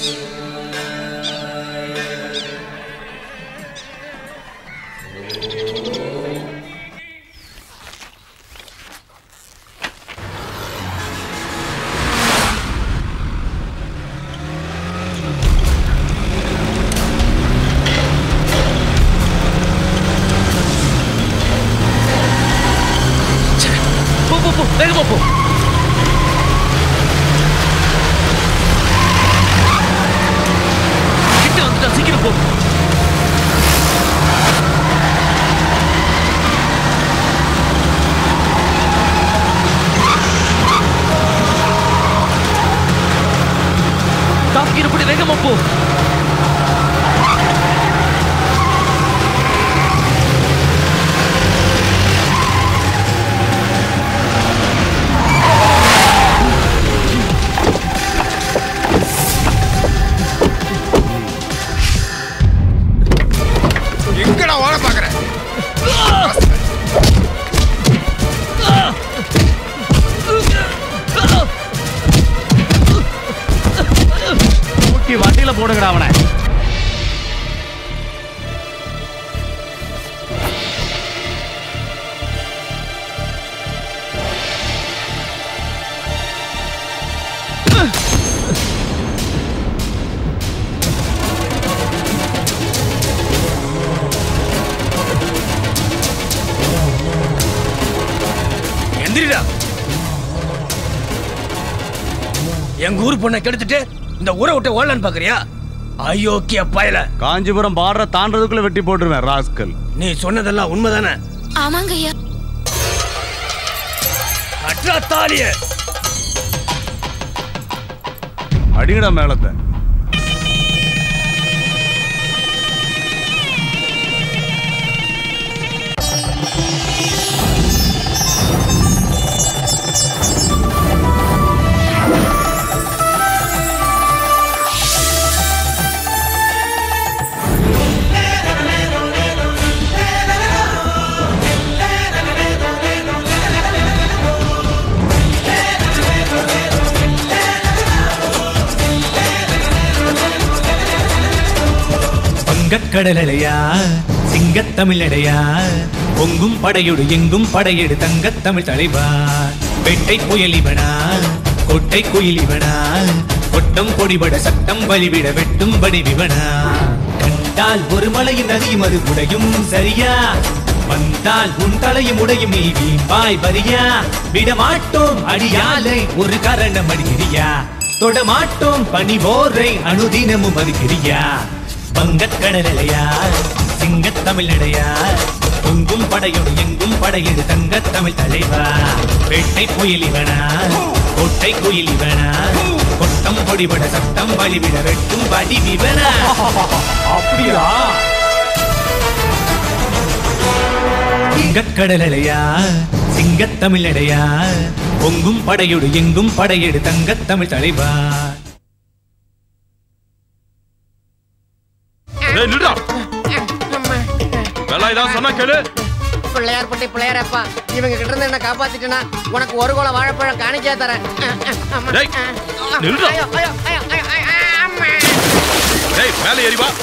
போ போ போ வேகமா போ கிட்ட வந்துட்டா சீக்கிரம் போ டாப் கீரை போட்டு வேகமா போ எங்கடா ஓட பாக்குறேன் தூக்கி வண்டியில போடுங்கடா அவனை எந்திரிடா எங்க ஊர் பொண்ணை கெடுத்துட்டு இந்த ஊரை விட்டு ஓடலான்னு பாக்குறியா அயோக்கிய பயல காஞ்சிபுரம் பார்டரை தாண்டதுக்குள்ள வெட்டி போட்டுருவேன் ராஸ்கல் நீ சொன்னதெல்லாம் உண்மைதானே ஆமாங்க ஐயா அற்றா தாலிய அடிங்கடா மேளத்தை வங்கக்கடலையா சிங்கத்தமிழடையா பொங்கும் படையோடு எங்கும் படையெடு தங்கத்தமிழ் தலைவா வெட்டை புயல் இவனா கொட்டை குயில் இவனா கொட்டம் பொடிபட சட்டம் வழிவிட வெட்டும் வடிவிவனா கண்டால் ஒரு மலையின் நதியும் அது உடையும் சரியா வந்தால் உன் தலையும் உடையும் நீ வீம்பாய் வரியா விடமாட்டோம் அடியாலை ஒரு கரணம் அடிக்கிறியா தொடமாட்டோம் பணிவோரை அனுதினமும் மதிக்கிறியா வங்கக்கடலையா சிங்கத்தமிழடையா பொங்கும் படையோடு எங்கும் படையெடு தங்கத்தமிழ் தலைவா வேட்டை புயல் இவனா கோட்டை குயில் இவனா கொட்டம் பொடிபட சட்டம் வழிவிட வெட்டும் வடி விவனா அப்படியா சிங்கக்கடலையா சிங்கத்தமிழடையா பொங்கும் படையோடு எங்கும் படையெடு தங்கத்தமிழ் தலைவா டேய் நில்றா வேலை ஏதாவது சொன்னா கேளு பிள்ளையார் பட்டி பிள்ளையாரப்பா இவங்க கிட்ட இருந்து என்ன காப்பாத்திட்டேனா உனக்கு ஒரு கோல வாழைப்பழம் காணிக்கையா தரேன் அம்மா. டேய், நில்றா. ஐயோ, ஐயோ, ஐயோ, ஐயோ, ஐயோ, அம்மா. டேய் மேலே ஏறி வா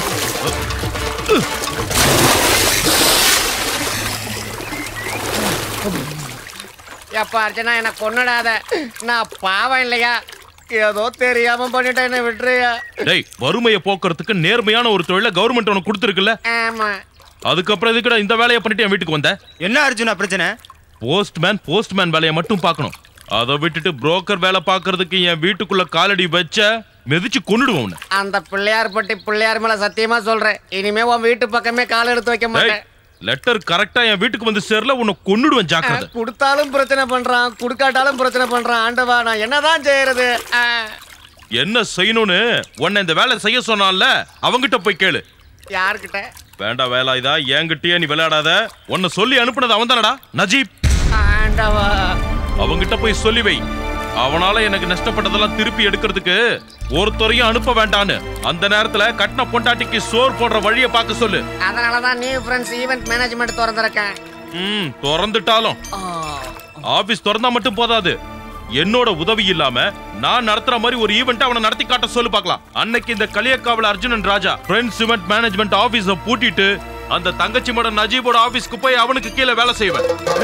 எப்பா அர்ச்சனா என்ன கொன்னுடாத நான் பாவம் இல்லையா ஏதோ தெரியாம பண்ணிட்டேன் என்ன விட்டுறியா டேய் வறுமையை போக்குறதுக்கு நேர்மையான ஒரு தொழிலை கவர்மெண்ட் உனக்கு கொடுத்துருக்குல்ல ஆமா அதுக்கப்புறம் எதுக்குடா இந்த வேலையை பண்ணிட்டு என் வீட்டுக்கு வந்த என்ன அர்ஜுனா பிரச்சனை போஸ்ட்மேன் போஸ்ட்மேன் வேலையை மட்டும் பார்க்கணும் அதை விட்டுட்டு புரோக்கர் வேலை பார்க்கறதுக்கு என் வீட்டுக்குள்ள காலடி வச்ச மிதிச்சு கொன்னுடுவோம் உன்னை. அந்த பிள்ளையார் பட்டி பிள்ளையார் மேல சத்தியமா சொல்றேன் இனிமே உன் வீட்டு பக்கமே கால் எடுத்து வைக்க டேய் மாட்டேன் லெட்டர் கரெக்டா என் வீட்டுக்கு வந்து சேரல உன்னை கொன்னுடுவேன் ஜாக்கிரதை கொடுத்தாலும் பிரச்சனை பண்றான் கொடுக்காட்டாலும் பிரச்சனை பண்றான் ஆண்டவா நான் என்னதான் செய்யறது ஆ. என்ன செய்யணும்னு உன்னை இந்த வேலை செய்ய சொன்னான்ல அவங்கிட்ட போய் கேளு யார்கிட்ட வேண்டாம் வேலா இதா என்கிட்டயே நீ விளையாடாத உன்னை சொல்லி அனுப்புனது அவன் தானடா நஜீப் ஆண்டவா அவங்கிட்ட போய் சொல்லி வை அவனால எனக்கு நஷ்டப்பட்டதெல்லாம் திருப்பி எடுக்கிறதுக்கு ஒருத்தரையும் அனுப்ப வேண்டான்னு அந்த நேரத்துல கட்டின பொண்டாட்டிக்கு சோறு போடுற வழியை பார்க்க சொல்லு அதனாலதான் நியூ ஃப்ரெண்ட்ஸ் ஈவென்ட் மேனேஜ்மெண்ட் திறந்திருக்கேன் ம் திறந்துட்டாலும் ஆபீஸ் திறந்தா மட்டும் போதாது என்னோட உதவி இல்லாம நான் நடத்துற மாதிரி ஒரு ஈவெண்ட் அவனை நடத்தி காட்ட சொல்லு பார்க்கலாம் அன்னைக்கு இந்த Kaliyakkavila Arjunan Raja friends event management office பூட்டிட்டு அந்த தங்கச்சி மட நஜீபோட ஆபீஸ்க்கு போய் அவனுக்கு கீழே வேலை செய்வேன்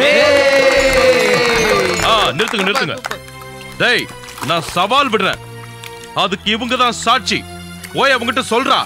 ஆ நிறுத்துங்க நிறுத்துங்க டேய் நான் சவால் விடுறேன் அதுக்கு இவங்க தான் சாட்சி போய் அவங்ககிட்ட சொல்றா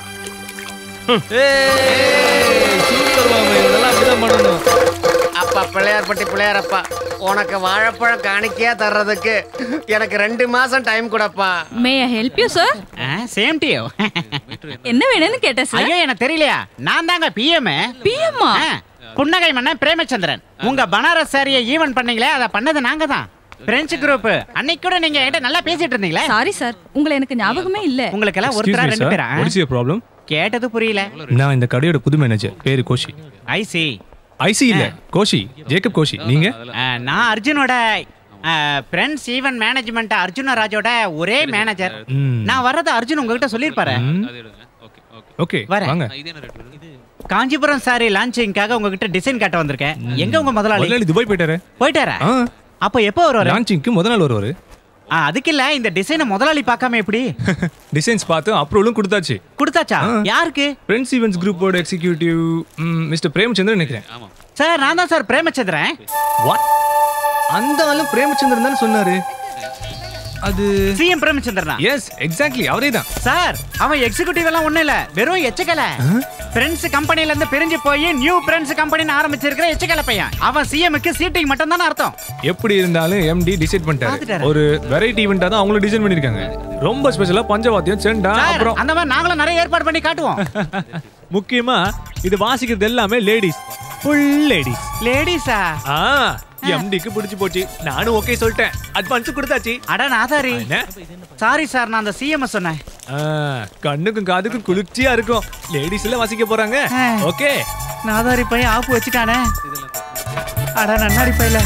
சூப்பர் மாமா இதெல்லாம் அப்படிதான் பண்ணணும் அப்பா பிள்ளையார்பட்டி பிள்ளையாரப்பா உனக்கு வாழைப்பழம் காணிக்கையா தர்றதுக்கு எனக்கு ரெண்டு மாசம் டைம் கொடுப்பா may I help you sir same to you என்ன வேணும்னு கேட்டேன் சார் ஐயோ எனக்கு தெரியலையா நான் தாங்க பிஎம் பிஎம்மா புன்னகை மன்னன் பிரேமச்சந்திரன் உங்க பனாரஸ் சாரியை ஈவென்ட் பண்ணீங்களே அதை பண்ணது நாங்க தான் பிரெஞ்சு குரூப் அன்னைக்கு கூட நீங்க என்கிட்ட நல்லா பேசிட்டு இருந்தீங்களே சாரி சார் உங்களை எனக்கு ஞாபகமே இல்ல உங்களுக்கு எல்லாம் ஒருத்தரா ரெண்டு பேரா ப்ராப்ளம் கேட்டது புரியல நான் இந்த கடையோட புது மேனேஜர் பேரு கோஷி ஐ சி ஐசி இல்ல கோஷி ஜேக்கப் கோஷி நீங்க நான் அர்ஜுனோட ஃப்ரெண்ட்ஸ் ஈவென்ட் மேனேஜ்மெண்ட் அர்ஜுன ராஜோட ஒரே மேனேஜர் ம். நான் வர்றது அர்ஜுன் உங்ககிட்ட சொல்லியிருப்பாரு ஓகே வரேன். வாங்க காஞ்சிபுரம் சாரி லான்ச்சிங்காக உங்ககிட்ட டிசைன் காட்ட வந்திருக்கேன் எங்க உங்க முதலாளி முதலாளி துபாய் போயிட்டாரு போயிட்டாரா ஆ அப்போ எப்போ வருவாரு லான்ச்சிங்க்கு முத நாள் வருவாரு ஆ, அதுக்கு இல்ல இந்த டிசைனை முதலாளி பார்க்காம எப்படி டிசைன்ஸ் பார்த்து அப்ரூவலும் கொடுத்தாச்சு கொடுத்தாச்சா ஆ. யாருக்கு ஃப்ரெண்ட்ஸ் ஈவெண்ட்ஸ் குரூப்போட எக்ஸிக்யூட்டிவ் மிஸ்டர் பிரேமச்சந்திரன் நினைக்கிறேன் சார் நான் தான் சார் பிரேமச்சந்திரன் வாட் அந்த ஆளு பிரேமச்சந்திரன் தானே சொன்னாரு அது சிஎம் பிரேமச்சந்திரனா எஸ் எக்ஸாக்ட்லி அவரே தான் சார் அவன் எக்ஸிகியூட்டிவ் எல்லாம் ஒண்ணும் இல்ல வெறும் எச்சக்கல ஃப்ரெண்ட்ஸ் கம்பெனில இருந்து பிரிஞ்சு போய் நியூ ஃப்ரெண்ட்ஸ் கம்பெனின்னு ஆரம்பிச்சிருக்கிற எச்சக்கல பையன் அவன் சிஎம்க்கு சீட்டிங் மட்டும் தானே அர்த்தம் எப்படி இருந்தாலும் எம்டி டிசைட் பண்ணிட்டாரு பார்த்துட்டாரு. ஒரு வெரைட்டி ஈவெண்டா தான் அவங்களும் டிசைன் பண்ணிருக்காங்க ரொம்ப ஸ்பெஷலா பஞ்சவாத்தியம் செண்டா சார் அப்புறம் அந்த மாதிரி நாங்களும் நிறைய ஏற்பாடு பண்ணி காட்டுவோம் முக்கியமா இது வாசிக்கிறது எல்லாமே லேடிஸ் ஃபுல் லேடிஸ் லேடிஸா ஆ எம்டிக்கு பிடிச்சு போச்சு நானும் ஓகே சொல்லிட்டேன் அட்வான்ஸ் கொடுத்தாச்சு அட நாதாரி என்ன சாரி சார் நான் அந்த சிஎம் சொன்னேன் ஆ, கண்ணுக்கும் காதுக்கும் குளிர்ச்சியா இருக்கும் லேடிஸ் எல்லாம் வாசிக்க போறாங்க ஆ. ஓகே நாதாரி பையன் ஆப்பு வச்சுட்டானே அட நன்னாரி பையல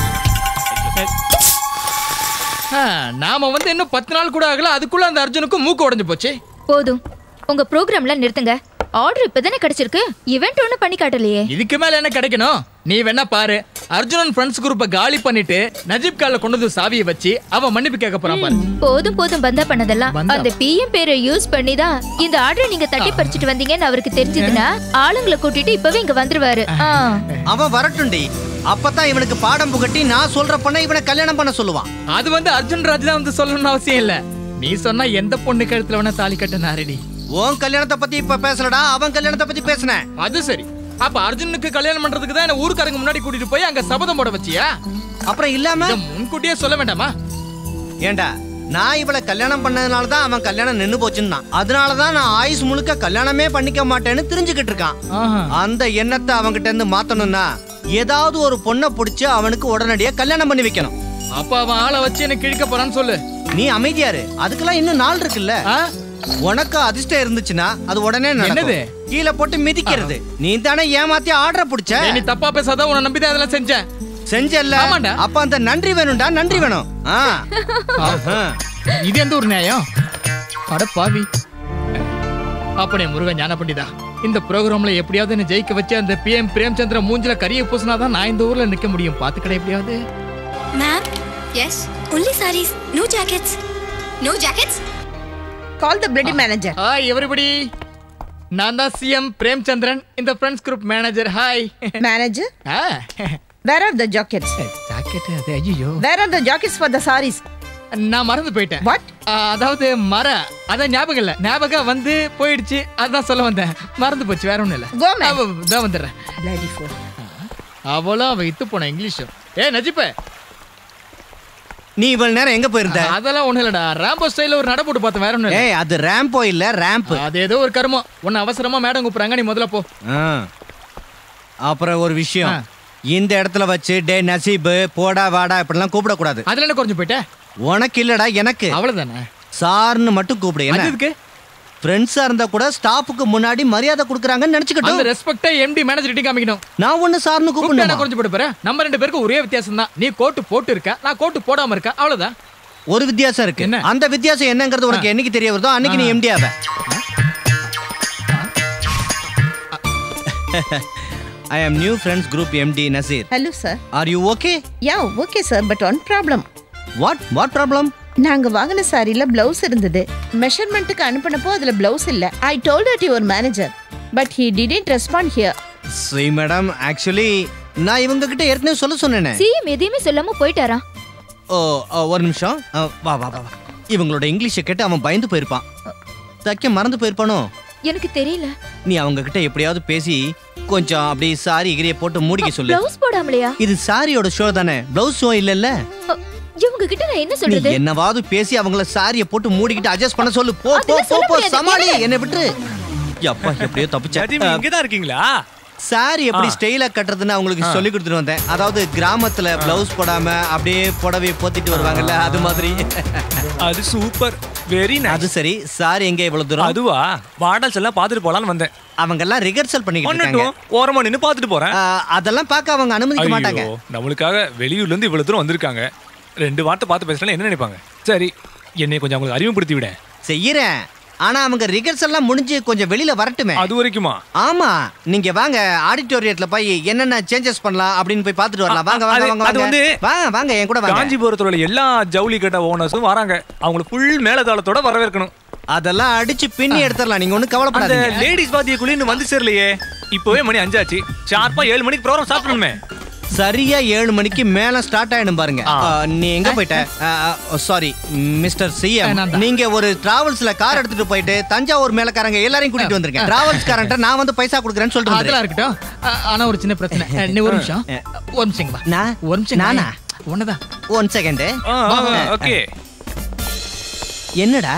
நாம வந்து இன்னும் பத்து நாள் கூட ஆகல அதுக்குள்ள அந்த அர்ஜுனுக்கும் மூக்கு உடைஞ்சு போச்சு போதும் உங்க ப்ரோக்ராம்லாம் நிறுத்துங்க ஆர்டர் இப்பதானே கிடைச்சிருக்கு இவெண்ட் ஒன்றும் பண்ணி காட்டலையே இதுக்கு மேல என்ன கிடைக்கணும் நீ வேணா பாரு அர்ஜுனன் ஃப்ரெண்ட்ஸ் குரூப்பை காலி பண்ணிட்டு நஜீப் கால கொண்டு வந்து சாவியை வச்சு அவன் மன்னிப்பு கேட்க போறான் பாரு போதும் போதும் பந்தா பண்ணதெல்லாம் பந்தா? அந்த பிஎம் பேரை யூஸ் பண்ணி தான் இந்த ஆர்டரை நீங்க தட்டி பறிச்சிட்டு வந்தீங்கன்னு அவருக்கு தெரிஞ்சதுன்னா ஆளுங்களை கூட்டிட்டு இப்பவே இங்க வந்துருவாரு ஆ. அவன் வரட்டும்டி அப்பதான் இவனுக்கு பாடம் புகட்டி நான் சொல்ற பொண்ணை இவனை கல்யாணம் பண்ண சொல்லுவான் அது வந்து அர்ஜுன் ராஜ் தான் வந்து சொல்லணும்னு அவசியம் இல்ல நீ சொன்னா எந்த பொண்ணு கழுத்துல வேணா தாலி கட்ட நாரடி உன் கல்யாணத்தை பத்தி இப்ப பேசலடா அவன் கல்யாணத்தை பத்தி பேசுனேன் அது சரி அப்ப அர்ஜுனுக்கு கல்யாணம் பண்றதுக்கு தான் என்ன ஊருக்காரங்க முன்னாடி கூட்டிட்டு போய் அங்க சபதம் போட வச்சியா அப்புறம் இல்லாம இத முன்கூட்டியே சொல்ல வேண்டாமா ஏண்டா நான் இவளை கல்யாணம் பண்ணதுனால தான் அவன் கல்யாணம் நின்னு போச்சுன்னா அதனால தான் நான் ஆயுஸ் முழுக்க கல்யாணமே பண்ணிக்க மாட்டேன்னு தெரிஞ்சுக்கிட்டு இருக்கான் ஆஹா. அந்த எண்ணத்தை அவன்கிட்ட இருந்து மாத்தணும்னா ஏதாவது ஒரு பொண்ணை பிடிச்சு அவனுக்கு உடனடியா கல்யாணம் பண்ணி வைக்கணும் அப்ப அவன் ஆளை வச்சு என்ன கிழிக்க போறான்னு சொல்லு நீ அமைதியாரு அதுக்கெல்லாம் இன்னும் நாள் இருக்குல்ல ஆ? உனக்கு அதிர்ஷ்டம் இருந்துச்சுன்னா அது உடனே என்னது? நடக்கும் கீழே போட்டு மிதிக்கிறது நீ தானே ஏமாத்தி ஆர்டர் பிடிச்ச ஏய், நீ தப்பா பேசாத உன்னை நம்பி தான் அதெல்லாம் செஞ்சேன் செஞ்சல்ல ஆமாண்டா. அப்ப அந்த நன்றி வேணும்டா நன்றி வேணும் ஆ. ஆஹா. இது எந்த ஒரு நியாயம் அட பாவி அப்பனே முருகன் ஞான பண்டிதா இந்த ப்ரோக்ராம்ல எப்படியாவது என்ன ஜெயிக்க வச்சு அந்த பிஎம் பிரேம்சந்திர மூஞ்சில கரிய பூசினாதான் நான் இந்த ஊர்ல நிக்க முடியும் பாத்துக்கடா எப்படியாவது Ma'am? Yes? Only saris. No jackets. No jackets? Call the bloody manager. Hi everybody நான் தான் சிஎம் பிரேம்சந்திரன் இந்த friends group manager hi Manager? Where are the jackets? Jacket அது ஐயோ Where are the jackets for the saris? நான் மறந்து போயிட்டேன் What? அதாவது மர அதான் ஞாபகம் இல்ல ஞாபகம் வந்து போயிடுச்சு அதான் சொல்ல வந்தேன் மறந்து போச்சு வேற ஒண்ணும் இல்ல Go, ma'am. அவ- இதோ வந்துடுறேன் Bloody fool. அவளும் அவ இத்து போன இங்கிலீஷும் ஏ நஜிப்ப நீ இவ்வளவு நேரம் எங்க போயிருந்த அதெல்லாம் ஒண்ணும் இல்லடா ராம்போ ஸ்டைல ஒரு நட போட்டு பார்த்தேன் வேற ஒண்ணும் இல்ல ஏய் அது ரேம்போ இல்ல ரேம்ப் அது ஏதோ ஒரு கர்மம் உன்னை அவசரமா மேடம் கூப்பிடுறாங்க நீ முதல்ல போ அப்புறம் ஒரு விஷயம் ஆ. இந்த இடத்துல வச்சு டே நசீபு போடா வாடா இப்படிலாம் கூப்பிடக்கூடாது அதுல என்ன குறைஞ்சு போயிட்ட உனக்கு இல்லடா எனக்கு அவ்வளவுதானே சார்னு மட்டும் கூப்பிடு அது என்ன எதுக்கு ஃப்ரெண்ட்ஸா இருந்தா கூட ஸ்டாஃபுக்கு முன்னாடி மரியாதை கொடுக்குறாங்கன்னு அந்த நினைச்சுக்கிட்டோம் ரெஸ்பெக்டை எம்டி மேனேஜர் கிட்ட காமிக்கணும் நான் ஒண்ணு சார்னு கூப்பிட்டு என்ன கூப்பிடணும் குறைஞ்சு போட்டு போற நம்ம ரெண்டு பேருக்கு ஒரே வித்தியாசம் தான் நீ கோட்டு போட்டு இருக்க நான் கோட்டு போடாம இருக்கேன் அவ்வளவுதான் ஒரு வித்தியாசம் இருக்கு என்ன? அந்த வித்தியாசம் என்னங்கிறது உனக்கு என்னைக்கு தெரிய வருதோ அன்னைக்கு நீ எம்டி ஆவ I am new friends group MD Naseer Hello, sir. Are you okay Yeah, okay, sir, but one problem. What what problem நாங்க வாங்கின சாரில பிளவுஸ் இருந்தது மெஷர்மெண்ட்டுக்கு அனுப்பினப்போ அதுல பிளவுஸ் இல்ல I told that your manager but he didn't respond here சரி madam actually நான் இவங்க கிட்ட ஏற்கனவே சொல்ல சொன்னேனே சிஎம் எதையுமே சொல்லாம போயிட்டாரா ஓ ஓ, ஒரு நிமிஷம் ஆ, வா வா வா வா. இவங்களோட இங்கிலீஷை கேட்டு அவன் பயந்து போயிருப்பான் தைக்க மறந்து போயிருப்பானோ எனக்கு தெரியல நீ அவங்க கிட்ட எப்படியாவது பேசி கொஞ்சம் அப்படி சாரி எகிரிய போட்டு மூடிக்க சொல்லு பிளவுஸ் போடாமலையா இது சாரியோட ஷோ தானே பிளவுஸ் ஷோ இல்லல்ல அ, இவங்க கிட்ட நான் என்ன நீ சொல்றது என்னவாவது பேசி அவங்கள சாரிய போட்டு மூடிக்கிட்டு அட்ஜஸ்ட் பண்ண சொல்லு போ போ அதெல்லாம் போ சொல்ல போ முடியாது. சமாளி என்னங்க? என்ன விட்டுரு அப்பா எப்படியோ தப்பிச்சா இங்க தான் இருக்கீங்களா சாரி எப்படி ஆ. ஸ்டைலா கட்டுறதுன்னு அவங்களுக்கு ஆ. சொல்லி கொடுத்துட்டு வந்தேன் அதாவது கிராமத்துல பிளவுஸ் போடாம அப்படியே புடவை போத்திட்டு வருவாங்கல்ல அது மாதிரி அது சூப்பர் வெரி அது சரி சாரி எங்க இவ்வளவு தூரம் அதுவா மாடல்ஸ் எல்லாம் பார்த்துட்டு போலான்னு வந்தேன் அவங்க எல்லாம் ரிஹர்சல் பண்ணிக்கிட்டு இருக்காங்க பண்ணட்டும் ஓரமா நின்னு பார்த்துட்டு போறேன் ஆ, அதெல்லாம் பார்க்க அவங்க அனுமதிக்க மாட்டாங்க ஐயோ, நம்மளுக்காக வெளியூர்ல இருந்து இவ்வளவு தூரம் வந்திருக்காங்க ரெண்டு வார்த்தை பார்த்து பேசலாம் என்ன நினைப்பாங்க சரி என்னை கொஞ்சம் அவங்களுக்கு அறிமுகப்படுத்தி விட செய்யறேன் ஆனா அவங்க ரிஹர்சல் எல்லாம் முடிஞ்சு கொஞ்சம் வெளியில வரட்டுமே அது வரைக்குமா ஆமா நீங்க வாங்க ஆடிட்டோரியத்துல போய் என்னென்ன சேஞ்சஸ் பண்ணலாம் அப்படின்னு போய் பார்த்துட்டு வரலாம் வாங்க வாங்க அது- வாங்க அது வாங்க வந்து வாங்க வாங்க என் கூட வாங்க காஞ்சிபுரத்துல உள்ள எல்லா ஜவுளி கடை ஓனர்ஸும் வராங்க அவங்கள ஃபுல் மேலதாளத்தோட வரவேற்கணும் அதெல்லாம் அடிச்சு பின்னி எடுத்துடலாம் நீங்க ஒண்ணும் அந்த கவலைப்படாதீங்க லேடிஸ் பாத்திய குளின்னு வந்து சேரலையே இப்பவே மணி அஞ்சாச்சு ஷார்ப்பா ஏழு மணிக்கு ப்ரோக்ராம் ஸ்டார்ட் பண்ணுமே சரியா ஏழு மணிக்கு மேல ஸ்டார்ட் ஆயிடும் பாருங்க ஆ. ஆ, நீ எங்க போயிட்ட சாரி மிஸ்டர் சிஎம் நான் தான். நீங்க ஒரு டிராவல்ஸ்ல கார் எடுத்துட்டு போயிட்டு தஞ்சாவூர் மேலக்காரங்க எல்லாரையும் கூட்டிட்டு வந்திருக்கேன் டிராவல்ஸ் காரன்ட்ட நான் வந்து பைசா கொடுக்குறேன்னு சொல்லிட்டு அதெல்லாம் வந்துரு. இருக்கட்டும் அ, ஆனா ஒரு சின்ன பிரச்சனை அ, நீ ஒரு நிமிஷம் ஒரு நிமிஷம் இங்க வா. நான் ஒரு நிமிஷம் நானா ஒண்ணுதான் ஒன் செகண்ட் ஓகே என்னடா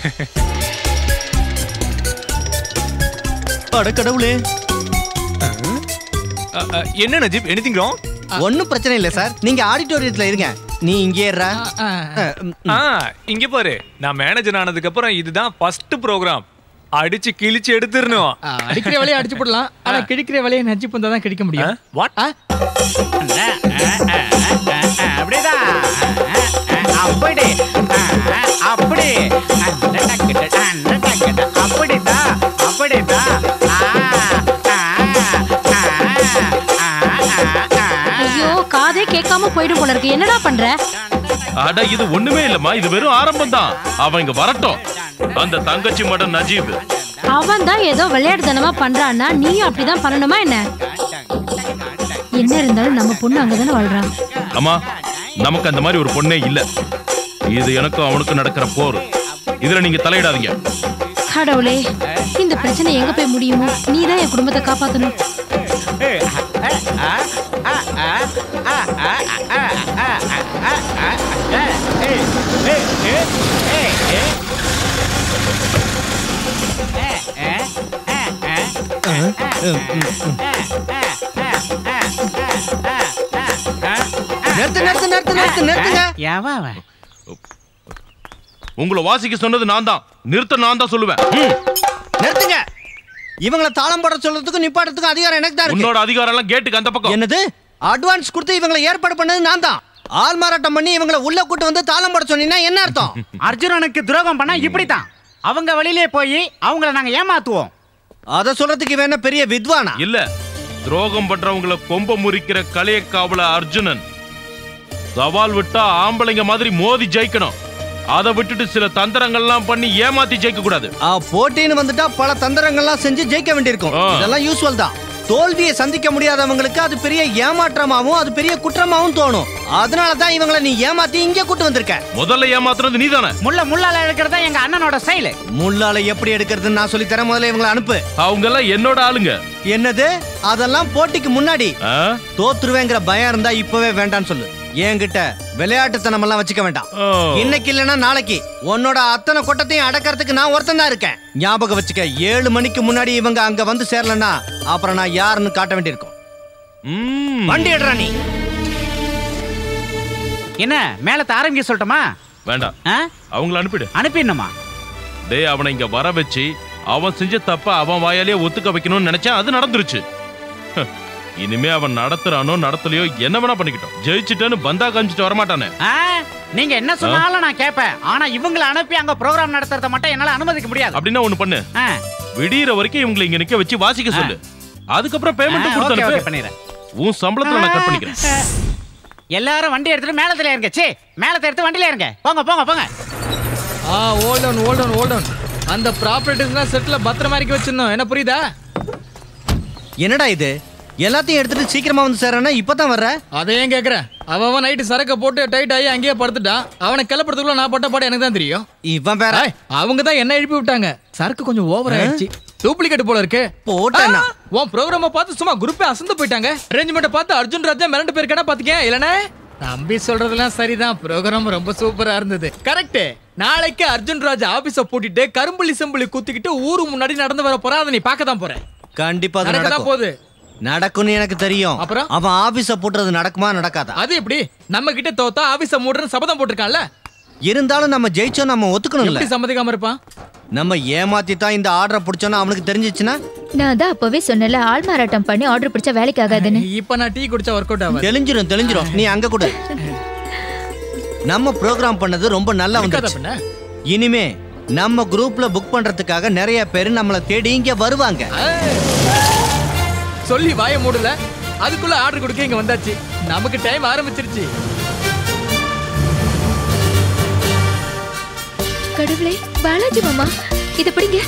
அட கடவுளே என்ன நஜீப் எனிதிங் ராங் ஒன்னும் பிரச்சனை இல்ல சார் நீங்க ஆடிட்டோரியத்துல இருங்க நீ இங்கே இருடா ஆ இங்க பாரு நான் மேனேஜர் ஆனதுக்கு அப்புறம் இதுதான் ஃபர்ஸ்ட் ப்ரோக்ராம் அடிச்சு கிழிச்சு எடுத்துறணும் அ, அடிக்கிற வேலையை அடிச்சு போடலாம் ஆனா கிழிக்கிற வேலையை நச்சு பந்தா தான் கிடைக்க முடியும் வாட் அப்படிதான் அப்படி அப்படி அப்படிதான் அப்படிதான் ஐயோ காதே கேட்காம போயிடும் போல இருக்கு என்னடா பண்ற அட இது ஒண்ணுமே இல்லம்மா இது வெறும் ஆரம்பம் தான் அவன் இங்க வரட்டும் அந்த தங்கச்சி மடன் நஜீப் அவன் தான் ஏதோ விளையாட்டுத்தனமா பண்றான்னா நீயும் அப்படிதான் பண்ணணுமா என்ன என்ன இருந்தாலும் நம்ம பொண்ணு அங்கதானே வாழ்றான் அம்மா நமக்கு அந்த மாதிரி ஒரு பொண்ணே இல்ல இது எனக்கும் அவனுக்கும் நடக்கிற போர் இதுல நீங்க தலையிடாதீங்க கடவுளே இந்த பிரச்சனை எங்க போய் முடியுமோ நீ தான் என் குடும்பத்தை காப்பாத்தணும் நிறுத்து நிறுத்து நிறுத்து நிறுத்து நிறுத்துங்க எவன் அவன்? உங்களை வாசிக்க சொன்னது நான் தான் நிறுத்த நான் தான் சொல்லுவேன் ம். நிறுத்துங்க இவங்கள தாளம் போட சொல்றதுக்கும் நிப்பாட்டத்துக்கும் அதிகாரம் எனக்கு தான் இருக்கு உன்னோட அதிகாரம் எல்லாம் கேட்டுக்கு அந்த பக்கம் என்னது அட்வான்ஸ் கொடுத்து இவங்களை ஏற்பாடு பண்ணது நான் தான் ஆள் மாறாட்டம் பண்ணி இவங்களை உள்ள கூட்டு வந்து தாளம் போட சொன்னீங்கன்னா என்ன அர்த்தம் அர்ஜுனனுக்கு துரோகம் பண்ணா இப்படித்தான் அவங்க வழியிலே போய் அவங்கள நாங்க ஏமாத்துவோம் அத சொல்றதுக்கு இவன் என்ன பெரிய வித்வானா இல்ல துரோகம் பண்றவங்கள கொம்ப முறிக்கிற கலையக்காவல அர்ஜுனன் சவால் விட்டா ஆம்பளைங்க மாதிரி மோதி ஜெயிக்கணும் அதை விட்டுட்டு சில தந்திரங்கள்லாம் பண்ணி ஏமாத்தி ஜெயிக்க கூடாது ஆ, போட்டின்னு வந்துட்டா பல தந்திரங்கள்லாம் செஞ்சு ஜெயிக்க வேண்டியிருக்கும் ஆ. இதெல்லாம் யூஸ்வல் தான் தோல்வியை சந்திக்க முடியாதவங்களுக்கு அது பெரிய ஏமாற்றமாவும் அது பெரிய குற்றமாவும் தோணும் அதனால தான் இவங்களை நீ ஏமாத்தி இங்க கூட்டு வந்திருக்க முதல்ல ஏமாத்துறது நீதானே முள்ள முள்ளால எடுக்கிறதா எங்க அண்ணனோட ஸ்டைல் முள்ளால எப்படி எடுக்கிறதுன்னு நான் சொல்லி தரேன் முதல்ல இவங்களை அனுப்பு அவங்க எல்லாம் என்னோட ஆளுங்க என்னது அதெல்லாம் போட்டிக்கு முன்னாடி ஆ? தோத்துருவேங்கிற பயம் இருந்தா இப்பவே வேண்டாம்னு சொல்லு என்கிட்ட விளையாட்டுத்தனம் எல்லாம் வச்சுக்க வேண்டாம் ஓ. இன்னைக்கு இல்லைன்னா நாளைக்கு உன்னோட அத்தனை கொட்டத்தையும் அடக்கிறதுக்கு நான் ஒருத்தன் தான் இருக்கேன் ஞாபகம் வச்சுக்க ஏழு மணிக்கு முன்னாடி இவங்க அங்க வந்து சேரலன்னா அப்புறம் நான் யாருன்னு காட்ட வேண்டியிருக்கும் ம். வண்டி எடுறா நீ என்ன மேலத்த ஆரம்பிக்க சொல்லட்டுமா வேண்டாம் ஆ? அவங்கள அனுப்பிடு அனுப்பிடணுமா டேய் அவனை இங்க வர வச்சு அவன் செஞ்ச தப்ப அவன் வாயாலேயே ஒத்துக்க வைக்கணும்னு நினைச்சேன் அது நடந்துருச்சு ஹ, இனிமே அவன் நடத்துறானோ நடத்தலையோ என்ன வேணா பண்ணிக்கிட்டோம் ஜெயிச்சுட்டேன்னு பந்தா காமிச்சிட்டு வரமாட்டானே ஆ? நீங்க என்ன சொன்னாலும் நான் கேட்பேன் ஆனா இவங்கள அனுப்பி அங்க ப்ரோக்ராம் நடத்துறத மட்டும் என்னால அனுமதிக்க முடியாது அப்படின்னா ஒண்ணு பண்ணு ஆ. விடியற வரைக்கும் இவங்களை இங்க நிக்க வச்சு வாசிக்க சொல்லு அதுக்கப்புறம் பேமெண்ட் ஆ, கொடுத்து ஓகே, ஓகே, அனுப்பு. பண்ணிடுறேன். உன் சம்பளத்துல நான் கட் பண்ணிக்கிறேன் எல்லாரும் வண்டி எடுத்துட்டு மேலத்துல இருங்க சே மேலத்தை எடுத்து வண்டியில இருங்க போங்க போங்க போங்க ஆ hold on hold on hold on அந்த ப்ராப்பர்ட்டிஸ்லாம் செட்டில் பத்திரமா இறக்கி வச்சிருந்தோம் என்ன புரியுதா என்னடா இது எல்லாத்தையும் எடுத்துட்டு சீக்கிரமா வந்து சேரனா இப்பதான் வர்ற அதை ஏன் கேக்குறேன் அவன் அவன் நைட்டு சரக்க போட்டு டைட் ஆகி அங்கேயே படுத்துட்டான் அவனை கிளப்புறதுக்குள்ள நான் பட்ட பாடம் எனக்கு தான் தெரியும் இவன் வேற அவங்க தான் என்ன எழுப்பி விட்டாங்க சரக்கு கொஞ்சம் ஓவர் ஆயிடுச்சு டூப்ளிகேட் போல இருக்கு போட்டேனா? ஆ, உன் ப்ரோக்ராம பார்த்து சும்மா குரூப்பே அசந்து போயிட்டாங்க அரேஞ்ச்மெண்ட் பார்த்து அர்ஜுன் ராஜா மிரண்டு போயிருக்கானா பாத்துக்க இல்லனே தம்பி சொல்றதெல்லாம் சரிதான் ப்ரோக்ராம் ரொம்ப சூப்பரா இருந்தது கரெக்ட் நாளைக்கு அர்ஜுன் ராஜா ஆபீஸ பூட்டிட்டு கரும்புள்ளி செம்புள்ளி குத்திக்கிட்டு ஊரு முன்னாடி நடந்து வர போறா அதை நீ பார்க்க தான் போற கண்டிப்பா அது நடக்கதான் நடக்கும் போகுது நடக்கும்னு எனக்கு தெரியும் அப்புறம்? அவன் ஆபீஸ போட்டுறது நடக்குமா நடக்காதா அது எப்படி நம்ம கிட்ட தோத்தா ஆபீஸ மூடுறன்னு சபதம் போட்டிருக்கான்ல இருந்தாலும் நம்ம ஜெயிச்சோம் நம்ம ஒத்துக்கணும்ல எப்படி சம்மதிக்காம இருப்பான் நம்ம ஏமாத்தி தான் இந்த ஆர்டரை பிடிச்சோன்னு அவனுக்கு தெரிஞ்சிச்சுன்னா நான் தான் அப்பவே சொன்னல ஆள் மாறாட்டம் பண்ணி ஆர்டர் பிடிச்சா வேலைக்கு ஆகாதுன்னு இப்ப நான் டீ குடிச்சா ஒர்க் அவுட் ஆகாது தெளிஞ்சிரும் தெளிஞ்சிரும் நீ அங்க கொடு நம்ம ப்ரோக்ராம் பண்ணது ரொம்ப நல்லா இருக்காதா வந்துருச்சு பின்ன? இனிமே நம்ம குரூப்ல புக் பண்றதுக்காக நிறைய பேர் நம்மள தேடி இங்க வருவாங்க சொல்லி வாய மூடல அதுக்குள்ள ஆர்டர் கொடுக்க இங்க வந்தாச்சு நமக்கு டைம் ஆரம்பிச்சிருச்சு கடவுளே பாலாஜி மாமா இது பிடிங்க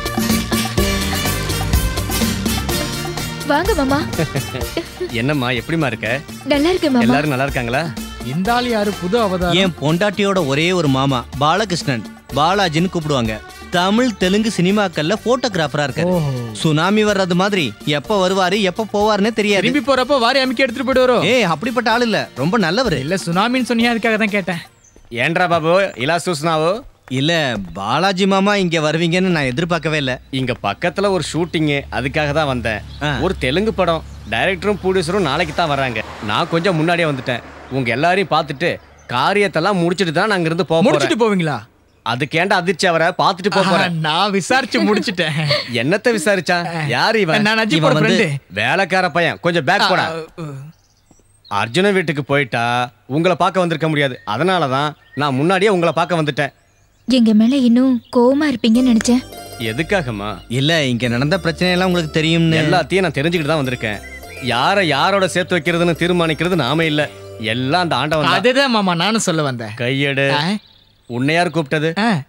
வாங்க மாமா என்னம்மா எப்படிமா இருக்க நல்லா இருக்கு மாமா எல்லாரும் நல்லா இருக்காங்களா இந்த ஆள் யாரு புது அவதாரம் என் பொண்டாட்டியோட ஒரே ஒரு மாமா பாலகிருஷ்ணன் பாலாஜின்னு கூப்பிடுவாங்க தமிழ் தெலுங்கு சினிமாக்கள்ல போட்டோகிராஃபரா இருக்காரு சுனாமி வர்றது மாதிரி எப்ப வருவாரு எப்ப போவாருன்னே தெரியாது திரும்பி போறப்ப வாரி அமைக்க எடுத்துட்டு போயிட்டு வரும் ஏய் அப்படிப்பட்ட ஆள் இல்ல ரொம்ப நல்லவர் இல்ல சுனாமின்னு சொன்னியா அதுக்காக தான் கேட்டேன் ஏன்டா பாபு இலா சூஸ்னாவோ இல்ல பாலாஜி மாமா இங்க வருவீங்கன்னு நான் எதிர்பார்க்கவே இல்ல இங்க பக்கத்துல ஒரு ஷூட்டிங்கு அதுக்காக தான் வந்தேன் ஒரு தெலுங்கு படம் டைரக்டரும் ப்ரொடியூசரும் நாளைக்கு தான் வர்றாங்க நான் கொஞ்சம் முன்னாடியே வந்துட்டேன் உங்க எல்லாரையும் பார்த்துட்டு காரியத்தெல்லாம் முடிச்சிட்டு தான் நாங்க இருந்து போக முடிச்சிட்டு போவீங்களா அதுக்கேண்டா அதிர்ச்சி அவரை பார்த்துட்டு போக போறேன் நான் விசாரிச்சு முடிச்சிட்டேன் என்னத்த விசாரிச்சா யார் இவன் நான் அஜித் இவன் போட வந்து friend. வேலைக்கார பையன் கொஞ்சம் பேக் போடா அர்ஜுன வீட்டுக்கு போயிட்டா உங்களை பார்க்க வந்திருக்க முடியாது அதனால தான் நான் முன்னாடியே உங்களை பார்க்க வந்துட்டேன் எங்க மேல இன்னும் கோவமா இருப்பீங்கன்னு நினைச்சேன் எதுக்காகமா இல்ல இங்க நடந்த பிரச்சனை எல்லாம் உங்களுக்கு தெரியும்னு எல்லாத்தையும் நான் தெரிஞ்சுக்கிட்டு தான் வந்திருக்கேன் யாரை யாரோட சேர்த்து வைக்கிறதுன்னு தீர்மானிக்கிறது நாம இல்ல எல்லாம் அந்த ஆண்டவன் தான். அதேதான் மாமா நானும் சொல்ல வந்தேன் கையெடு உன்னை யார் கூப்பிட்டது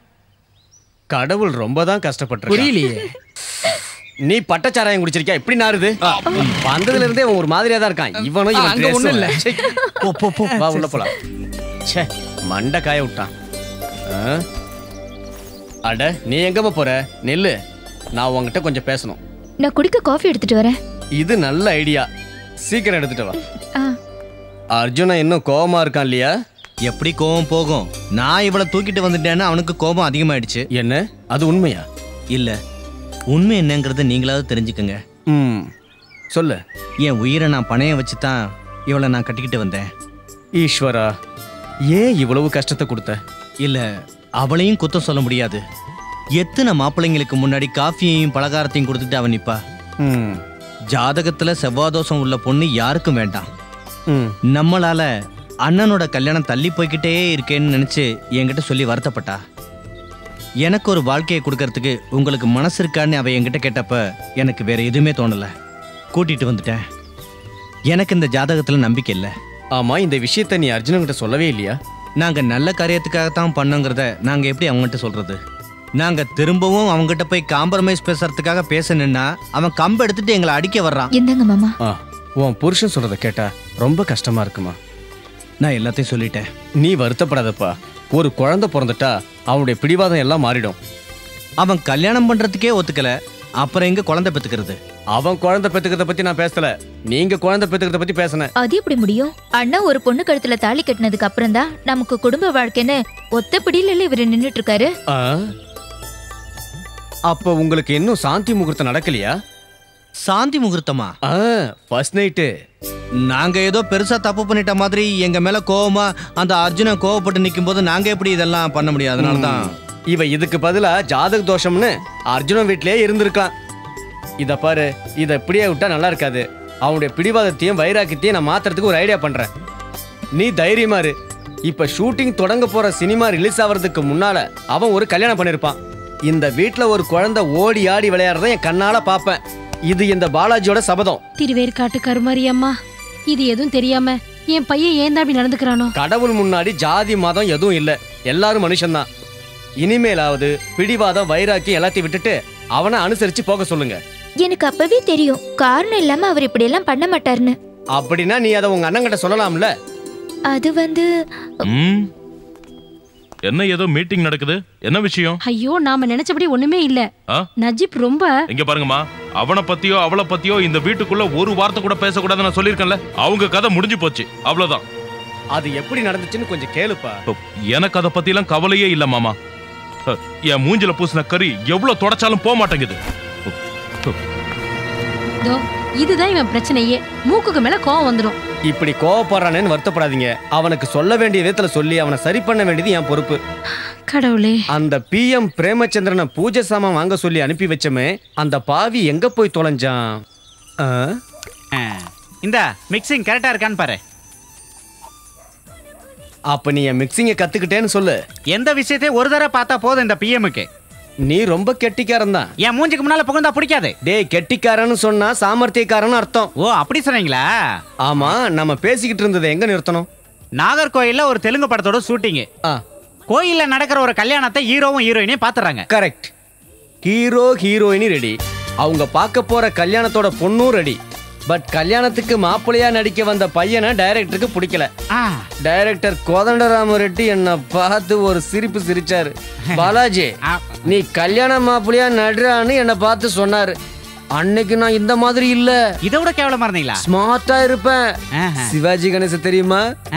கடவுள் ரொம்ப தான் கஷ்டப்பட்டு புரியலையே. நீ பட்டச்சாராயம் குடிச்சிருக்கியா இப்படி நாருது வந்ததுல இருந்தே அவன் ஒரு மாதிரியா தான் இருக்கான் இவனும் இவன் அங்க ஒண்ணும் இல்ல. dress-உம். ச்சே. போ போ போ வா உள்ள போலாம் ச்சே மண்டை காய விட்டான் ஆ? அட நீ எங்கம்மா போற நெல்லு நான் உன்கிட்ட கொஞ்சம் பேசணும் நான் குடிக்க காஃபி எடுத்துட்டு வரேன் இது நல்ல ஐடியா சீக்கிரம் எடுத்துட்டு வா ஆ. அர்ஜுனா இன்னும் கோவமா இருக்கான் இல்லையா எப்படி கோபம் போகும் நான் இவளை தூக்கிட்டு வந்துட்டேன்னு அவனுக்கு கோபம் அதிகமாயிடுச்சு என்ன அது உண்மையா இல்ல உண்மை என்னங்கறத நீங்களாவது தெரிஞ்சுக்கங்க ம் சொல்லு என் உயிரை நான் பணையம் வச்சு தான் இவளை நான் கட்டிக்கிட்டு வந்தேன் ஈஸ்வரா ஏன் இவ்வளவு கஷ்டத்தை கொடுத்த இல்ல அவளையும் குத்தம் சொல்ல முடியாது எத்தனை மாப்பிள்ளைங்களுக்கு முன்னாடி காஃபியையும் பலகாரத்தையும் கொடுத்துட்டு அவன் நிப்பா ம் ஜாதகத்துல செவ்வாதோஷம் உள்ள பொண்ணு யாருக்கும் வேண்டாம் ம் நம்மளால அண்ணனோட கல்யாணம் தள்ளி போய்கிட்டே இருக்கேன்னு நினைச்சு என்கிட்ட சொல்லி வருத்தப்பட்டா எனக்கு ஒரு வாழ்க்கையை கொடுக்கறதுக்கு உங்களுக்கு மனசு இருக்கான்னு அவ என்கிட்ட கேட்டப்ப எனக்கு வேற எதுவுமே தோணல கூட்டிட்டு வந்துட்டேன் எனக்கு இந்த ஜாதகத்துல நம்பிக்கை இல்லை ஆமா இந்த விஷயத்தை நீ அர்ஜுனன்கிட்ட சொல்லவே இல்லையா நாங்க நல்ல காரியத்துக்காகத்தான் பண்ணோங்கிறத நாங்க எப்படி அவங்ககிட்ட சொல்றது நாங்க திரும்பவும் அவங்ககிட்ட போய் காம்ப்ரமைஸ் பேசுறதுக்காக பேச நின்னா அவன் கம்பு எடுத்துட்டு எங்களை அடிக்க வர்றான் இந்தாங்க மாமா ஆ உன் புருஷன் சொல்றத கேட்டா ரொம்ப கஷ்டமா இருக்குமா நான் எல்லாத்தையும் சொல்லிட்டேன் நீ வருத்தப்படாதப்பா ஒரு குழந்தை பிறந்துட்டா அவனுடைய பிடிவாதம் எல்லாம் மாறிடும் அவன் கல்யாணம் பண்றதுக்கே ஒத்துக்கல அப்புறம் எங்க குழந்தை பெத்துக்கிறது அவன் குழந்தை பெத்துக்கிறத பத்தி நான் பேசல நீங்க குழந்தை பெத்துக்கிறத பத்தி பேசினேன் அது எப்படி முடியும் அண்ணா ஒரு பொண்ணு கழுத்துல தாலி கட்டினதுக்கு அப்புறம் தான் நமக்கு குடும்ப வாழ்க்கைன்னு ஒத்த பிடியில இவர் நின்னுட்டு இருக்காரு ஆ? அப்ப உங்களுக்கு இன்னும் சாந்தி முகூர்த்தம் நடக்கலையா சாந்தி முகூர்த்தமா ஃபர்ஸ்ட் நைட்டு நாங்க ஏதோ பெருசா தப்பு பண்ணிட்ட மாதிரி எங்க மேல கோவமா அந்த அர்ஜுனன் கோவப்பட்டு நிக்கும் போது நாங்க எப்படி இதெல்லாம் பண்ண முடியும் அதனால தான் இவ இதுக்கு பதிலா ஜாதக தோஷம்னு அர்ஜுனன் வீட்லயே இருந்திருக்கலாம் இத பாரு இத இப்படியே விட்டா நல்லா இருக்காது அவனுடைய பிடிவாதத்தையும் வைராக்கியத்தையும் நான் மாத்துறதுக்கு ஒரு ஐடியா பண்றேன் நீ தைரியமா இரு இப்ப ஷூட்டிங் தொடங்க போற சினிமா ரிலீஸ் ஆவறதுக்கு முன்னால அவன் ஒரு கல்யாணம் பண்ணிருப்பான் இந்த வீட்ல ஒரு குழந்தை ஓடி ஆடி விளையாடுறத என் கண்ணால பாப்பேன் இது இந்த பாலாஜியோட சபதம் திருவேற்காட்டு கருமாரியம்மா இது எதுவும் தெரியாம என் பையன் ஏன் தான் இப்படி நடந்துக்கிறானோ கடவுள் முன்னாடி ஜாதி மதம் எதுவும் இல்ல எல்லாரும் மனுஷன்தான் இனிமேலாவது பிடிவாதம் வைராக்கியம் எல்லாத்தையும் விட்டுட்டு அவனை அனுசரிச்சு போக சொல்லுங்க எனக்கு அப்பவே தெரியும் காரணம் இல்லாம அவர் இப்படி எல்லாம் பண்ண மாட்டாருன்னு அப்படின்னா நீ அதை உங்க அண்ணங்கிட்ட சொல்லலாம்ல அது வந்து ம் என்ன ஏதோ மீட்டிங் நடக்குது என்ன விஷயம் ஐயோ நாம நினைச்சபடி ஒண்ணுமே இல்ல ஆ நஜீப் ரொம்ப இங்க பாருங்கம்மா அவனை பத்தியோ அவளை பத்தியோ இந்த வீட்டுக்குள்ள ஒரு வார்த்தை கூட பேசக்கூடாதுன்னு நான் சொல்லியிருக்கேன்ல அவங்க கதை முடிஞ்சு போச்சு அவ்வளவுதான் அது எப்படி நடந்துச்சுன்னு கொஞ்சம் கேளுப்பா இப்போ எனக்கு அதை பத்திலாம் கவலையே இல்ல மாமா அஹ், என் மூஞ்சில பூசின கறி எவ்வளவு தொடச்சாலும் போக மாட்டேங்குது தோ இதுதான் இவன் பிரச்சனையே மூக்குக்கு மேல கோவம் வந்துடும் இப்படி கோவப்படுறானேன்னு வருத்தப்படாதீங்க அவனுக்கு சொல்ல வேண்டிய விதத்துல சொல்லி அவனை சரி பண்ண வேண்டியது என் பொறுப்பு கடவுளே அந்த பிஎம் பிரேமச்சந்திரனை பூஜை சாமான் வாங்க சொல்லி அனுப்பி வச்சமே அந்த பாவி எங்க போய் தொலைஞ்சான் ஆ? இந்த மிக்சிங் கரெக்டா இருக்கான்னு பாரு அப்ப நீ என் மிக்சிங்க கத்துக்கிட்டேன்னு சொல்லு எந்த விஷயத்தையும் ஒரு தடவை பார்த்தா போதும் இந்த பிஎம்க்கு நீ ரொம்ப கெட்டிக்காரன் தான் என் மூஞ்சிக்கு முன்னால புகுந்தா பிடிக்காது டேய் கெட்டிக்காரன்னு சொன்னா சாமர்த்தியக்காரன்னு அர்த்தம் ஓ அப்படி சொன்னீங்களா ஆமா நம்ம பேசிக்கிட்டு இருந்ததை எங்க நிறுத்தணும் நாகர்கோயில்ல ஒரு தெலுங்கு படத்தோட ஷூட்டிங் கோயில்ல நடக்கிற ஒரு கல்யாணத்தை ஹீரோவும் ஹீரோயினையும் பாத்துறாங்க கரெக்ட் ஹீரோ ஹீரோயினி ரெடி அவங்க பார்க்க போற கல்யாணத்தோட பொண்ணும் ரெடி பட் கல்யாணத்துக்கு மாப்பிள்ளையா நடிக்க வந்த பையனை டைரக்டருக்கு பிடிக்கல டைரக்டர் கோதண்டராம ரெட்டி என்ன பார்த்து ஒரு சிரிப்பு சிரிச்சாரு பாலாஜி நீ கல்யாண மாப்பிள்ளையா நடுறான்னு என்னை பார்த்து சொன்னாரு அன்னைக்கு நான் இந்த மாதிரி இல்ல இதை விட கேவலமா இருந்தீங்களா ஸ்மார்ட்டா இருப்பேன் சிவாஜி கணேசன் தெரியுமா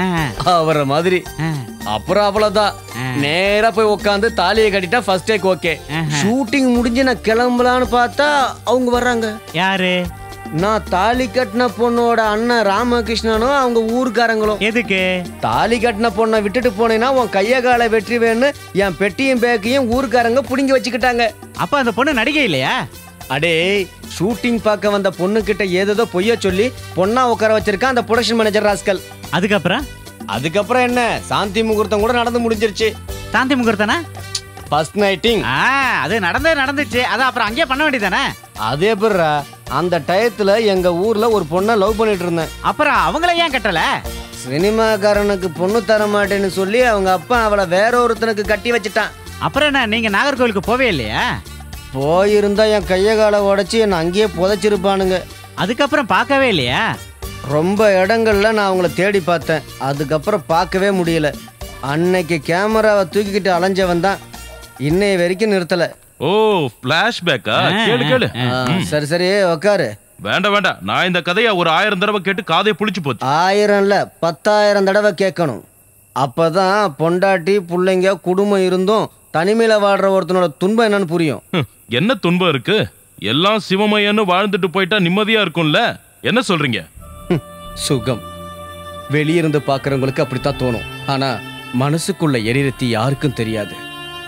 அவரை மாதிரி அப்புறம் அவ்வளவுதான் நேரா போய் உட்காந்து தாலியை கட்டிட்டா ஃபர்ஸ்ட் டேக் ஓகே ஷூட்டிங் முடிஞ்சு நான் கிளம்பலான்னு பார்த்தா அவங்க வர்றாங்க யாரு நான் தாலி கட்டின பொண்ணோட அண்ணன் ராமகிருஷ்ணனும் அவங்க ஊர்க்காரங்களும் எதுக்கு தாலி கட்டின பொண்ணை விட்டுட்டு போனேன்னா உன் கைய காலை வெற்றி வேணும்னு என் பெட்டியும் பேக்கையும் ஊர்க்காரங்க புடுங்கி வச்சுக்கிட்டாங்க அப்ப அந்த பொண்ணு நடிகை இல்லையா அடே ஷூட்டிங் பார்க்க வந்த பொண்ணு கிட்ட ஏதேதோ பொய்ய சொல்லி பொண்ணா உட்கார வச்சிருக்கான் அந்த ப்ரொடக்ஷன் மேனேஜர் ராஸ்கல் அதுக்கப்புறம் அதுக்கப்புறம் என்ன சாந்தி முகூர்த்தம் கூட நடந்து முடிஞ்சிருச்சு சாந்தி முகூர்த்தனா ஃபர்ஸ்ட் நைட்டிங் அது நடந்தே நடந்துச்சு அது அப்புறம் அங்கேயே பண்ண வேண்டியதானே அதே எப்படிரா அந்த டயத்துல எங்க ஊர்ல ஒரு பொண்ணை லவ் பண்ணிட்டு இருந்தேன் அப்புறம் அவங்கள ஏன் கட்டல சினிமாக்காரனுக்கு பொண்ணு தர மாட்டேன்னு சொல்லி அவங்க அப்பா அவளை வேற ஒருத்தனுக்கு கட்டி வச்சுட்டான் அப்புறம் என்ன நீங்க நாகர்கோவிலுக்கு போவே இல்லையா போயிருந்தா என் கைய காலை உடைச்சு என்னை அங்கேயே புதைச்சிருப்பானுங்க அதுக்கப்புறம் பார்க்கவே இல்லையா ரொம்ப இடங்கள்ல நான் அவங்கள தேடி பார்த்தேன் அதுக்கப்புறம் பார்க்கவே முடியல அன்னைக்கு கேமராவை தூக்கிக்கிட்டு அலைஞ்சவன் தான் இன்னைய வரைக்கும் நிறுத்தல ஓ பிளாஷ்பேக்கா கேளு கேளு ஆ, சரி சரி உக்காரு வேண்டாம் வேண்டாம் நான் இந்த கதையை ஒரு ஆயிரம் தடவை கேட்டு காதை புளிச்சு போச்சு ஆயிரம்ல பத்தாயிரம் தடவை கேட்கணும் அப்பதான் பொண்டாட்டி பிள்ளைங்க குடும்பம் இருந்தும் தனிமையில வாழ்ற ஒருத்தனோட துன்பம் என்னன்னு புரியும் ஹம், என்ன துன்பம் இருக்கு எல்லாம் சிவமயன்னு வாழ்ந்துட்டு போயிட்டா நிம்மதியா இருக்கும்ல என்ன சொல்றீங்க ஹம், சுகம் வெளியிருந்து பார்க்கறவங்களுக்கு அப்படித்தான் தோணும் ஆனா மனசுக்குள்ள எரிரத்தி யாருக்கும் தெரியாது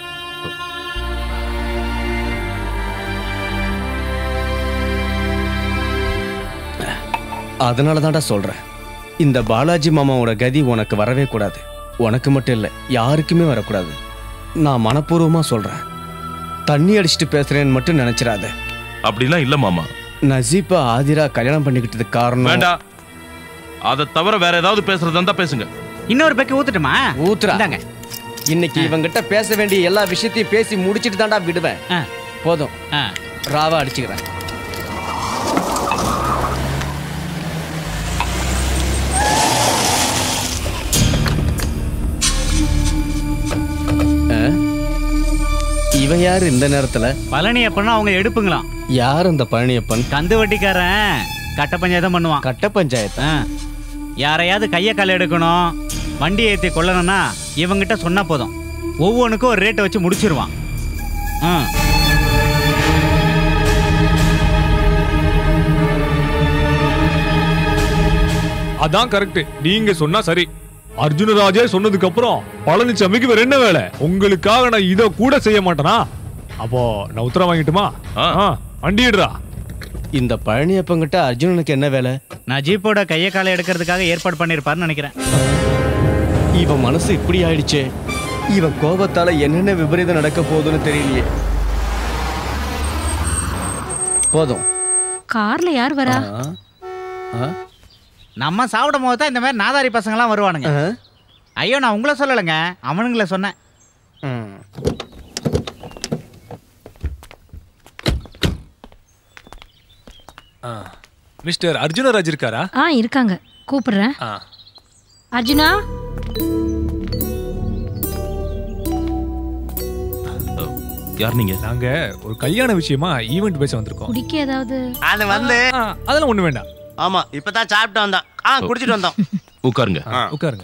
அதனால தான்டா சொல்றேன் இந்த பாலாஜி மாமாவோட கதி உனக்கு வரவே கூடாது உனக்கு மட்டும் இல்லை யாருக்குமே வரக்கூடாது நான் மனப்பூர்வமா சொல்றேன் தண்ணி அடிச்சிட்டு பேசுறேன்னு மட்டும் நினைச்சிடாத அப்படிலாம் இல்ல மாமா நசீப்பா ஆதிரா கல்யாணம் பண்ணிக்கிட்டதுக்கு காரணம் வேண்டாம் அதை தவிர வேற ஏதாவது பேசுறதா இருந்தா பேசுங்க இன்னொரு பெக்கு ஊத்துட்டுமா ஊத்துறா இன்னைக்கு இவங்கிட்ட பேச வேண்டிய எல்லா விஷயத்தையும் பேசி முடிச்சிட்டு தான்டா விடுவேன் போதும் ராவா அடிச்சுக்கிறேன் ஆ? இவன் யாரு இந்த நேரத்துல பழனி அப்பன்னா அவங்க எடுப்புங்களாம் யார் அந்த பழனியப்பன் கந்து வட்டிக்காரன் கட்ட பஞ்சாயத்தம் பண்ணுவான் கட்ட பஞ்சாயத்து யாரையாவது கைய கால எடுக்கணும் வண்டி ஏற்றி கொள்ளணும்னா இவங்கிட்ட சொன்னா போதும் ஒவ்வொன்றுக்கும் ஒரு ரேட்டை வச்சு முடிச்சிருவான் ஆ. அதான் கரெக்ட் நீங்க சொன்னா சரி அர்ஜுனராஜே சொன்னதுக்கு அப்புறம் பழனிசாமிக்கு வேற என்ன வேலை உங்களுக்காக நான் இத கூட செய்ய மாட்டேனா அப்போ நான் உத்தரவு வாங்கிட்டுமா ஆ, வண்டிடுறா இந்த பழனியப்பங்கிட்ட அர்ஜுனனுக்கு என்ன வேலை நஜீப்போட கைய காலை எடுக்கிறதுக்காக ஏற்பாடு பண்ணியிருப்பாருன்னு நினைக்கிறேன் இவன் மனசு இப்படி ஆயிடுச்சே இவன் கோபத்தால என்னென்ன விபரீதம் நடக்க போகுதுன்னு தெரியலையே போதும் கார்ல யார் வரா ஆ? ஆ? நம்ம சாப்பிடும் போது தான் இந்த மாதிரி நாதாரி பசங்கலாம் வருவானுங்க ஐயோ நான் உங்களை சொல்லலைங்க அவனுங்கள சொன்னேன் ஆ. மிஸ்டர் அர்ஜுனராஜ் இருக்காரா ஆ இருக்காங்க கூப்பிடுறேன் ஆ. அர்ஜுனா யார் நீங்க நாங்க ஒரு கல்யாண விஷயமா ஈவென்ட் பேச வந்திருக்கோம் குடிக்க ஏதாவது அது வந்து அதெல்லாம் ஒண்ணு வேண்டாம் ஆமா இப்பதான் சாப்பிட்டு வந்தோம் ஆ குடிச்சிட்டு வந்தோம் உட்காருங்க உட்காருங்க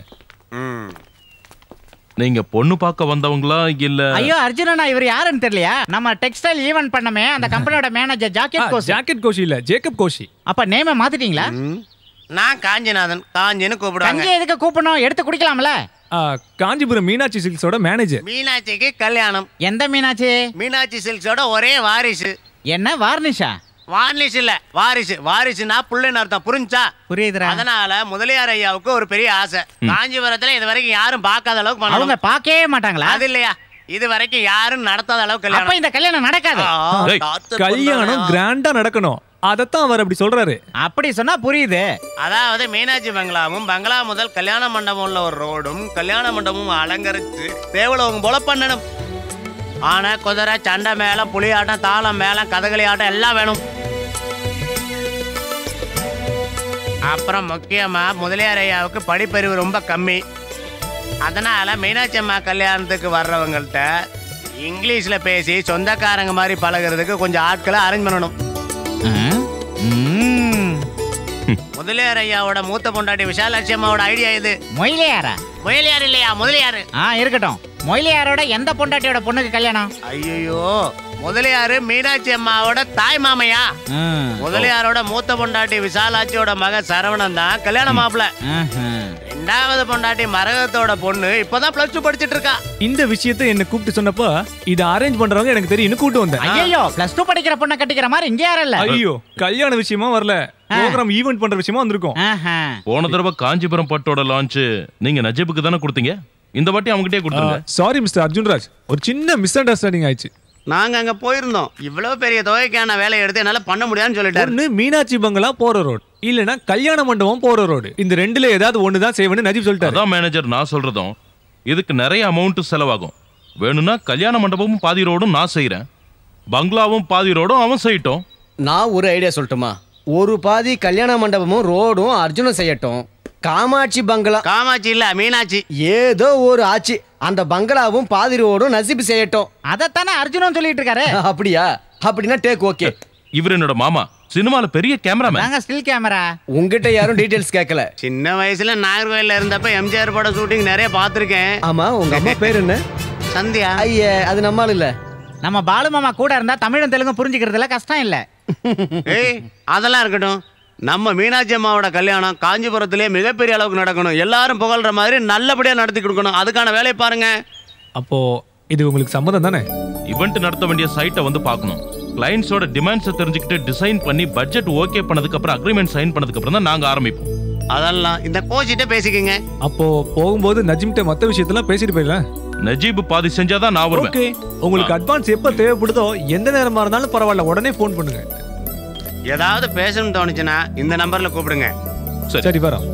நீங்க பொண்ணு பார்க்க வந்தவங்களா இல்ல ஐயோ அர்ஜுனனா இவர் யாருன்னு தெரியலையா நம்ம டெக்ஸ்டைல் ஈவென்ட் பண்ணமே அந்த கம்பெனியோட manager jacket Koshy jacket Koshy இல்ல ஜேக்கப் கோஷி அப்ப நேம மாத்திட்டீங்களா நான் காஞ்சிநாதன் காஞ்சின்னு கூப்பிடுவாங்க தங்கி எதுக்கு கூப்பிடணும் எடுத்து குடிக்கலாம்ல ஆ, காஞ்சிபுரம் மீனாட்சி சில்க்ஸோட மேனேஜர் மீனாட்சிக்கு கல்யாணம் எந்த மீனாட்சி மீனாட்சி சில்க்ஸோட ஒரே வாரிசு என்ன வார்னிஷா வாரிசு இல்ல வாரிசு வாரிசுனா புள்ளைன்னு அர்த்தம் புரிஞ்சா புரியுதுடா அதனால முதலியார் ஐயாவுக்கு ஒரு பெரிய ஆசை காஞ்சிபுரத்துல இது வரைக்கும் யாரும் பார்க்காத அளவுக்கு பண்ணணும் அவங்க பார்க்கவே மாட்டாங்களா அது இல்லையா இது வரைக்கும் யாரும் நடத்தாத அளவுக்கு அப்ப கல்யாணம் இந்த கல்யாணம் நடக்காது ஆ, ஏய், காத்து கல்யாணம் பொண்ணு. கிராண்டா நடக்கணும் அதத்தான் அவர் அப்படி சொல்றாரு அப்படி சொன்னா புரியுது அதாவது மீனாட்சி பங்களாவும் பங்களா முதல் கல்யாண மண்டபம் உள்ள ஒரு ரோடும் கல்யாண மண்டபமும் அலங்கரித்து தேவலோகம் போல பண்ணணும் ஆனா குதிரை சண்டை மேளம் புலியாட்டம் தாளம் மேளம் கதகளி ஆட்டம் எல்லாம் வேணும் அப்புறம் முக்கியமா முதலியார் ஐயாவுக்கு படிப்பறிவு ரொம்ப கம்மி அதனால மீனாட்சி அம்மா கல்யாணத்துக்கு வர்றவங்கள்ட்ட இங்கிலீஷ்ல பேசி சொந்தக்காரங்க மாதிரி பழகுறதுக்கு கொஞ்சம் ஆட்களை அரேஞ்ச் பண்ணணும் முதலியார் ஐயாவோட மூத்த பொண்டாட்டி விஷாலாட்சி அம்மாவோட ஐடியா இது மொயிலையாரா முயலியார் இல்லையா முதலியாரு ஆ இருக்கட்டும் மொயிலையாரோட எந்த பொண்டாட்டியோட பொண்ணுக்கு கல்யாணம் ஐயோ முதலியாரு மீனாட்சி அம்மாவோட தாய் மாமையா முதலியாரோட மூத்த பொண்டாட்டி விசாலாட்சியோட மக சரவணன் தான் கல்யாண மாப்பிள ரெண்டாவது பொண்டாட்டி மரகத்தோட பொண்ணு இப்பதான் பிளஸ் டூ படிச்சிட்டு இருக்கா இந்த விஷயத்தை என்ன கூப்பிட்டு சொன்னப்ப இதை அரேஞ்ச் பண்றவங்க எனக்கு தெரியும் கூட்டு வந்தேன் ஐயோ பிளஸ் டூ படிக்கிற பொண்ணை கட்டிக்கிற மாதிரி இங்க யாரும் இல்ல ஐயோ கல்யாண விஷயமா வரல ப்ரோக்ராம் ஈவென்ட் பண்ற விஷயமா வந்திருக்கோம் போன தடவை காஞ்சிபுரம் பட்டோட லான்ச் நீங்க நஜீபுக்கு தானே கொடுத்தீங்க இந்த வாட்டி அவங்ககிட்டயே கொடுத்துருங்க சாரி மிஸ்டர் அர்ஜுன்ராஜ் ஒரு சின்ன மிஸ் அண்டர்ஸ்டாண்டிங் ஆயிடுச்சு நாங்க அங்க போயிருந்தோம் இவ்வளவு பெரிய தொகைக்கான வேலையை எடுத்து என்னால பண்ண முடியாதுன்னு சொல்லிட்டாரு ஒண்ணு மீனாட்சி பங்களா போற ரோடு இல்லனா கல்யாண மண்டபம் போற ரோடு இந்த ரெண்டுல ஏதாவது ஒண்ணு தான் செய்வேன்னு நஜீப் சொல்லிட்டாரு அதான் மேனேஜர் நான் சொல்றதும் இதுக்கு நிறைய அமௌண்ட் செலவாகும் வேணும்னா கல்யாண மண்டபமும் பாதி ரோடும் நான் செய்றேன் பங்களாவும் பாதி ரோடும் அவன் செய்யட்டும் நான் ஒரு ஐடியா சொல்லட்டுமா ஒரு பாதி கல்யாண மண்டபமும் ரோடும் அர்ஜுனும் செய்யட்டும் காமாட்சி பங்களா காமாட்சி இல்ல மீனாட்சி ஏதோ ஒரு ஆட்சி அந்த பங்களாவும் பாதி ரோடும் நசிப்பு செய்யட்டும் அதத்தானே அர்ஜுனும் சொல்லிட்டு இருக்காரு அப்படியா அப்படின்னா டேக் ஓகே இவர் என்னோட மாமா சினிமால பெரிய கேமராமேன் நாங்க ஸ்டில் கேமரா உங்ககிட்ட யாரும் டீடைல்ஸ் கேட்கல சின்ன வயசுல நாகர்கோயில்ல இருந்தப்ப எம்ஜிஆர் பட ஷூட்டிங் நிறைய பார்த்திருக்கேன் ஆமா உங்க அம்மா பேர் என்ன சந்தியா ஐய அது நம்மால் இல்ல நம்ம பாலு மாமா கூட இருந்தா தமிழும் தெலுங்கும் புரிஞ்சுக்கிறதுல கஷ்டம் இல்ல ஏய் அதெல்லாம் இருக்கட்டும் நம்ம மீனாட்சி அம்மாவோட கல்யாணம் காஞ்சிபுரத்திலே மிகப்பெரிய அளவுக்கு நடக்கணும் எல்லாரும் புகழ்ற மாதிரி நல்லபடியா நடத்தி கொடுக்கணும் அதுக்கான வேலையை பாருங்க அப்போ இது உங்களுக்கு சம்மதம் தானே இவெண்ட் நடத்த வேண்டிய சைட்டை வந்து பார்க்கணும் கிளைண்ட்ஸோட டிமாண்ட்ஸை தெரிஞ்சுக்கிட்டு டிசைன் பண்ணி பட்ஜெட் ஓகே பண்ணதுக்கு அப்புறம் அக்ரிமெண்ட் சைன் பண்ணதுக்கு அப்புறம் தான் நாங்க ஆரம்பிப்போம் அதெல்லாம் இந்த கோச்சிட்ட பேசிக்கங்க அப்போ போகும்போது நஜிம்கிட்ட மத்த விஷயத்தெல்லாம் பேசிட்டு போயிடலாம் நஜீப் பாதி செஞ்சாதான் நான் வருவேன் ஓகே உங்களுக்கு அட்வான்ஸ் எப்ப தேவைப்படுதோ எந்த நேரமா இருந்தாலும் பரவாயில்ல உடனே ஃபோன் பண்ணுங்க ஏதாவது பேசணும்னு தோணுச்சுன்னா இந்த நம்பர்ல கூப்பிடுங்க சரி வரோம்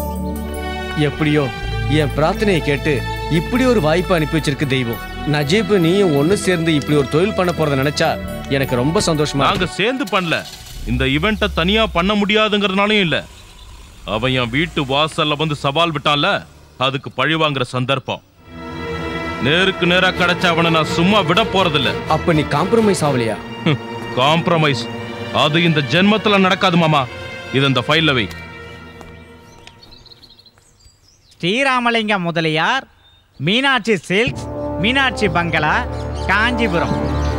எப்படியோ என் பிரார்த்தனையை கேட்டு இப்படி ஒரு வாய்ப்பு அனுப்பி வச்சிருக்கு தெய்வம் நஜீப் நீயும் ஒண்ணு சேர்ந்து இப்படி ஒரு தொழில் பண்ண போறத நினைச்சா எனக்கு ரொம்ப சந்தோஷமா நாங்க சேர்ந்து பண்ணல இந்த இவெண்ட்டை தனியா பண்ண முடியாதுங்கிறதுனாலயும் இல்ல அவன் என் வீட்டு வாசல்ல வந்து சவால் விட்டான்ல அதுக்கு பழி வாங்குற சந்தர்ப்பம் நேருக்கு நேரா கிடைச்ச அவனை நான் சும்மா விட போறதில்ல அப்ப நீ காம்ப்ரமைஸ் ஆகலையா காம்ப்ரமைஸ் அது இந்த ஜென்மத்துல நடக்காது மாமா இது இந்த ஃபைல்ல வை ஸ்ரீராமலிங்கம் முதலியார் மீனாட்சி சில்க்ஸ் மீனாட்சி பங்களா காஞ்சிபுரம்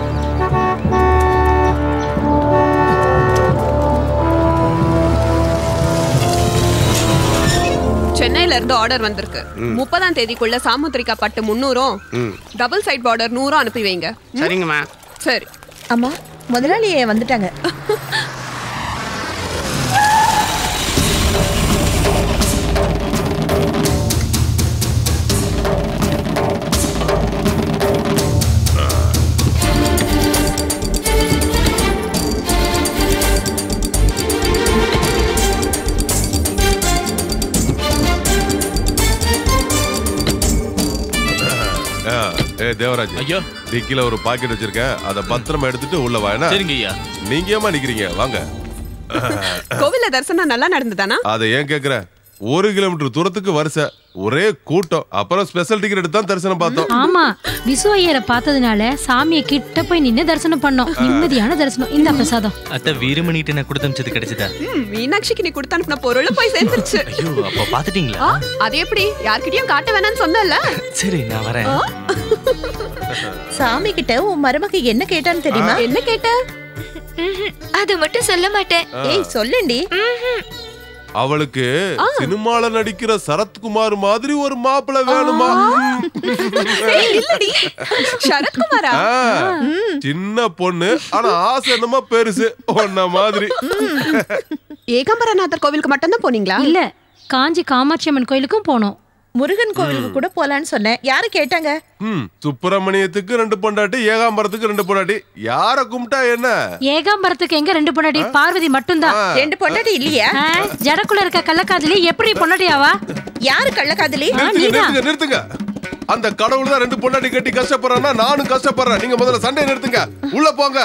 சென்னையில இருந்து ஆர்டர் வந்திருக்கு ம். முப்பதாம் தேதிக்குள்ள சாமுத்திரிகா பட்டு முந்நூறும் ம் டபுள் சைட் பார்டர் நூறும் அனுப்பி வைங்க ம்? சரிங்கம்மா சரி அம்மா முதலாளியே வந்துட்டாங்க டேய் தேவராஜ் ஐயோ டிக்கில ஒரு பாக்கெட் வச்சிருக்கேன் அதை பத்திரமா எடுத்துட்டு உள்ள வா என்ன சரிங்க ஐயா. நீங்க ஏமா நிக்கிறீங்க வாங்க கோவில்ல தரிசனம் நல்லா நடந்ததானா அதை ஏன் கேக்குற ஒரு கிலோமீட்டர் தூரத்துக்கு வரிசை ஒரே கூட்டம் அப்புறம் ஸ்பெஷல் டிக்கெட் எடுத்து தான் தரிசனம் பார்த்தோம் ஆமா விசு ஐயரை பார்த்ததுனால சாமியை கிட்ட போய் நின்னு தரிசனம் பண்ணோம் நிம்மதியான தரிசனம் இந்த பிரசாதம் அத்தை வீரமணிட்டு நான் கொடுத்து அமிச்சது கிடைச்சதா ம், மீனாட்சிக்கு நீ கொடுத்து அனுப்பின பொருள் போய் சேர்ந்துருச்சு ஐயோ அப்ப பாத்துட்டீங்களா ஆ, அது எப்படி யார்கிட்டயும் காட்ட வேணாம்னு சொன்னல சரி நான் வரேன் சாமி கிட்ட உன் மருமக என்ன கேட்டான்னு தெரியுமா என்ன கேட்ட அது மட்டும் சொல்ல மாட்டேன் ஏய் சொல்லுண்டி அவளுக்கு சினிமால நடிக்கிற சரத்குமார் மாதிரி ஒரு மாப்பிள்ளை வேணுமா ஏய், இல்லடி சரத்குமாரா ஆ, சின்ன பொண்ணு ஆனா ஆசை என்னமோ பெருசு ஒன்ன மாதிரி ஏகாம்பரநாதர் கோவிலுக்கு மட்டும்தான் போனீங்களா இல்ல காஞ்சி காமாட்சி அம்மன் கோயிலுக்கும் போனோம் முருகன் கோவிலுக்கு கூட போலான்னு சொன்னேன் யாரு கேட்டாங்க ம், சுப்பிரமணியத்துக்கு ரெண்டு பொண்டாட்டி ஏகாம்பரத்துக்கு ரெண்டு பொண்டாட்டி யார கும்பிட்டா என்ன ஏகாம்பரத்துக்கு எங்க ரெண்டு பொண்டாட்டி பார்வதி மட்டும்தான் ரெண்டு பொண்டாட்டி இல்லையா ஆ, ஜடக்குள்ள இருக்க கள்ளக்காதலி எப்படி பொண்டாட்டியாவா யாரு கள்ளக்காதலி நிறுத்துங்க நிறுத்துங்க நிறுத்துங்க அந்த கடவுள் தான் ரெண்டு பொண்டாட்டி கட்டி கஷ்டப்படுறான்னா நானும் கஷ்டப்படுறேன் நீங்க முதல்ல சண்டை நிறுத்துங்க உள்ள போங்க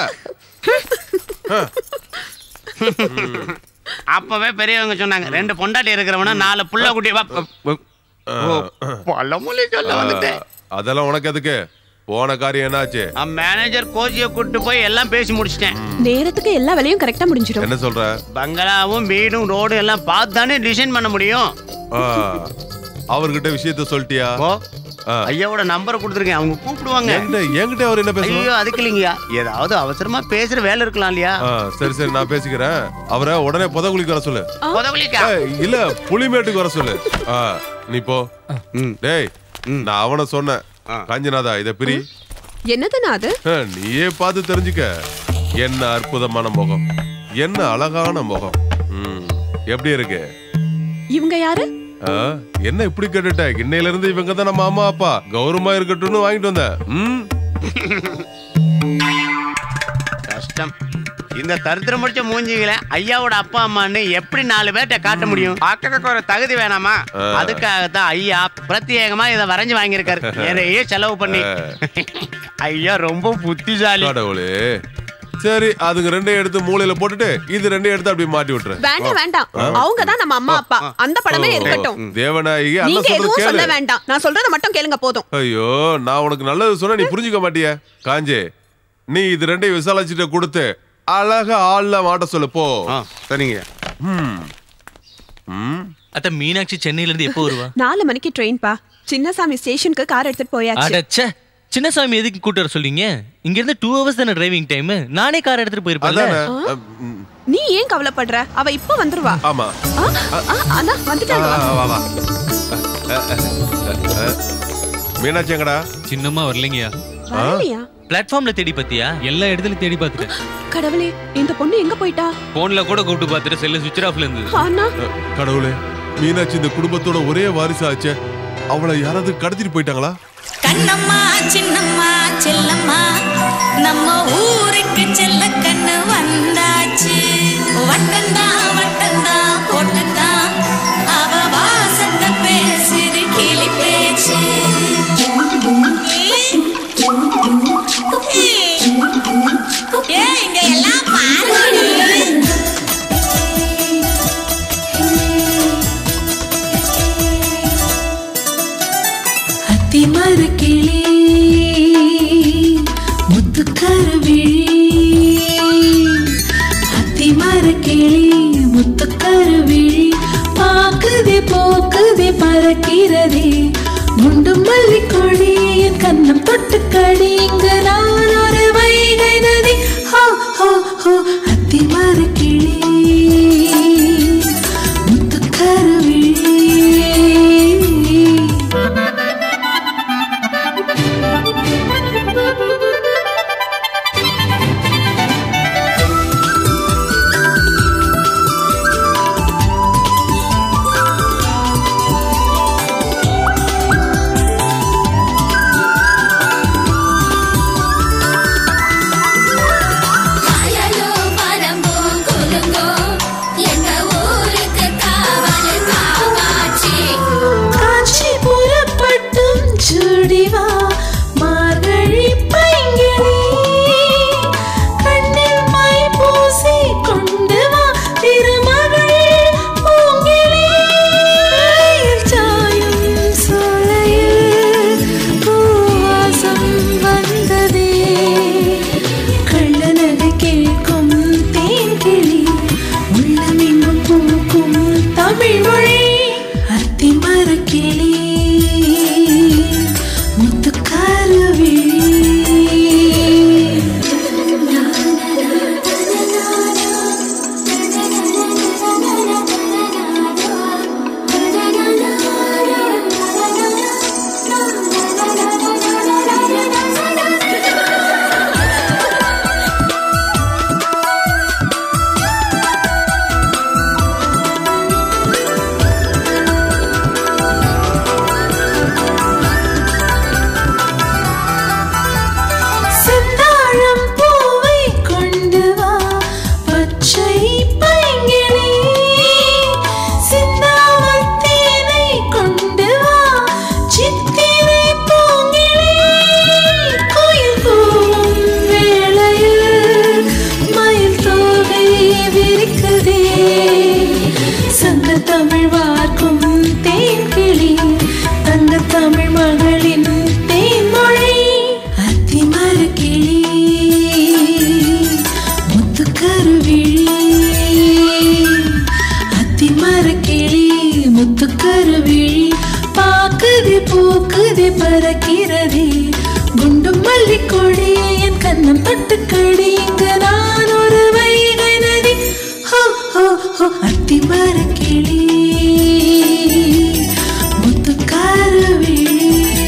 அப்பவே பெரியவங்க சொன்னாங்க ரெண்டு பொண்டாட்டி இருக்கிறவன நாலு புள்ள குட்டி வா- ஓ, பழமொழி சொல்ல வந்துட்டேன் அதெல்லாம் உனக்கு எதுக்கு போன காரியம் என்னாச்சு மேனேஜர் கோச்சியை கூட்டு போய் எல்லாம் பேசி முடிச்சிட்டேன் நேரத்துக்கு எல்லா வேலையும் கரெக்டா முடிஞ்சிடும் என்ன சொல்ற பங்களாவும் வீடும் ரோடும் எல்லாம் பார்த்து தானே டிசைன் பண்ண முடியும் ஆ, அவர்கிட்ட விஷயத்த சொல்லிட்டியா ஐயாவோட நம்பரை கொடுத்துருக்கேன் அவங்க கூப்பிடுவாங்க என்கிட்ட- என்கிட்ட அவர் என்ன பேசணும்? ஐயோ அதுக்கு இல்லைங்கய்யா ஏதாவது அவசரமா பேசுற வேலை இருக்கலாம் இல்லையா ஆ, சரி சரி நான் பேசிக்கிறேன் அவரை உடனே புதகுலிக்கு வர சொல்லு புதகுலிக்கா? ஏய், இல்ல புலிமேட்டுக்கு வர சொல்லு ஆ, நீ போ டேய் நான் அவனை சொன்னேன் காஞ்சிநாதா இத பிரி என்னதுன்னா அது ஆ, நீயே பார்த்து தெரிஞ்சுக்க என்ன அற்புதமான முகம் என்ன அழகான முகம் ம், எப்படி இருக்கு இவங்க யாரு ஆ, என்ன இப்படி கேட்டுட்ட இன்னையில இருந்து இவங்க தான் நம்ம அம்மா அப்பா கௌரவமா இருக்கட்டும்னு வாங்கிட்டு வந்தேன் ம் கஷ்டம் இந்த தரித்திரம் முடிச்ச மூஞ்சிகளை ஐயாவோட அப்பா அம்மான்னு எப்படி நாலு பேர்ட்ட காட்ட முடியும் பார்க்கறதுக்கு ஒரு தகுதி வேணாமா ஆ. அதுக்காகத்தான் ஐயா பிரத்யேகமா இதை வரைஞ்சு வாங்கியிருக்காரு நிறைய செலவு பண்ணி ஐயா ரொம்ப புத்திசாலி கடவுளே சரி அதுங்க ரெண்டையும் எடுத்து மூலையில போட்டுட்டு இது ரெண்டையும் எடுத்து அப்படி மாட்டி விட்டுரு வேண்டாம் வேண்டாம் அவங்க தான் நம்ம அம்மா அப்பா அந்த படமே இருக்கட்டும் தேவநாயகி அண்ணன் நீங்க சொல்றது எதுவும் சொல்ல கேளு வேண்டாம் நான் சொல்றத மட்டும் கேளுங்க போதும் ஐயோ நான் உனக்கு நல்லது சொன்னா நீ புரிஞ்சுக்க மாட்டிய காஞ்சே நீ இது ரெண்டையும் விசாலாச்சிட்ட கொடுத்து அழகா ஆள்ல மாட்ட சொல்லு போ சரிங்க அத்த மீனாட்சி சென்னையில இருந்து எப்போ வருவா நாலு மணிக்கு ட்ரெயின் பா சின்னசாமி ஸ்டேஷனுக்கு கார் எடுத்துட்டு போயாச்சு அடச்சே சின்னசாமி எதுக்கு கூட்டு வர சொல்றீங்க இங்க இருந்து டூ ஹவர்ஸ் தானே டிரைவிங் டைம் நானே கார் எடுத்துட்டு போயிருப்பேன்ல ஆ? நீ ஏன் கவலைப்படுற அவ இப்ப வந்துருவா ஆமா ஆ, ஆ, அண்ணா வந்துட்டாங்க வா வா மீனாட்சி எங்கடா சின்னம்மா வரலைங்கயா வரலையா பிளாட்ஃபார்ம்ல தேடி பாத்தியா எல்லா இடத்துலயும் தேடி பார்த்துட்டேன் கடவுளே இந்த பொண்ணு எங்க போயிட்டா போன்ல கூட கூப்பிட்டு பார்த்துட்டு செல்லு சுவிட்ச் ஆஃப்ல இருந்தது அண்ணா கடவுளே மீனாட்சி இந்த குடும்பத்தோட ஒரே வாரிசு ஆச்சே அவளை யாராவது கடத்திட்டு போயிட்டாங்களா கண்ணம்மா சின்னம்மா செல்லம்மா நம்ம ஊருக்கு செல்ல கண்ணு வந்தாச்சு வட்டந்தா வட்டந்தா போட்டந்தா அவ வாசந்த பேசுது கிளி பேச்சு ஏய், இங்க எல்லாம் பாருடி. அத்திமர கிளி முத்துக்கருவிழி அத்திமர கிளி முத்துக்கருவிழி பாக்குதே போக்குதே பறக்கிறதே முண்டு மல்லி கொடி என் கண்ணம் தொட்டு கடி இங்கு நான் ஒரு வைகை நதி ஹோ ஹோ ஹோ அத்திமர கிளி காயலோ பரம்போ போக்குதே பறக்கிறதே குண்டும் மல்லிக்கொடி என் கண்ணம் தொட்டுக்கடி இங்கு நான் ஒரு வைகை நதி ஹோ ஹோ ஹோ அத்தி மரக்கிளி முத்துக்கார விழி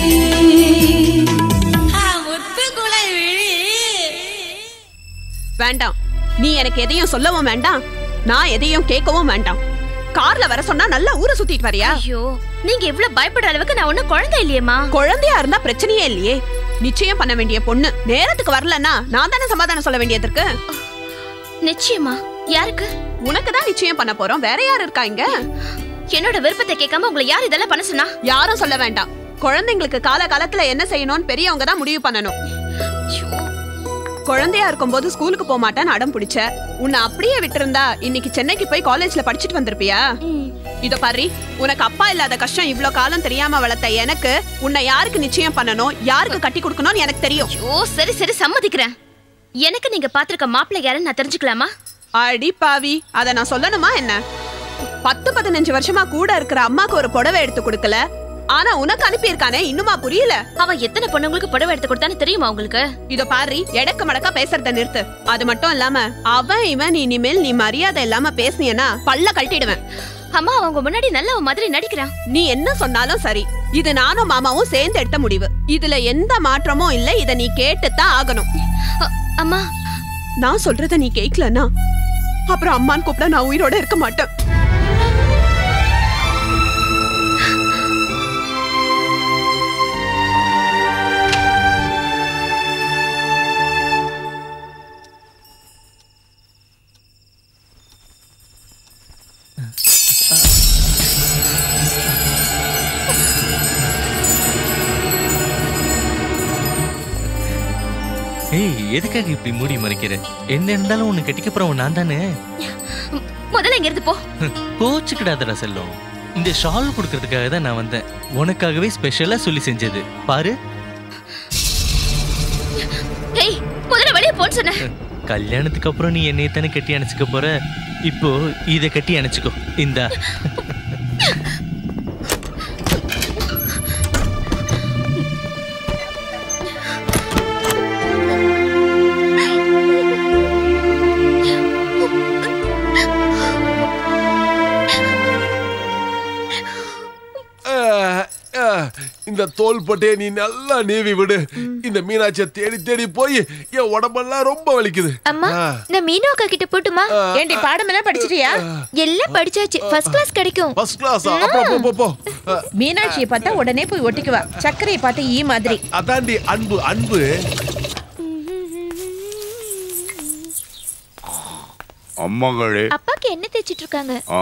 வேண்டாம் நீ எனக்கு எதையும் சொல்லவும் வேண்டாம் நான் எதையும் கேட்கவும் வேண்டாம் கார்ல வர சொன்னா நல்லா ஊரை சுத்திட்டு வரியா ஐயோ நீங்க இவ்ளோ பயப்படுற அளவுக்கு நான் ஒண்ணும் குழந்தை இல்லையேம்மா குழந்தையா இருந்தா பிரச்சனையே இல்லையே நிச்சயம் பண்ண வேண்டிய பொண்ணு நேரத்துக்கு வரலன்னா நான் தானே சமாதானம் சொல்ல வேண்டியது இருக்கு நிச்சயமா யாருக்கு உனக்கு தான் நிச்சயம் பண்ண போறோம் வேற யார் இருக்கா இங்க என்னோட விருப்பத்தை கேட்காம உங்களை யார் இதெல்லாம் பண்ண சொன்னா யாரும் சொல்ல வேண்டாம் குழந்தைங்களுக்கு கால காலத்துல என்ன செய்யணும்னு பெரியவங்க தான் முடிவு பண்ணணும் குழந்தையா இருக்கும்போது ஸ்கூலுக்கு போக மாட்டேன்னு அடம் பிடிச்ச உன்னை அப்படியே விட்டிருந்தா இன்னைக்கு சென்னைக்கு போய் காலேஜ்ல படிச்சுட்டு வந்திருப்பியா இதோ பாரு உனக்கு அப்பா இல்லாத கஷ்டம் இவ்ளோ காலம் தெரியாம வளர்த்த எனக்கு உன்னை யாருக்கு நிச்சயம் பண்ணணும் யாருக்கு கட்டி கொடுக்கணும்னு எனக்கு தெரியும் ஓ சரி சரி சம்மதிக்கிறேன் எனக்கு நீங்க பாத்திருக்க மாப்பிள்ளை யாருன்னு நான் தெரிஞ்சுக்கலாமா அடி பாவி அத நான் சொல்லணுமா என்ன பத்து பதினஞ்சு வருஷமா கூட இருக்கிற அம்மாக்கு ஒரு புடவை எடுத்து கொடுக்கல ஆனா உனக்கு அனுப்பியிருக்கானே இன்னுமா புரியல அவன் எத்தனை பொண்ணுங்களுக்கு புடவை எடுத்து கொடுத்தான்னு தெரியுமா உங்களுக்கு இதோ பாரு எடக்கு மடக்கா பேசுறத நிறுத்து அது மட்டும் இல்லாம அவன் இவன் இனிமேல் நீ மரியாதை இல்லாம பேசுனியனா பல்ல கழட்டிடுவேன் அம்மா அவங்க முன்னாடி நல்ல மாதிரி நடிக்கிறான் நீ என்ன சொன்னாலும் சரி இது நானும் மாமாவும் சேர்ந்து எடுத்த முடிவு இதுல எந்த மாற்றமும் இல்ல இத நீ கேட்டுத்தான் ஆகணும் அம்மா நான் சொல்றத நீ கேட்கலன்னா அப்புறம் அம்மான்னு கூப்பிட நான் உயிரோட இருக்க மாட்டேன் ஏய் எதுக்காக இப்படி மூடி மறைக்கிற என்ன இருந்தாலும் உன்னை கட்டிக்க போறவன் நான் தானே முதல்ல இங்க இருந்து போ கோச்சுக்கிடாதடா செல்லம் இந்த ஷால் கொடுக்கறதுக்காக தான் நான் வந்தேன் உனக்காகவே ஸ்பெஷலா சொல்லி செஞ்சது பாரு ஏய் முதல்ல வெளியே போன்னு சொன்ன கல்யாணத்துக்கு அப்புறம் நீ என்னைய தானே கட்டி அணைச்சிக்க போற இப்போ இத கட்டி அணைச்சிக்கோ இந்தா அஹ், அஹ், இந்த தோள்பட்டையை நீ நல்லா நீவி விடு இந்த மீனாட்சியை தேடி தேடி போய் என் உடம்பெல்லாம் ரொம்ப வலிக்குது அம்மா ஆ. நான் மீனு அக்கா கிட்ட போட்டுமா ஏண்டி பாடமெல்லாம் படிச்சிட்டியா எல்லாம் படிச்சாச்சு ஃபர்ஸ்ட் கிளாஸ் கிடைக்கும் ஃபர்ஸ்ட் கிளாஸ் அப்புறம் போ, போ போ அஹ், மீனாட்சியை பார்த்தா உடனே போய் ஒட்டிக்குவா சர்க்கரையை பார்த்து ஈ மாதிரி அதாண்டி அன்பு அன்பு அம்மாங்களே அப்பாக்கு என்ன தேய்ச்சிட்டு இருக்காங்க ஆ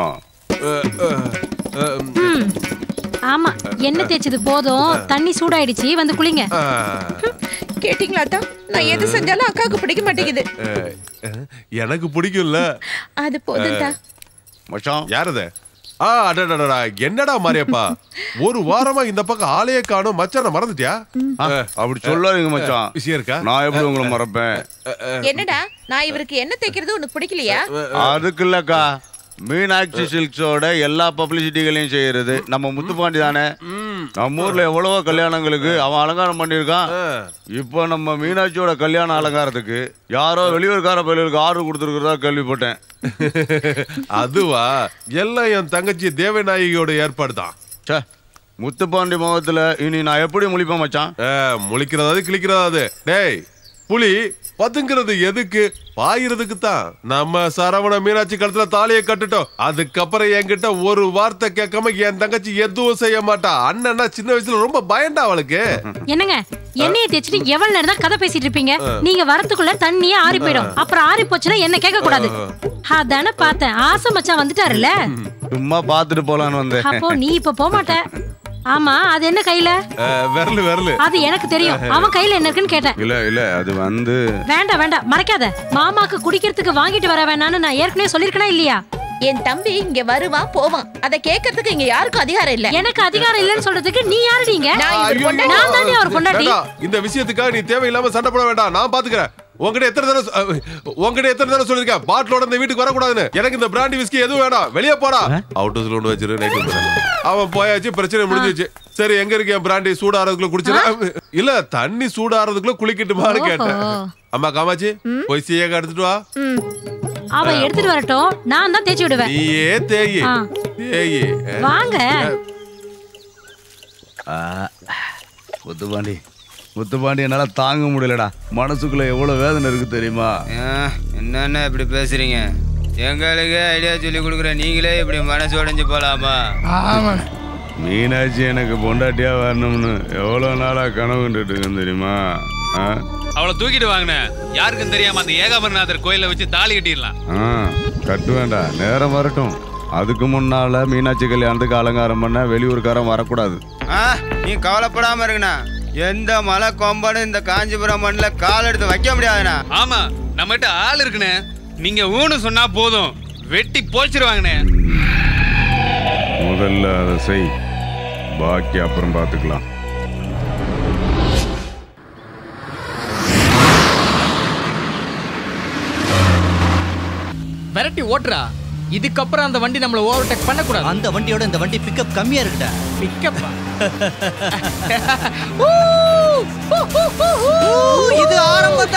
ம். ஆமா எண்ணெய் தேய்ச்சது போதும் தண்ணி சூடாயிடுச்சு வந்து குளிங்க கேட்டிங்களா அத்தா நான் எது செஞ்சாலும் அக்காவுக்கு பிடிக்க மாட்டேங்குது அஹ், அஹ், எனக்கு பிடிக்கும்ல அது போதும்டா மச்சான் யார் அது ஆ அடடடடா என்னடா மாரியப்பா ஒரு வாரமா இந்த பக்கம் ஆளையே காணும் மச்சான மறந்துட்டியா ஆ, அப்படி சொல்லாதீங்க மச்சான் விஷயம் இருக்கா நான் எப்படி உங்களை மறப்பேன் என்னடா நான் இவருக்கு என்ன தைக்கிறது உனக்கு பிடிக்கலையா அதுக்கு இல்லக்கா மீனாட்சி சில்க்ஸோட எல்லா பப்ளிசிட்டிகளையும் செய்யறது நம்ம முத்துப்பாண்டி தானே நம்ம ஊர்ல எவ்வளவோ கல்யாணங்களுக்கு அவன் அலங்காரம் பண்ணியிருக்கான் இப்போ நம்ம மீனாட்சியோட கல்யாண அலங்காரத்துக்கு யாரோ வெளியூர்கார பயிலுக்கு ஆர்டர் கொடுத்துருக்கிறதா கேள்விப்பட்டேன் அதுவா எல்லாம் என் தங்கச்சி தேவநாயகியோட ஏற்பாடு தான் ச்சே முத்துப்பாண்டி முகத்துல இனி நான் எப்படி முழிப்பேன் மச்சான் முழிக்கிறதாவது கிளிக்கிறதாவது டேய் புலி பதுங்கிறது எதுக்கு பாயிறதுக்கு தான் நம்ம சரவண மீனாட்சி கழுத்துல தாலியை கட்டுட்டோம் அதுக்கப்புறம் என்கிட்ட ஒரு வார்த்தை கேட்காம என் தங்கச்சி எதுவும் செய்ய மாட்டா அண்ணன்னா சின்ன வயசுல ரொம்ப பயண்டா அவளுக்கு என்னங்க எண்ணெயை தேய்ச்சிட்டு எவ்வளவு நேரம் தான் கதை பேசிட்டு இருப்பீங்க நீங்க வரதுக்குள்ள தண்ணியே ஆறி போயிடும் அப்புறம் ஆறி போச்சுன்னா என்ன கேட்க கூடாது அதானே பார்த்தேன் ஆசை மச்சான் வந்துட்டாருல்ல சும்மா பார்த்துட்டு போலான்னு அப்போ வந்தேன் நீ இப்ப போக மாட்ட ஆமா அது என்ன கையில அஹ், விரலு விரலு அது எனக்கு தெரியும் அவன் கையில என்ன இருக்குன்னு கேட்டேன் இல்ல இல்ல அது வந்து வேண்டாம் வேண்டாம் மறைக்காத மாமாக்கு குடிக்கிறதுக்கு வாங்கிட்டு வர வேணாம்னு நான் ஏற்கனவே சொல்லிருக்கனா இல்லையா என் தம்பி இங்க வருவான் போவான் அத கேட்கறதுக்கு இங்க யாருக்கும் அதிகாரம் இல்ல எனக்கு அதிகாரம் இல்லைன்னு சொல்றதுக்கு நீ யாருடீங்க நான் இவர் ஐயோ. பொண்டாட்டி. நான் தானே அவர் பொண்டாட்டி வேண்டாம். இந்த விஷயத்துக்காக நீ தேவையில்லாம சண்டை போட வேண்டாம் நான் பாத்துக்கிறேன் உங்ககிட்ட எத்தனை தடவை சொ- அஹ், உங்ககிட்ட எத்தனை தடவை சொல்லிருக்கேன் பாட்டிலோட இந்த வீட்டுக்கு வரக்கூடாதுன்னு எனக்கு இந்த பிராண்டி விஸ்கி எதுவும் வேண்டாம் வெளியே போடா அவுட் ஹவுஸ்ல ஒன்று வச்சிரு நைட் அவன் போயாச்சு பிரச்சனை முடிஞ்சிச்சு சரி எங்க இருக்கு என் பிராண்டி சூடாறதுக்குள்ள குடிச்சிடா இல்ல தண்ணி சூடாறதுக்குள்ள குளிக்கட்டுமான்னு கேட்டேன் ஓஹோ. அம்மா காமாச்சி போய் சீயக்கா எடுத்துட்டு வா அவ எடுத்துட்டு வரட்டும் நான் தான் தேய்ச்சி விடுவேன் நீயே தேயி ஆ. தேயி வாங்க ஆ, முத்துப்பாண்டி முத்துப்பாண்டி என்னால தாங்க முடியலடா மனசுக்குள்ள எவ்வளவு வேதனை இருக்கு தெரியுமா என்னென்ன இப்படி பேசுறீங்க எங்களுக்கு ஐடியா சொல்லி கொடுக்குற நீங்களே இப்படி மனசு உடைஞ்சு போலாமா மீனாட்சி எனக்கு பொண்டாட்டியா வரணும்னு எவ்வளவு நாளா கனவு கண்டுட்டு இருக்கேன் தெரியுமா ஆ? அவளை தூக்கிட்டு வாங்கினேன் யாருக்கும் தெரியாம அந்த ஏகாபரநாதர் கோயில வச்சு தாலி கட்டிடலாம் ஆ கட்டு வேண்டாம் நேரம் வரட்டும் அதுக்கு முன்னால மீனாட்சி கல்யாணத்துக்கு அலங்காரம் பண்ண வெளியூர்காரன் வரக்கூடாது ஆ நீ கவலைப்படாம இருக்குண்ணா எந்த மலை கொம்பனும் இந்த காஞ்சிபுரம் மண்ணில் கால் எடுத்து வைக்க முடியாதுண்ணா ஆமா நம்மகிட்ட ஆள் இருக்குண்ணே நீங்க ஊனு சொன்னா போதும் வெட்டி போச்சிருவாங்கண்ணே முதல்ல அதை செய் பாக்கி அப்புறம் பார்த்துக்கலாம் விரட்டி ஓட்டுறா இதுக்கப்புறம் அந்த வண்டி நம்மள ஓவர்டேக் பண்ணக்கூடாது அந்த வண்டியோட இந்த வண்டி பிக்கப் கம்மியா இருக்குடா பிக்கப்பா இது ஆரம்பம்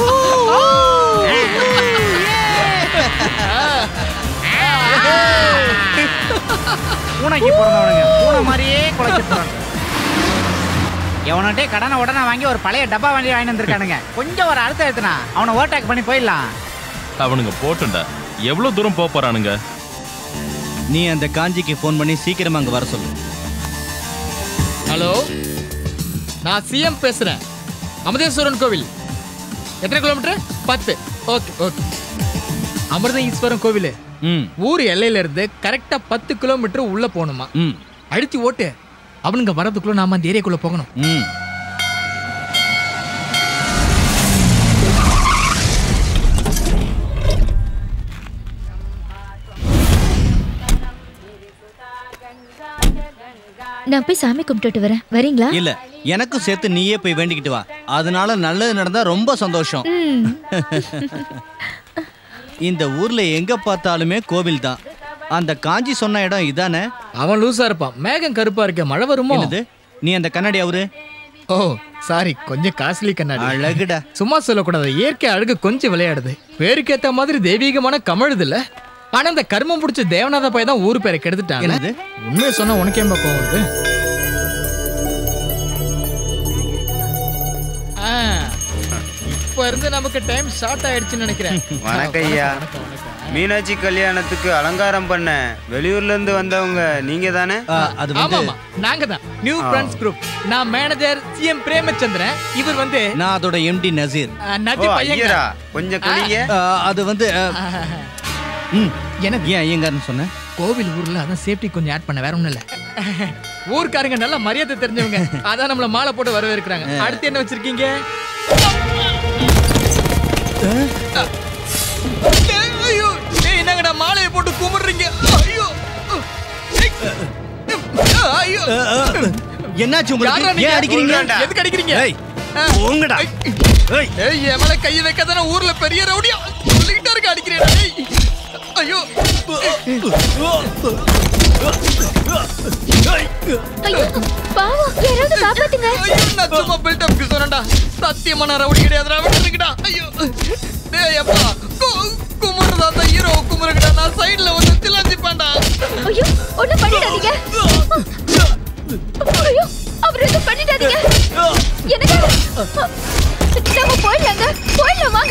பூனைக்கு பிறந்தவனுங்க பூனை மாதிரியே குலைச்சிட்டு எவன்கிட்டே கடனை உடனே வாங்கி ஒரு பழைய டப்பா வண்டி வாங்கி வந்திருக்கானுங்க கொஞ்சம் ஒரு அழுத்தம் எடுத்துனா அவனை ஓவர்டேக் பண்ணி போயிடலாம் அவனுங்க போட்டுண்டா எவ்வளவு தூரம் போக போறானுங்க நீ அந்த காஞ்சிக்கு ஃபோன் பண்ணி சீக்கிரமா அங்க வர சொல்லு ஹலோ நான் சிஎம் பேசுறேன் அமதேஸ்வரன் கோவில் எத்தனை கிலோமீட்டர் பத்து ஓகே ஓகே அமிர்த ஈஸ்வரன் கோவில் ஊர் எல்லையில இருந்து கரெக்டா பத்து கிலோமீட்டர் உள்ள போகணுமா அழுத்தி ஓட்டு அவனுங்க வரதுக்குள்ள நாம அந்த ஏரியாக்குள்ள போகணும் நான் போய் சாமி கும்பிட்டுட்டு வரேன் வரீங்களா இல்ல எனக்கும் சேர்த்து நீயே போய் வேண்டிக்கிட்டு வா அதனால நல்லது நடந்தா ரொம்ப சந்தோஷம் ம். இந்த ஊர்ல எங்க பார்த்தாலுமே கோவில் தான் அந்த காஞ்சி சொன்ன இடம் இதானே அவன் லூசா இருப்பான் மேகம் கருப்பா இருக்க மழை வருமோ என்னது நீ அந்த கண்ணாடி அவரு ஓ சாரி கொஞ்சம் காஸ்ட்லி கண்ணாடி அழகுடா சும்மா சொல்லக்கூடாது இயற்கை அழகு கொஞ்சம் விளையாடுது பேருக்கு ஏத்த மாதிரி தெய்வீகமான கமழுது இல்ல ஆனா இந்த கர்மம் பிடிச்ச தேவநாத பையன் தான் ஊர் பேரை கெடுத்துட்டாங்க என்னது? உண்மையை சொன்னா உனக்கே பக்கம் வருது ஆ, இப்ப இருந்து நமக்கு டைம் ஷார்ட் ஆயிடுச்சுன்னு நினைக்கிறேன் வணக்கம் ஐயா மீனாட்சி கல்யாணத்துக்கு அலங்காரம் பண்ண வெளியூர்ல இருந்து வந்தவங்க நீங்க தானே அது ஆமாமா நாங்க தான் நியூ ஃப்ரெண்ட்ஸ் குரூப் நான் மேனேஜர் சிஎம் பிரேமச்சந்திரன் இவர் வந்து நான் அதோட எம்டி நசீர் ஆ, நதி ஓ, பையங்க ஐயரா, கொஞ்சம் குனிங்க. ஆ, அது வந்து ஆ, ம், என்னது ஏன் ஐயங்காரன்னு சொன்னேன் கோவில் ஊர்ல அதான் சேஃப்டி கொஞ்சம் ஆட் பண்ண வேற ஒண்ணும் இல்ல ஊர்க்காரங்க நல்ல மரியாதை தெரிஞ்சவங்க அதான் நம்மள மாலை போட்டு வரவேற்கிறாங்க அடுத்து என்ன வச்சிருக்கீங்க ஐயோ டேய் என்னங்கடா மாலையை போட்டு கும்பிடுறீங்க ஐயோ ஐயோ என்னாச்சு உங்களுக்கு? யாரா நீங்க? ஏன் அடிக்கிறீங்க? எதுக்கு அடிக்கிறீங்க ஏய், ஆ. போங்கடா. ஏய், என் மேல கையை வைக்காதானே ஊர்ல பெரிய ரவுடியா சொல்லிக்கிட்டே இருக்க அடிக்கிறேன் டேய். ஐயோ ஐயோ பாவம் யாராவது காப்பாத்துங்க ஐயோ நான் சும்மா பில்டப்க்கு சொன்னேன்டா சத்தியமா நான் ரவுடி கிடையாதுடா விட்டுருக்கடா ஐயோ டேய் அப்பா கு- கும்பிடுறதா அந்த ஹீரோ கும்பிடுங்கடா நான் சைடுல வந்து திலாஞ்சிப்பான்டா ஐயோ ஒண்ணும் பண்ணிடாதீங்க ஐயோ அவர் எதுவும் பண்ணிடாதீங்க எனக்கு நம்ம போயிடலாங்க போயிடலாம் வாங்க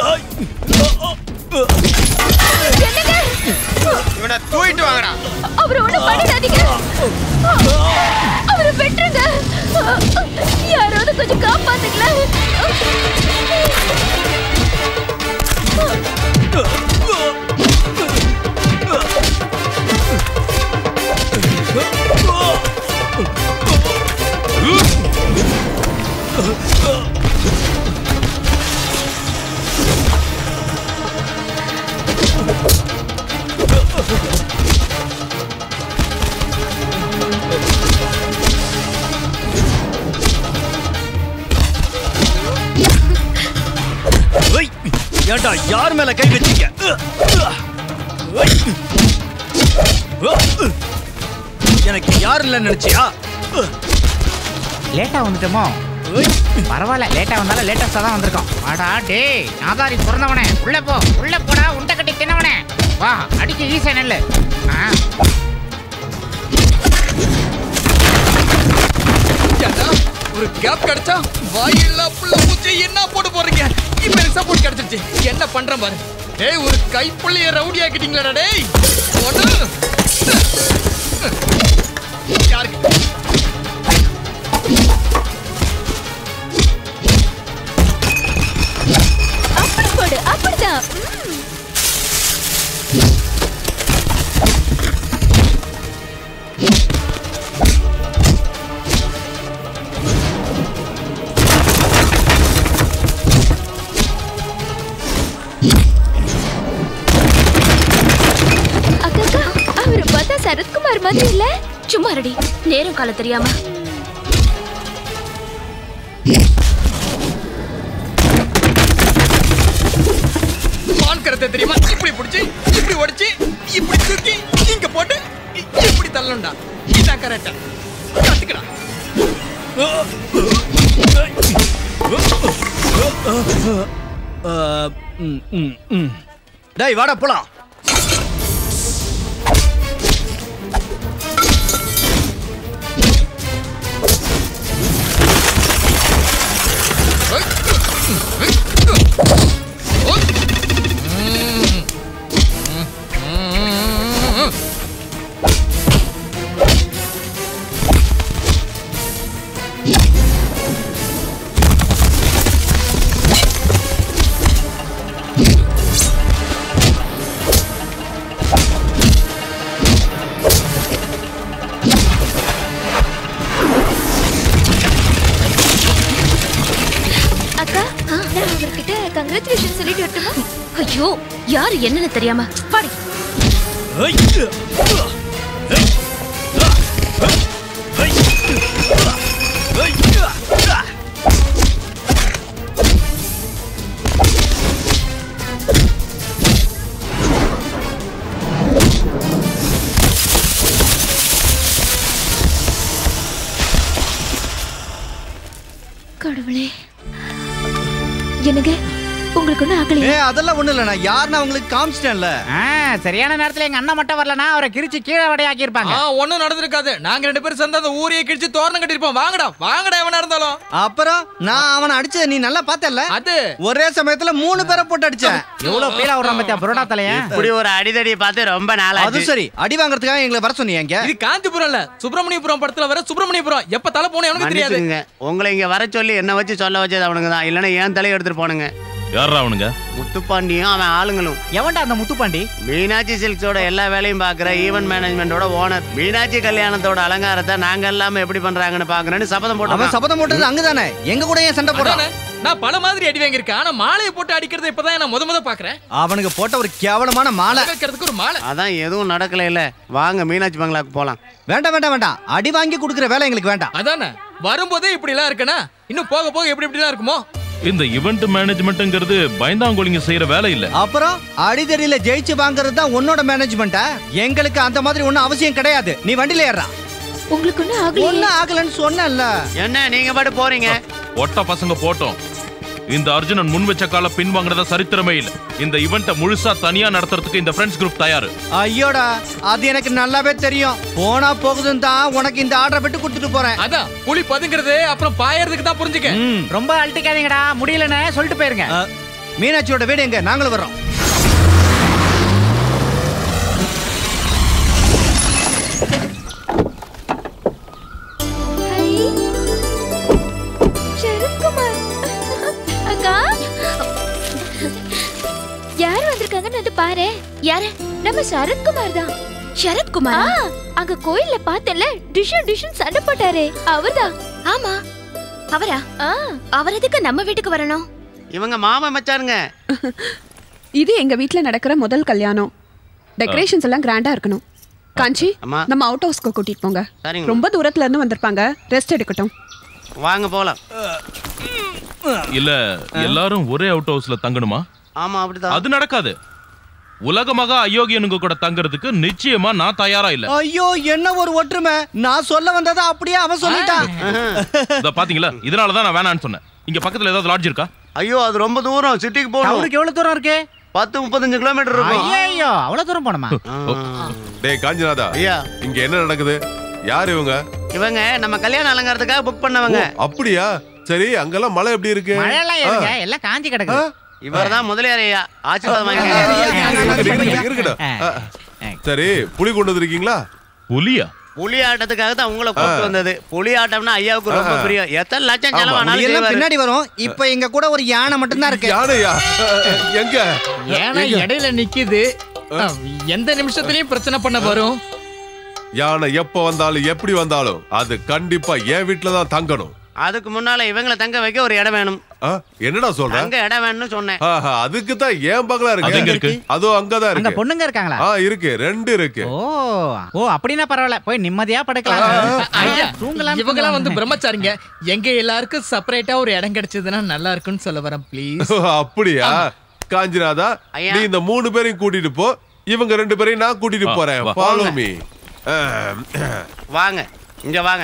என்னங்க இவனை தூக்கிட்டு வாங்கடா அவர் ஒண்ணும் பண்ணிடாதீங்க அவரை வெட்டுருங்க யாராவது கொஞ்சம் காப்பாத்துங்களேன் ஏய், ஏன்டா யார் மேல கை வச்சீங்க எனக்கு யாரும் இல்லைன்னு நினைச்சியா லேட்டா வந்துட்டோமோ பரவாயில்ல லேட்டா வந்தாலும் லேட்டஸ்டா தான் வந்திருக்கோம் வாடா டேய் நாதாரி பிறந்தவனே உள்ள போ உள்ள போடா உண்டை கட்டி தின்னவனே வா அடிக்க ஈசை நெல்லு ஆ. ஏண்டா, ஒரு கேப் கிடைச்சா வாயில்லா புள்ள பூச்சி என்ன போட்டு போறீங்க இப்ப எனக்கு சப்போர்ட் கிடைச்சிருச்சு என்ன பண்றேன் பாரு டேய் ஒரு கைப்புள்ளைய ரவுடி ஆக்கிட்டீங்களா டேய் ஒண்ணு யாருக்கு அப்படி போடு அப்படிதான் ம். அக்கா அக்கா, அவரை பார்த்தா சரத்குமார் மாதிரி இல்ல சும்மா ரெடி நேரம் காலம் தெரியாம மான் கரத்தை தெரியுமா இப்படி பிடிச்சி இப்படி உடைச்சு இப்படி தூக்கி இங்க போட்டு இ- இப்படி தள்ளணும்டா இதான் கரெக்டா கத்துக்கடா டேய் வாடா போலாம் அக்கா நான் அவர்கிட்ட கங்க்ராச்சுலேஷன் சொல்லிட்டு வரட்டுமா ஐயோ யாரு என்னன்னு தெரியாம பாடி கடவுளே எனக்கு உங்களுக்கு ஒன்றும் ஆகலையா ஏ அதெல்லாம் ஒண்ணும் இல்ல நான் யாருன்னு அவங்களுக்கு காமிச்சிட்டேன்ல ஆ, சரியான நேரத்துல எங்க அண்ணன் மட்டும் வரலனா அவரை கிரிச்சு கீழே வடையாக்கி இருப்பாங்க ஆ ஒண்ணும் நடந்திருக்காது நாங்க ரெண்டு பேரும் சேர்ந்து அந்த ஊரையே கிழிச்சு தோரணம் கட்டிருப்போம் வாங்கடா வாங்கடா எவனா இருந்தாலும் அப்புறம் நான் அவனை அடிச்சத நீ நல்லா பார்த்தல அது ஒரே சமயத்துல மூணு பேரை போட்டு அடிச்சேன் எவ்வளவு பேரா விடுறான் பத்தியா புரோடா தலையா இப்படி ஒரு அடிதடி பார்த்து ரொம்ப நாளாச்சு அது சரி அடி வாங்குறதுக்காக எங்களை வர சொன்னீங்க இங்க இது காஞ்சிபுரம் இல்ல சுப்பிரமணியபுரம் படத்துல வர சுப்பிரமணியபுரம் எப்ப தலை போன எனக்கு தெரியாது மன்னிச்சுக்குங்க உங்களை இங்க வர சொல்லி என்ன வச்சு சொல்ல வச்சது அவனுங்க தான் இல்லைன்னா ஏன் தலையை எடுத்துட்டு போனுங்க யாரா அவனுங்க முத்துப்பாண்டியும் அவன் ஆளுங்களும் எவன்டா அந்த முத்துப்பாண்டி மீனாட்சி சில்க்ஸோட எல்லா வேலையும் பார்க்குற ஈவென்ட் மேனேஜ்மெண்டோட ஓனர் மீனாட்சி கல்யாணத்தோட அலங்காரத்தை நாங்க எல்லாமே எப்படி பண்றாங்கன்னு பாக்குறேன்னு சபதம் அவன் போட்டோம் சபதம் போட்டது அங்கதானே எங்க கூட ஏன் சண்டை போடுறான் அதானே, நான் பல மாதிரி அடி வாங்கியிருக்கேன் ஆனா மாலையை போட்டு அடிக்கிறது இப்பதான் நான் முத முத பாக்குறேன் அவனுக்கு போட்ட ஒரு கேவலமான மாலை வைக்கிறதுக்கு ஒரு மாலை அதான் எதுவும் நடக்கல இல்ல வாங்க மீனாட்சி பங்களாக்கு போலாம் வேண்டாம் வேண்டாம் வேண்டாம் அடி வாங்கி கொடுக்குற வேலை எங்களுக்கு வேண்டாம் அதானே வரும்போதே இப்படி எல்லாம் இருக்கனா இன்னும் போக போக எப்படி இப்படி எல்லாம் இருக்குமோ இந்த இவெண்ட் மேனேஜ்மெண்ட்ங்கிறது பயந்தாங்கோலிங்க செய்யற வேலை இல்ல அப்புறம் அடிதடியில ஜெயிச்சு வாங்குறது தான் உன்னோட மேனேஜ்மெண்டா எங்களுக்கு அந்த மாதிரி ஒண்ணும் அவசியம் கிடையாது நீ வண்டியில ஏறா உங்களுக்கு ஒன்றும் ஆகலையே ஒன்னும் ஆகலன்னு சொன்னேன்ல என்ன நீங்க பாட்டு போறீங்க ஒட்ட பசங்க போட்டோம் இந்த அர்ஜுனன் முன் வச்ச கால பின் வாங்குறதா சரித்திரமே இல்ல இந்த இவெண்ட்டை முழுசா தனியா நடத்துறதுக்கு இந்த ஃப்ரெண்ட்ஸ் குரூப் தயாரு ஐயோடா அது எனக்கு நல்லாவே தெரியும் போனா போகுதுன்னு தான் உனக்கு இந்த ஆர்டரை விட்டு கொடுத்துட்டு போறேன் அதான் புலி பதுங்கிறது அப்புறம் பாயறதுக்கு தான் புரிஞ்சுக்க ரொம்ப அழட்டிக்காதீங்கடா முடியலன்னு சொல்லிட்டு போயிருங்க அஹ், மீனாட்சியோட வீடு எங்க நாங்களும் வர்றோம் சரத்குமார் அக்கா யார் வந்திருக்காங்கன்னு வந்து பாரு யாரு நம்ம சரத்குமார் தான் சரத்குமார் அங்க கோயில்ல பார்த்தேன்ல டிஷன் டிஷன் சண்டை போட்டாரே அவர்தான் ஆமா அவரா அவர் எதுக்கு நம்ம வீட்டுக்கு வரணும் இவங்க மாமா மச்சானுங்க இது எங்க வீட்ல நடக்கிற முதல் கல்யாணம் டெக்கரேஷன்ஸ் எல்லாம் கிராண்டா இருக்கணும் காஞ்சி அம்மா. நம்ம அவுட் ஹவுஸ்க்கு கூட்டிட்டு போங்க சரிங்க. ரொம்ப தூரத்துல இருந்து வந்திருப்பாங்க ரெஸ்ட் எடுக்கட்டும் வாங்க போலாம் இல்ல எல்லாரும் ஒரே அவுட் ஹவுஸ்ல தங்கணுமா ஆமா அப்படிதான் அது நடக்காது உலகமாக அயோக்கியனுங்க கூட தங்குறதுக்கு நிச்சயமா நான் தயாரா இல்ல ஐயோ என்ன ஒரு ஒற்றுமை நான் சொல்ல வந்ததை அப்படியே அவன் சொல்லிட்டான் இத பாத்தீங்களா இதனால தான் நான் வேணான்னு சொன்னேன் இங்க பக்கத்துல ஏதாவது லாட்ஜ் இருக்கா ஐயோ அது ரொம்ப தூரம் சிட்டிக்கு போகணும் அவருக்கு எவ்வளவு தூரம் இருக்கு பத்து முப்பத்தஞ்சு கிலோமீட்டர் இருக்கும் ஐயோ அவ்வளவு தூரம் போணுமா டேய் காஞ்சிநாதா ஐயா. இங்க என்ன நடக்குது யார் இவங்க இவங்க நம்ம கல்யாண அலங்காரத்துக்காக புக் பண்ணவங்க ஓ, அப்படியா சரி அங்கெல்லாம் மழை எப்படி இருக்கு மழையெல்லாம் ஆ. இருங்க எல்லாம் காஞ்சி கிடக்கு இவர் தான் முதலியார் ஐயா ஆசீர்வாதம் இருக்கட்டும், வாங்கிக்க இருக்கட்டும். ஆ. சரி புளி கொண்டு வந்திருக்கீங்களா புலியா புலி ஆட்டத்துக்காக தான் உங்களை கூப்பிட்டு வந்தது புலி ஆட்டம்னா ஐயாவுக்கு ரொம்ப ஆ. பிரியம் எத்தனை லட்சம் நீ செலவானாலும் எல்லாம் செய்வாரு. பின்னாடி வரும் இப்ப எங்க கூட ஒரு யானை மட்டும்தான் இருக்கு யானையா எங்க ஏன்னா இடையில நிக்குது அஹ், எந்த நிமிஷத்துலயும் பிரச்சனை பண்ண வரும் யானை எப்ப வந்தாலும் எப்படி வந்தாலும் அது கண்டிப்பா என் வீட்டுல தான் தங்கணும் அதுக்கு முன்னால இவங்களை தங்க வைக்க ஒரு இடம் வேணும் ஆ, என்னடா சொல்ற அங்க இடம் வேணும்னு சொன்னேன் ஆஹா, அதுக்கு தான் ஏன் பங்களா அது எங்க இருக்கு இருக்கு? அதுவும் அங்கதான் அங்க இருக்கு பொண்ணுங்க இருக்காங்களா ஆ இருக்கு ரெண்டு இருக்கு ஓ ஓ அப்படின்னா பரவாயில்ல போய் நிம்மதியா படுக்கலாம் ஐயா தூங்கலாம் இவங்கெல்லாம் வந்து பிரம்மச்சாரிங்க எங்க எல்லாருக்கும் செப்பரேட்டா ஒரு இடம் கிடைச்சதுன்னா நல்லா இருக்கும்னு சொல்ல வரேன் ப்ளீஸ் அப்படியா காஞ்சிநாதா ஐயா. நீ இந்த மூணு பேரையும் கூட்டிட்டு போ இவங்க ரெண்டு பேரையும் நான் கூட்டிட்டு வா, போறேன் வா. ஃபாலோ வாங்க. மீ வாங்க இங்க வாங்க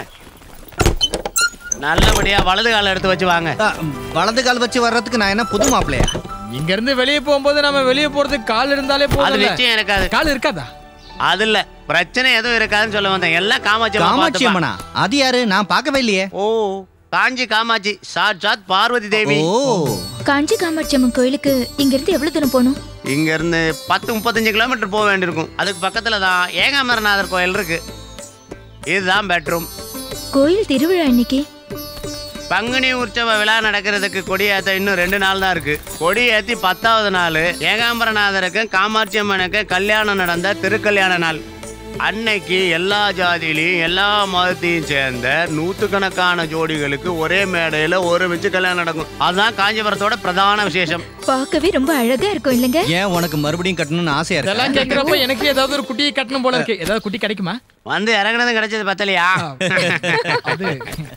நல்லபடியா வலது கால எடுத்து வச்சு வாங்க அ, வலது கால் வச்சு வர்றதுக்கு நான் என்ன புது மாப்பிள்ளையா இங்க இருந்து வெளியே போகும்போது நம்ம வெளியே போறதுக்கு கால் இருந்தாலே அது போதும் நிச்சயம் இருக்காது கால் இருக்காதா அது இல்ல பிரச்சனை எதுவும் இருக்காதுன்னு சொல்ல வந்தேன் எல்லாம் காமாட்சி அம்மா காமாட்சி பார்த்துப்பா. அம்மனா அது யாரு நான் பார்க்கவே இல்லையே ஓ காஞ்சி காமாட்சி சாட்சாத் பார்வதி தேவி ஓ காஞ்சி காமாட்சி அம்மன் கோயிலுக்கு இங்க இருந்து எவ்வளவு தூரம் போகணும் இங்க இருந்து பத்து முப்பத்தஞ்சு கிலோமீட்டர் போக வேண்டியிருக்கும் அதுக்கு பக்கத்துல தான் ஏகாம்பரநாதர் கோயில் இருக்கு இதுதான் பெட்ரூம் கோயில் திருவிழா இன்னைக்கு பங்குனி உற்சவ விழா நடக்கிறதுக்கு கொடியேத்த இன்னும் ரெண்டு நாள் தான் இருக்கு கொடியேத்தி பத்தாவது நாள் ஏகாம்பரநாதருக்கு காமாட்சி அம்மனுக்கு கல்யாணம் நடந்த திருக்கல்யாண நாள் அன்னைக்கு எல்லா ஜாதியிலையும் எல்லா மதத்தையும் சேர்ந்த நூற்றுக்கணக்கான ஜோடிகளுக்கு ஒரே மேடையில ஒருமிச்சு கல்யாணம் நடக்கும் அதுதான் காஞ்சிபுரத்தோட பிரதான விசேஷம் பார்க்கவே ரொம்ப அழகா இருக்கும் இல்லைங்க ஏன் உனக்கு மறுபடியும் கட்டணும்னு ஆசையா இதெல்லாம் இருக்கு கேக்குறப்ப எனக்கு ஏதாவது ஒரு குட்டியை கட்டணும் போல இருக்கு ஏதாவது குட்டி கிடைக்குமா வந்து இறங்குனதும் கிடைச்சது பத்தலையா அது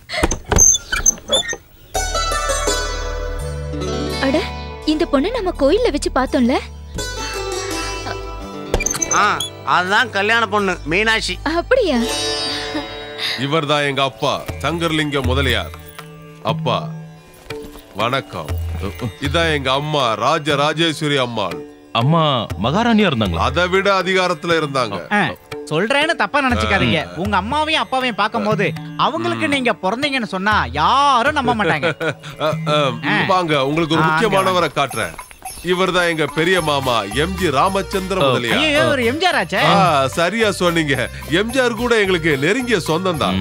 அட இந்த பொண்ணு நம்ம கோயில்ல வச்சு பார்த்தோம்ல ஆ அதுதான் கல்யாண பொண்ணு மீனாட்சி அப்படியா இவர் தான் எங்க அப்பா சங்கர்லிங்கம் முதலியார் அப்பா வணக்கம் இதான் எங்க அம்மா ராஜ ராஜேஸ்வரி அம்மாள் அம்மா மகாராணியா இருந்தாங்களா அதை விட அதிகாரத்துல இருந்தாங்க ஆ, சொல்றேன்னு தப்பா நினைச்சுக்காதீங்க உங்க அம்மாவையும் அப்பாவையும் பார்க்கும்போது அவங்களுக்கு நீங்க பிறந்தீங்கன்னு சொன்னா யாரும் நம்ப மாட்டாங்க அஹ், அஹ், வாங்க உங்களுக்கு ஒரு ஆ, முக்கியமானவரை காட்டுறேன் இவர் தான் எங்க பெரிய மாமா எம்ஜி ராமச்சந்திர முதலியார் ஐயோ ஒரு எம்ஜிஆர் ஆச்சே ஆ, சரியா சொன்னீங்க எம்ஜிஆர் கூட எங்களுக்கு நெருங்கிய சொந்தம் தான்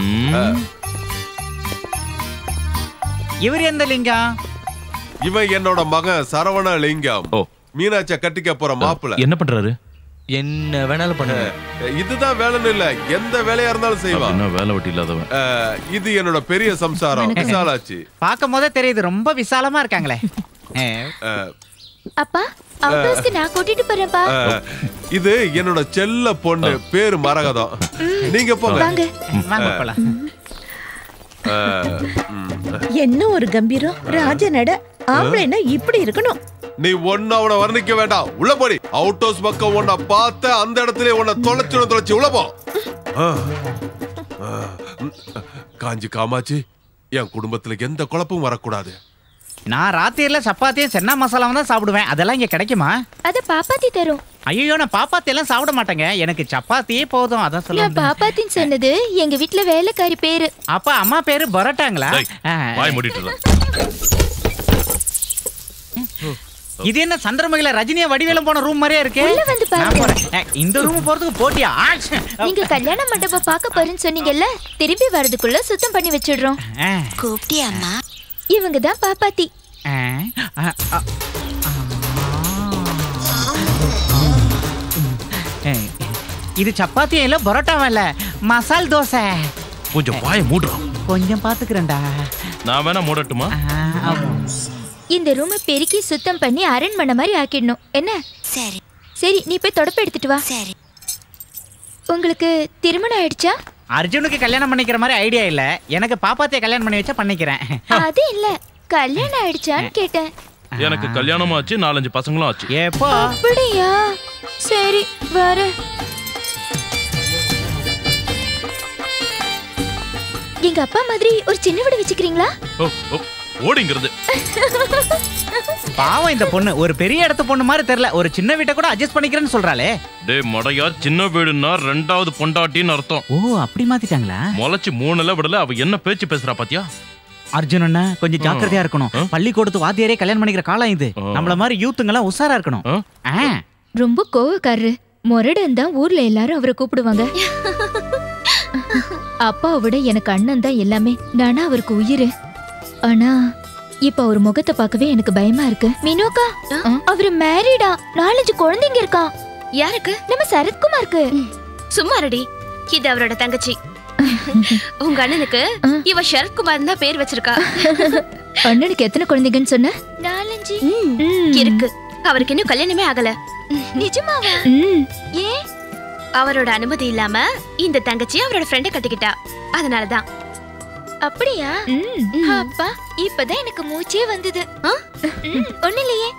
இவர் எந்த லிங்கம் இவன் என்னோட மகன் சரவண லிங்கம் மீனாட்சிய கட்டிக்க போற மாப்பிள்ள என்ன பண்றாரு என்ன வேணாலும் பண்ணுங்க இதுதான் வேலைன்னு இல்ல எந்த வேலையா இருந்தாலும் செய்வான் என்ன வேலை வெட்டி இல்லாதவன் அஹ், இது என்னோட பெரிய சம்சாரம் விசாலாச்சி பார்க்கும் போதே தெரியுது ரொம்ப விசாலமா இருக்காங்களே ஏ, அஹ், அப்பா அவுட்டோஸ்க்கு நான் கூட்டிட்டு போறேன்ப்பா அஹ், இது என்னோட செல்ல பொண்ணு பேரு மரகதம் நீங்க போங்க வாங்க வாங்க போலாம் அஹ், ம். என்ன ஒரு கம்பீரம் ராஜ நட ஆம்பளைன்னா இப்படி இருக்கணும் நீ ஒன்னு அவனை வர்ணிக்க வேண்டாம் உள்ள போடி அவுட் ஹவுஸ் பக்கம் உன்னை பார்த்த அந்த இடத்துல உன்னை தொலைச்சு தொலைச்சு உள்ள போ அஹ், அஹ், ம். காஞ்சி காமாட்சி என் குடும்பத்துல எந்த குழப்பமும் வரக்கூடாது நான் ராத்திரில சப்பாத்தியும் சென்னா மசாலாவும் தான் சாப்பிடுவேன் அதெல்லாம் இங்க கிடைக்குமா அத பாப்பாத்தி தரும் ஐயோ நான் பாப்பாத்தி எல்லாம் சாப்பிட மாட்டேங்க எனக்கு சப்பாத்தியே போதும் அதான் நான் சொல்லுங்க பாப்பாத்தின்னு சொன்னது எங்க வீட்ல வேலைக்காரி பேரு அப்பா அம்மா பேரு பரோட்டாங்களா டேய், ஆ, வாய் மூடிட்டு இரு. இது என்ன சந்திரமுகில ரஜினியா வடிவேலம் போன ரூம் மாதிரியே இருக்கு உள்ள வந்து பாருங்க. நான் போறேன். ஏ, இந்த ரூம் போறதுக்கு போட்டியா ஆச். நீங்க கல்யாண மண்டபம் பார்க்க போறேன்னு சொன்னீங்கல்ல திரும்பி வரதுக்குள்ள சுத்தம் பண்ணி வச்சிடுறோம் ஆ, கூப்பிட்டியாமா இவங்க தான் பாப்பாத்தி ஆ, ஆ, ஆ. ஏ, இது சப்பாத்தியும் இல்ல பரோட்டாவும் இல்ல மசால் தோசை கொஞ்சம் வாய மூடுறோம் கொஞ்சம் பாத்துக்கிறேன்டா நான் வேணா மூடட்டுமா இந்த ரூமை பெருக்கி சுத்தம் பண்ணி அரண்மனை மாதிரி ஆக்கிடணும் என்ன சரி சரி நீ போய் தொடப்பு எடுத்துட்டு வா சரி உங்களுக்கு திருமணம் ஆயிடுச்சா அர்ஜுனுக்கு கல்யாணம் பண்ணிக்கிற மாதிரி ஐடியா இல்ல எனக்கு பாப்பாத்திய கல்யாணம் பண்ணி வச்சா பண்ணிக்கிறேன் அது இல்ல கல்யாணம் ஆயிடுச்சான்னு கேட்டேன் எனக்கு கல்யாணமும் ஆச்சு நாலஞ்சு பசங்களும் ஆச்சு எப்போ அப்படியா சரி வர எங்க அப்பா மாதிரி ஒரு சின்ன வீடு வச்சுக்கிறீங்களா ஓ, ஓ, ஓடிங்கிறது பாவம் இந்த பொண்ணு ஒரு பெரிய இடத்து பொண்ணு மாதிரி தெரியல ஒரு சின்ன வீட்டை கூட அட்ஜஸ்ட் பண்ணிக்கிறேன்னு சொல்றாளே டேய் மடையா சின்ன வீடுன்னா ரெண்டாவது பொண்டாட்டின்னு அர்த்தம் ஓ அப்படி மாத்திட்டாங்களா முளைச்சு மூணுல விடல அவ என்ன பேச்சு பேசுறா பாத்தியா அர்ஜுன் அண்ணா கொஞ்சம் ஜாக்கிரதையா இருக்கணும் பள்ளிக்கூடத்து வாத்தியாரே கல்யாணம் பண்ணிக்கிற காலம் இது நம்மள மாதிரி யூத்துங்கெல்லாம் உஷாரா இருக்கணும் ஆ. ரொம்ப கோவக்காரரு முரடன் தான் ஊர்ல எல்லாரும் அவரை கூப்பிடுவாங்க அப்பாவை விட எனக்கு அண்ணன் தான் எல்லாமே நானா அவருக்கு உயிர் ஆனா இப்ப அவர் முகத்தை பார்க்கவே எனக்கு பயமா இருக்கு மீனோக்கா அவரு மேரிடா நாலஞ்சு குழந்தைங்க இருக்கான் யாருக்கு நம்ம சரத்குமாருக்கு சும்மா ரெடி இது அவரோட தங்கச்சி உங்க அண்ணனுக்கு இவ சரத்குமார் தான் பேர் வச்சிருக்கா அண்ணனுக்கு எத்தனை குழந்தைங்கன்னு சொன்ன நாலஞ்சு இருக்கு அவருக்கு இன்னும் கல்யாணமே ஆகல நிஜமாவா ஏன் அவரோட அனுமதி இல்லாம இந்த தங்கச்சி அவரோட ஃப்ரெண்ட கட்டிக்கிட்டா அதனாலதான் அப்படியா அப்பா இப்பதான் எனக்கு மூச்சே வந்தது ஒண்ணு இல்லையே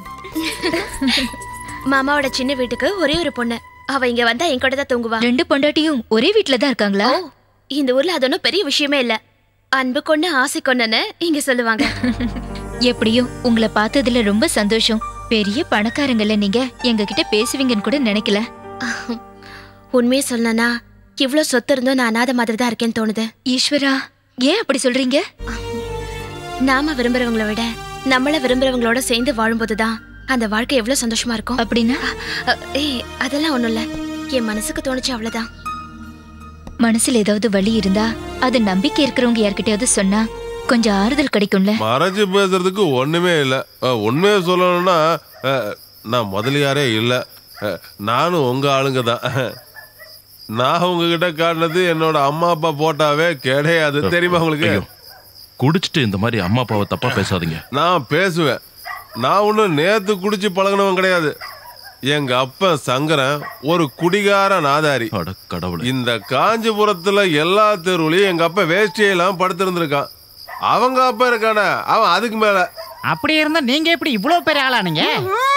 மாமாவோட சின்ன வீட்டுக்கு ஒரே ஒரு பொண்ணு அவ இங்க வந்தா என் கூட தான் தூங்குவா ரெண்டு பொண்டாட்டியும் ஒரே வீட்ல தான் இருக்காங்களா இந்த ஊர்ல அது ஒன்றும் பெரிய விஷயமே இல்ல அன்பு கொண்டு ஆசை கொண்டுன்னு இங்க சொல்லுவாங்க எப்படியோ உங்களை பார்த்ததுல ரொம்ப சந்தோஷம் பெரிய பணக்காரங்கல்ல நீங்க எங்க கிட்ட பேசுவீங்கன்னு கூட நினைக்கல உண்மையை சொல்லனா இவ்ளோ சொத்து இருந்தும் நான் அனாத மாதிரி தான் இருக்கேன்னு தோணுது ஈஸ்வரா ஏன் அப்படி சொல்றீங்க நாம விரும்புறவங்கள விட நம்மள விரும்புறவங்களோட சேர்ந்து வாழும்போதுதான் அந்த வாழ்க்கை எவ்வளவு சந்தோஷமா இருக்கும் அப்படின்னா ஏய் அதெல்லாம் ஒண்ணும் இல்ல என் மனசுக்கு தோணுச்சு அவ்வளவுதான் மனசுல ஏதாவது வலி இருந்தா அது நம்பிக்கை இருக்கிறவங்க யார்கிட்டயாவது சொன்னா கொஞ்சம் ஆறுதல் கிடைக்கும்ல மறைச்சு பேசுறதுக்கு ஒண்ணுமே இல்ல அஹ், உண்மையை சொல்லணும்னா அஹ், நான் முதலியாரே இல்ல அஹ், நானும் உங்க ஆளுங்க தான் நான் உங்ககிட்ட காட்டினது என்னோட அம்மா அப்பா போட்டாவே கிடையாது தெரியுமா உங்களுக்கு குடிச்சிட்டு இந்த மாதிரி அம்மா அப்பாவை தப்பா பேசாதீங்க நான் பேசுவேன் நான் ஒன்றும் நேத்து குடிச்சு பழகினவன் கிடையாது எங்க அப்பன் சங்கரன் ஒரு குடிகார நாதாரி கடவுள் இந்த காஞ்சிபுரத்துல எல்லா தெருவுலயும் எங்க அப்பா வேஷ்டியெல்லாம் படுத்திருந்திருக்கான் அவங்க அப்பா இருக்கானே அவன் அதுக்கு மேல அப்படி இருந்தா நீங்க எப்படி இவ்வளவு பெரிய ஆளானீங்க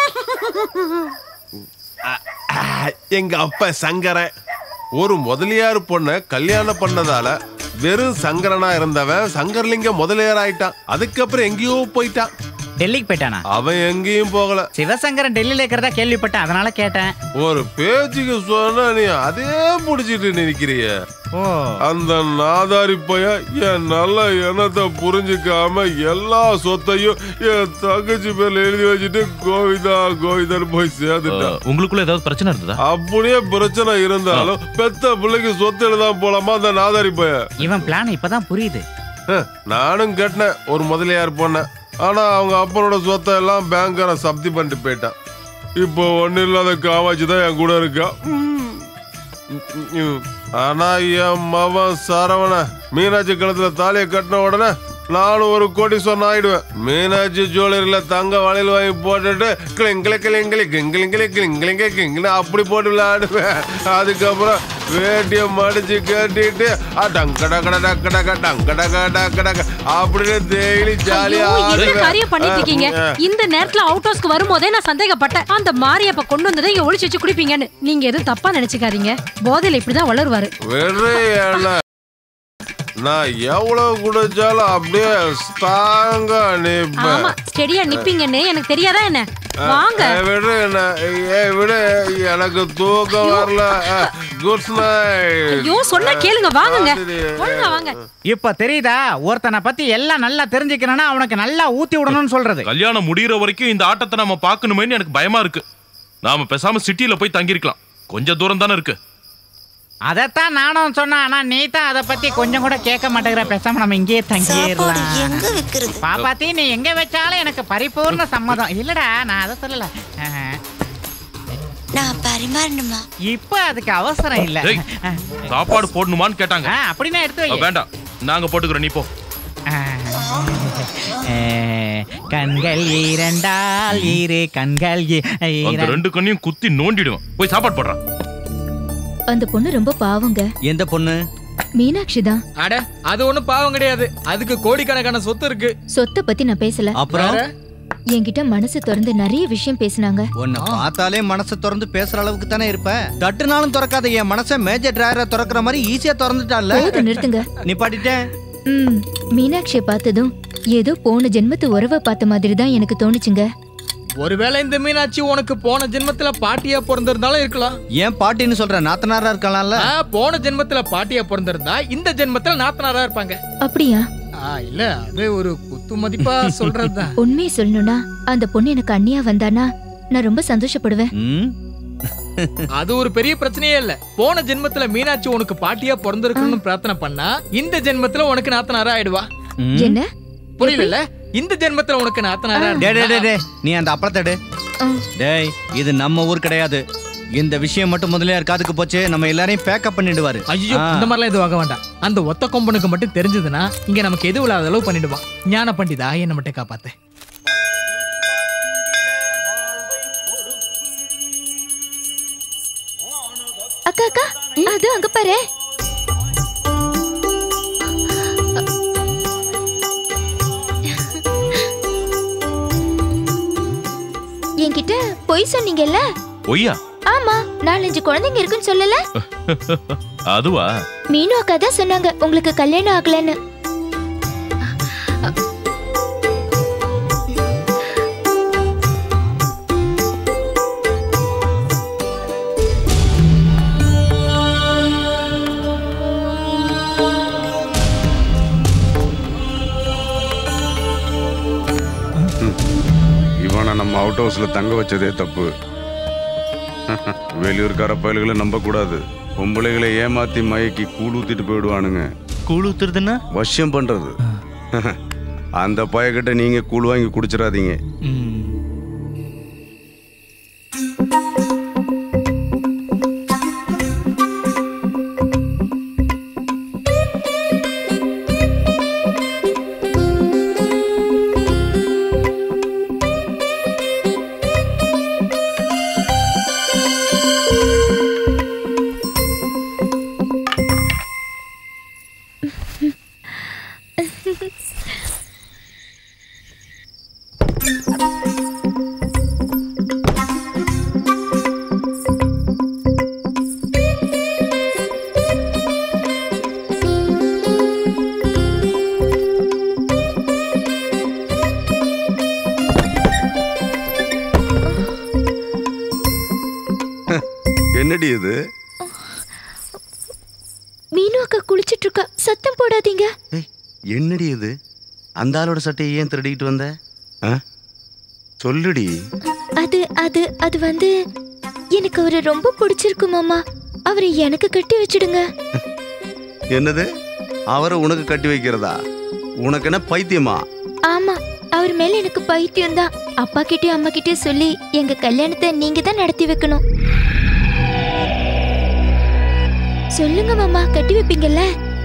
எங்க அப்பா சங்கரன் ஒரு முதலியார் பொண்ண கல்யாணம் பண்ணதால வெறும் சங்கரனா இருந்தவன் சங்கர்லிங்க முதலியார் ஆயிட்டான் அதுக்கப்புறம் எங்கேயோ போயிட்டான் டெல்லிக்கு போயிட்டானா அவன் எங்கேயும் போகல சிவசங்கரன் டெல்லியில இருக்கிறதா கேள்விப்பட்டேன் அதனால கேட்டேன் ஒரு பேச்சுக்கு சொன்னா நீ அதே புடிச்சிட்டு நிக்கிறிய அந்த நாதாரி பையன் என் நல்ல எண்ணத்தை புரிஞ்சுக்காம எல்லா சொத்தையும் என் தங்கச்சி பேர்ல எழுதி வச்சுட்டு கோவிதா கோவிதன் போய் சேர்ந்துட்டான் உங்களுக்குள்ள ஏதாவது பிரச்சனை இருந்ததா அப்படியே பிரச்சனை இருந்தாலும் பெத்த பிள்ளைக்கு சொத்து எழுதாம போலாமா அந்த நாதாரி பையன் இவன் பிளான் இப்பதான் புரியுது ஹம், நானும் கட்டினேன் ஒரு முதலியார் பொண்ணேன் ஆனா அவங்க அப்பனோட சொத்தை எல்லாம் பேங்காரன் சப்தி பண்ணிட்டு போயிட்டான் இப்போ ஒண்ணு இல்லாத காமாட்சி தான் என் கூட இருக்கா ம். ம். ஆனா என் மவன் சரவண மீனாட்சி கழுத்துல தாலியை கட்டின உடனே நானும் ஒரு கோடீஸ்வரன் ஆயிடுவேன் மீனாட்சி ஜுவல்லரியில தங்க வளையல் வாங்கி போட்டுட்டு கிளிங்கிளி கிளிங்கிளி கிங்கிளிங்கிளி கிளிங்கிளிங்க கிங்கிளி அப்படி போட்டு விளையாடுவேன் அதுக்கப்புறம் வேட்டிய மடிச்சு கட்டிட்டு அ, டங்கட கட டக்க டக்க டங்கட கட கடக்க அப்படின்னு டெய்லி ஜாலியா ஐயோ, என்ன ஆடுவேன். காரியம் பண்ணிட்டு இருக்கீங்க ஆ, இந்த நேரத்துல அவுட் ஹவுஸ்க்கு வரும்போதே நான் சந்தேகப்பட்டேன் அந்த மாரியப்ப கொண்டு வந்ததை இங்க ஒளிச்சு வச்சு குடிப்பீங்கன்னு நீங்க எதுவும் தப்பா நினைச்சுக்காதீங்க போதையில இப்படிதான் வளருவாரு வெறு என்ன நான் எவ்வளவு குடிச்சாலும் அப்படியே ஸ்ட்ராங்கா ஆமா நிப்பேன் ஸ்டெடியா நிப்பீங்கன்னு எனக்கு தெரியாதா என்ன வாங்க ஏய், விடு என்ன ஏய், விடு எனக்கு தூக்கம் வரல குட் நைட் ஐயோ சொன்னா கேளுங்க வாங்குங்க ஒழுங்கா வாங்க இப்ப தெரியுதா ஒருத்தனை பத்தி எல்லாம் நல்லா தெரிஞ்சுக்கணும்னா அவனுக்கு நல்லா ஊத்தி விடணும்னு சொல்றது கல்யாணம் முடியற வரைக்கும் இந்த ஆட்டத்தை நம்ம பார்க்கணுமேன்னு எனக்கு பயமா இருக்கு நாம பேசாம சிட்டில போய் தங்கியிருக்கலாம் கொஞ்சம் தூரம் தானே இருக்கு அதைத்தான் நானும் சொன்னேன் ஆனா நீ தான் அதை பத்தி கொஞ்சம் கூட கேட்க மாட்டேங்கிற பேசாம நம்ம இங்கேயே தங்கிடலாம் பாப்பாத்தி நீ எங்க வச்சாலும் எனக்கு பரிபூர்ண சம்மதம் இல்லடா நான் அதை சொல்லல ஆஹா. நான் பரிமாறணுமா இப்ப அதுக்கு அவசரம் இல்ல டேய், சாப்பாடு போடணுமான்னு கேட்டாங்க ஆ, அப்படின்னா எடுத்து வை அஹ், வேண்டாம் நாங்க போட்டுக்கிறோம் நீ போ அஹ், கண்கள் இரண்டால் இரு கண்கள் இ- அந்த இர- ரெண்டு கண்ணையும் குத்தி நோண்டிடுவேன் போய் சாப்பாடு போடுறான் அந்த பொண்ணு ரொம்ப பாவங்க எந்த பொண்ணு மீனாட்சி தான் அட அது ஒண்ணும் பாவம் கிடையாது அதுக்கு கோடிக்கணக்கான சொத்து இருக்கு சொத்தை பத்தி நான் பேசல அப்புறம்? வேற? என்கிட்ட மனசு திறந்து நிறைய விஷயம் பேசினாங்க உன்னை பார்த்தாலே மனசை திறந்து பேசுற அளவுக்கு தானே இருப்ப தட்டுனாலும் திறக்காத என் மனசை மேஜர் டிராயரை திறக்கிற மாதிரி ஈஸியா திறந்துட்டால போதும் நிறுத்துங்க நிப்பாட்டிட்டேன் ம் மீனாட்சியை பார்த்ததும் ஏதோ போன ஜென்மத்து உறவை பார்த்த மாதிரி தான் எனக்கு தோணுச்சுங்க ஒருவேளை இந்த மீனாட்சி உனக்கு போன ஜென்மத்துல பாட்டியா பிறந்திருந்தாலும் இருக்கலாம் ஏன் பாட்டின்னு சொல்ற நாத்தனாரா இருக்கலாம்ல ஆ, போன ஜென்மத்துல பாட்டியா பிறந்திருந்தா இந்த ஜென்மத்துல நாத்தனாரா இருப்பாங்க அப்படியா ஆ, இல்ல அது ஒரு குத்து மதிப்பா சொல்றதுதான் உண்மையை சொல்லணும்னா அந்த பொண்ணு எனக்கு அண்ணியா வந்தானா நான் ரொம்ப சந்தோஷப்படுவேன் அது ஒரு பெரிய பிரச்சனையே இல்ல போன ஜென்மத்துல மீனாட்சி உனக்கு பாட்டியா பிறந்திருக்கணும்னு பிரார்த்தனை பண்ணா இந்த ஜென்மத்துல உனக்கு நாத்தனாரா ஆயிடுவா என்ன புரியல இந்த ஜென்மத்துல உனக்கு நாத்தனாரா டே டே டே இருந்தா- டே நீ அந்த அப்பளத்தை எடு டேய் இது நம்ம ஊர் கிடையாது இந்த விஷயம் மட்டும் முதலியார் காதுக்கு போச்சு நம்ம எல்லாரையும் பேக்கப் பண்ணிடுவாரு ஐயோ ஆ. இந்த மாதிரிலாம் எதுவும் ஆக வேண்டாம் அந்த ஒத்த கொம்பனுக்கு மட்டும் தெரிஞ்சதுன்னா இங்க நமக்கு எதுவும் இல்லாத அளவு பண்ணிடுவான் ஞான பண்டிதா என்ன மட்டும் காப்பாத்து அக்கா அக்கா அது அங்க பாரு என்கிட்ட பொய் சொன்னீங்கல்ல ஒய்யா ஆமா நாலஞ்சு குழந்தைங்க இருக்குன்னு சொல்லல அதுவா மீனு அக்கா தான் சொன்னாங்க உங்களுக்கு கல்யாணம் ஆகலன்னு இவனை நம்ம அவுட் ஹவுஸ்ல தங்க வச்சதே தப்பு வெளியூர்கார பயல்களை நம்ப கூடாது பொம்பளைகளை ஏமாத்தி மயக்கி கூழ் ஊத்திட்டு போயிடுவானுங்க கூழ் ஊத்துறதுன்னா வசியம் பண்றது அந்த பயக்கிட்ட நீங்க கூழ் வாங்கி குடிச்சிடாதீங்க என்னடி இது மீனு அக்கா குளிச்சிட்டு இருக்கா சத்தம் போடாதீங்க என்னடி இது அந்த ஆளோட சட்டையை ஏன் திருடிக்கிட்டு வந்த ஆ? சொல்லுடி அது அது அது வந்து எனக்கு அவரை ரொம்ப பிடிச்சிருக்கு மாமா அவரை எனக்கு கட்டி வச்சிடுங்க என்னது அவரை உனக்கு கட்டி வைக்கிறதா உனக்கு என்ன பைத்தியமா ஆமா அவர் மேல எனக்கு பைத்தியம் தான் அப்பா கிட்டயும் அம்மா கிட்டயும் சொல்லி எங்க கல்யாணத்தை நீங்க தான் நடத்தி வைக்கணும் சொல்லுங்க மாமா கட்டி வைப்பீங்கல்ல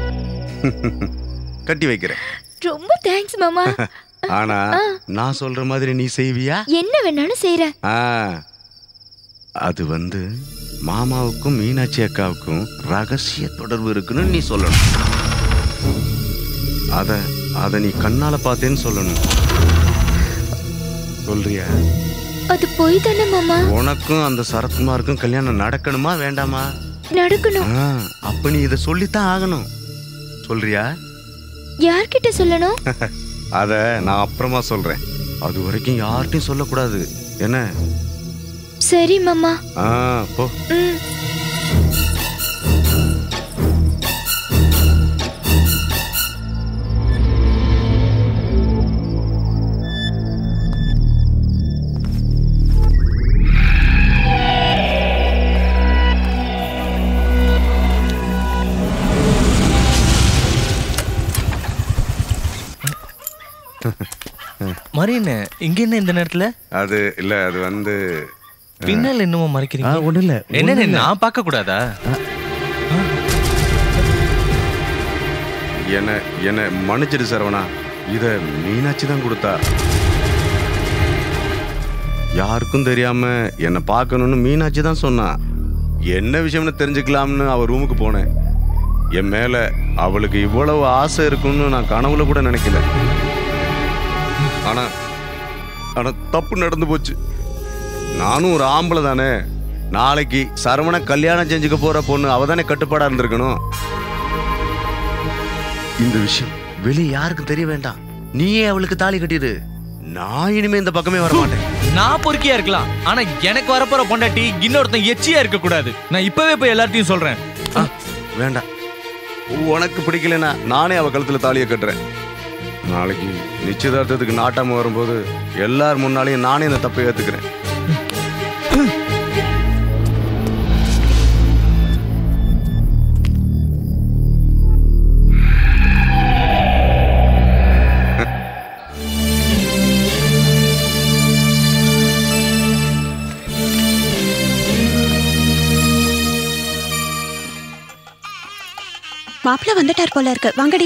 கட்டி வைக்கிறேன் ரொம்ப தேங்க்ஸ் மாமா ஆனா ஆ. நான் சொல்ற மாதிரி நீ செய்வியா என்ன வேணாலும் செய்றேன் ஆ அது வந்து மாமாவுக்கும் மீனாட்சி அக்காவுக்கும் ரகசிய தொடர்பு இருக்குன்னு நீ சொல்லணும் அத அத நீ கண்ணால பார்த்தேன்னு சொல்லணும் சொல்றியா அது போய் தானே மாமா உனக்கும் அந்த சரத்குமாருக்கும் கல்யாணம் நடக்கணுமா வேண்டாமா நடக்கணும் ஆ, அப்ப நீ இத சொல்லித்தான் ஆகணும் சொல்றியா யார்கிட்ட சொல்லணும் அத நான் அப்புறமா சொல்றேன் அது வரைக்கும் யார்கிட்டயும் சொல்லக்கூடாது என்ன சரி மாமா ஆ போ ம் மரியண்ணே இங்க என்ன இந்த நேரத்துல அது இல்ல அது வந்து பின்னால என்னமோ மறைக்கிறீங்க ஒண்ணு இல்ல என்னண்ணே நான் பார்க்க கூடாதா என்ன என்ன மன்னிச்சிடு சரவணா இத மீனாட்சி தான் கொடுத்தா யாருக்கும் தெரியாம என்ன பார்க்கணும்னு மீனாட்சி தான் சொன்னா என்ன விஷயம்னு தெரிஞ்சுக்கலாம்னு அவ ரூமுக்கு போனேன் என் மேல அவளுக்கு இவ்வளவு ஆசை இருக்கும்னு நான் கனவுல கூட நினைக்கல ஆனா ஆனா தப்பு நடந்து போச்சு நானும் ஒரு ஆம்பளை தானே நாளைக்கு சரவண கல்யாணம் செஞ்சுக்க போற பொண்ணு அவ தானே கட்டுப்பாடா இருந்திருக்கணும் இந்த விஷயம் வெளியே யாருக்கும் தெரிய வேண்டாம் நீயே அவளுக்கு தாலி கட்டிடு நான் இனிமே இந்த பக்கமே வர மாட்டேன் நான் பொறுக்கியா இருக்கலாம் ஆனா எனக்கு வரப்போற பொண்டாட்டி இன்னொருத்தன் எச்சியா இருக்க கூடாது நான் இப்பவே போய் எல்லார்ட்டையும் சொல்றேன் ஆ, வேண்டாம் உனக்கு பிடிக்கலனா நானே அவ கழுத்துல தாலியை கட்டுறேன் நாளைக்கு நிச்சயதார்த்தத்துக்கு நாட்டாம வரும்போது எல்லார் முன்னாலையும் நானே இந்த தப்பை ஏத்துக்கிறேன் மாப்பிள்ள வந்துட்டார் போல இருக்கு வாங்கடி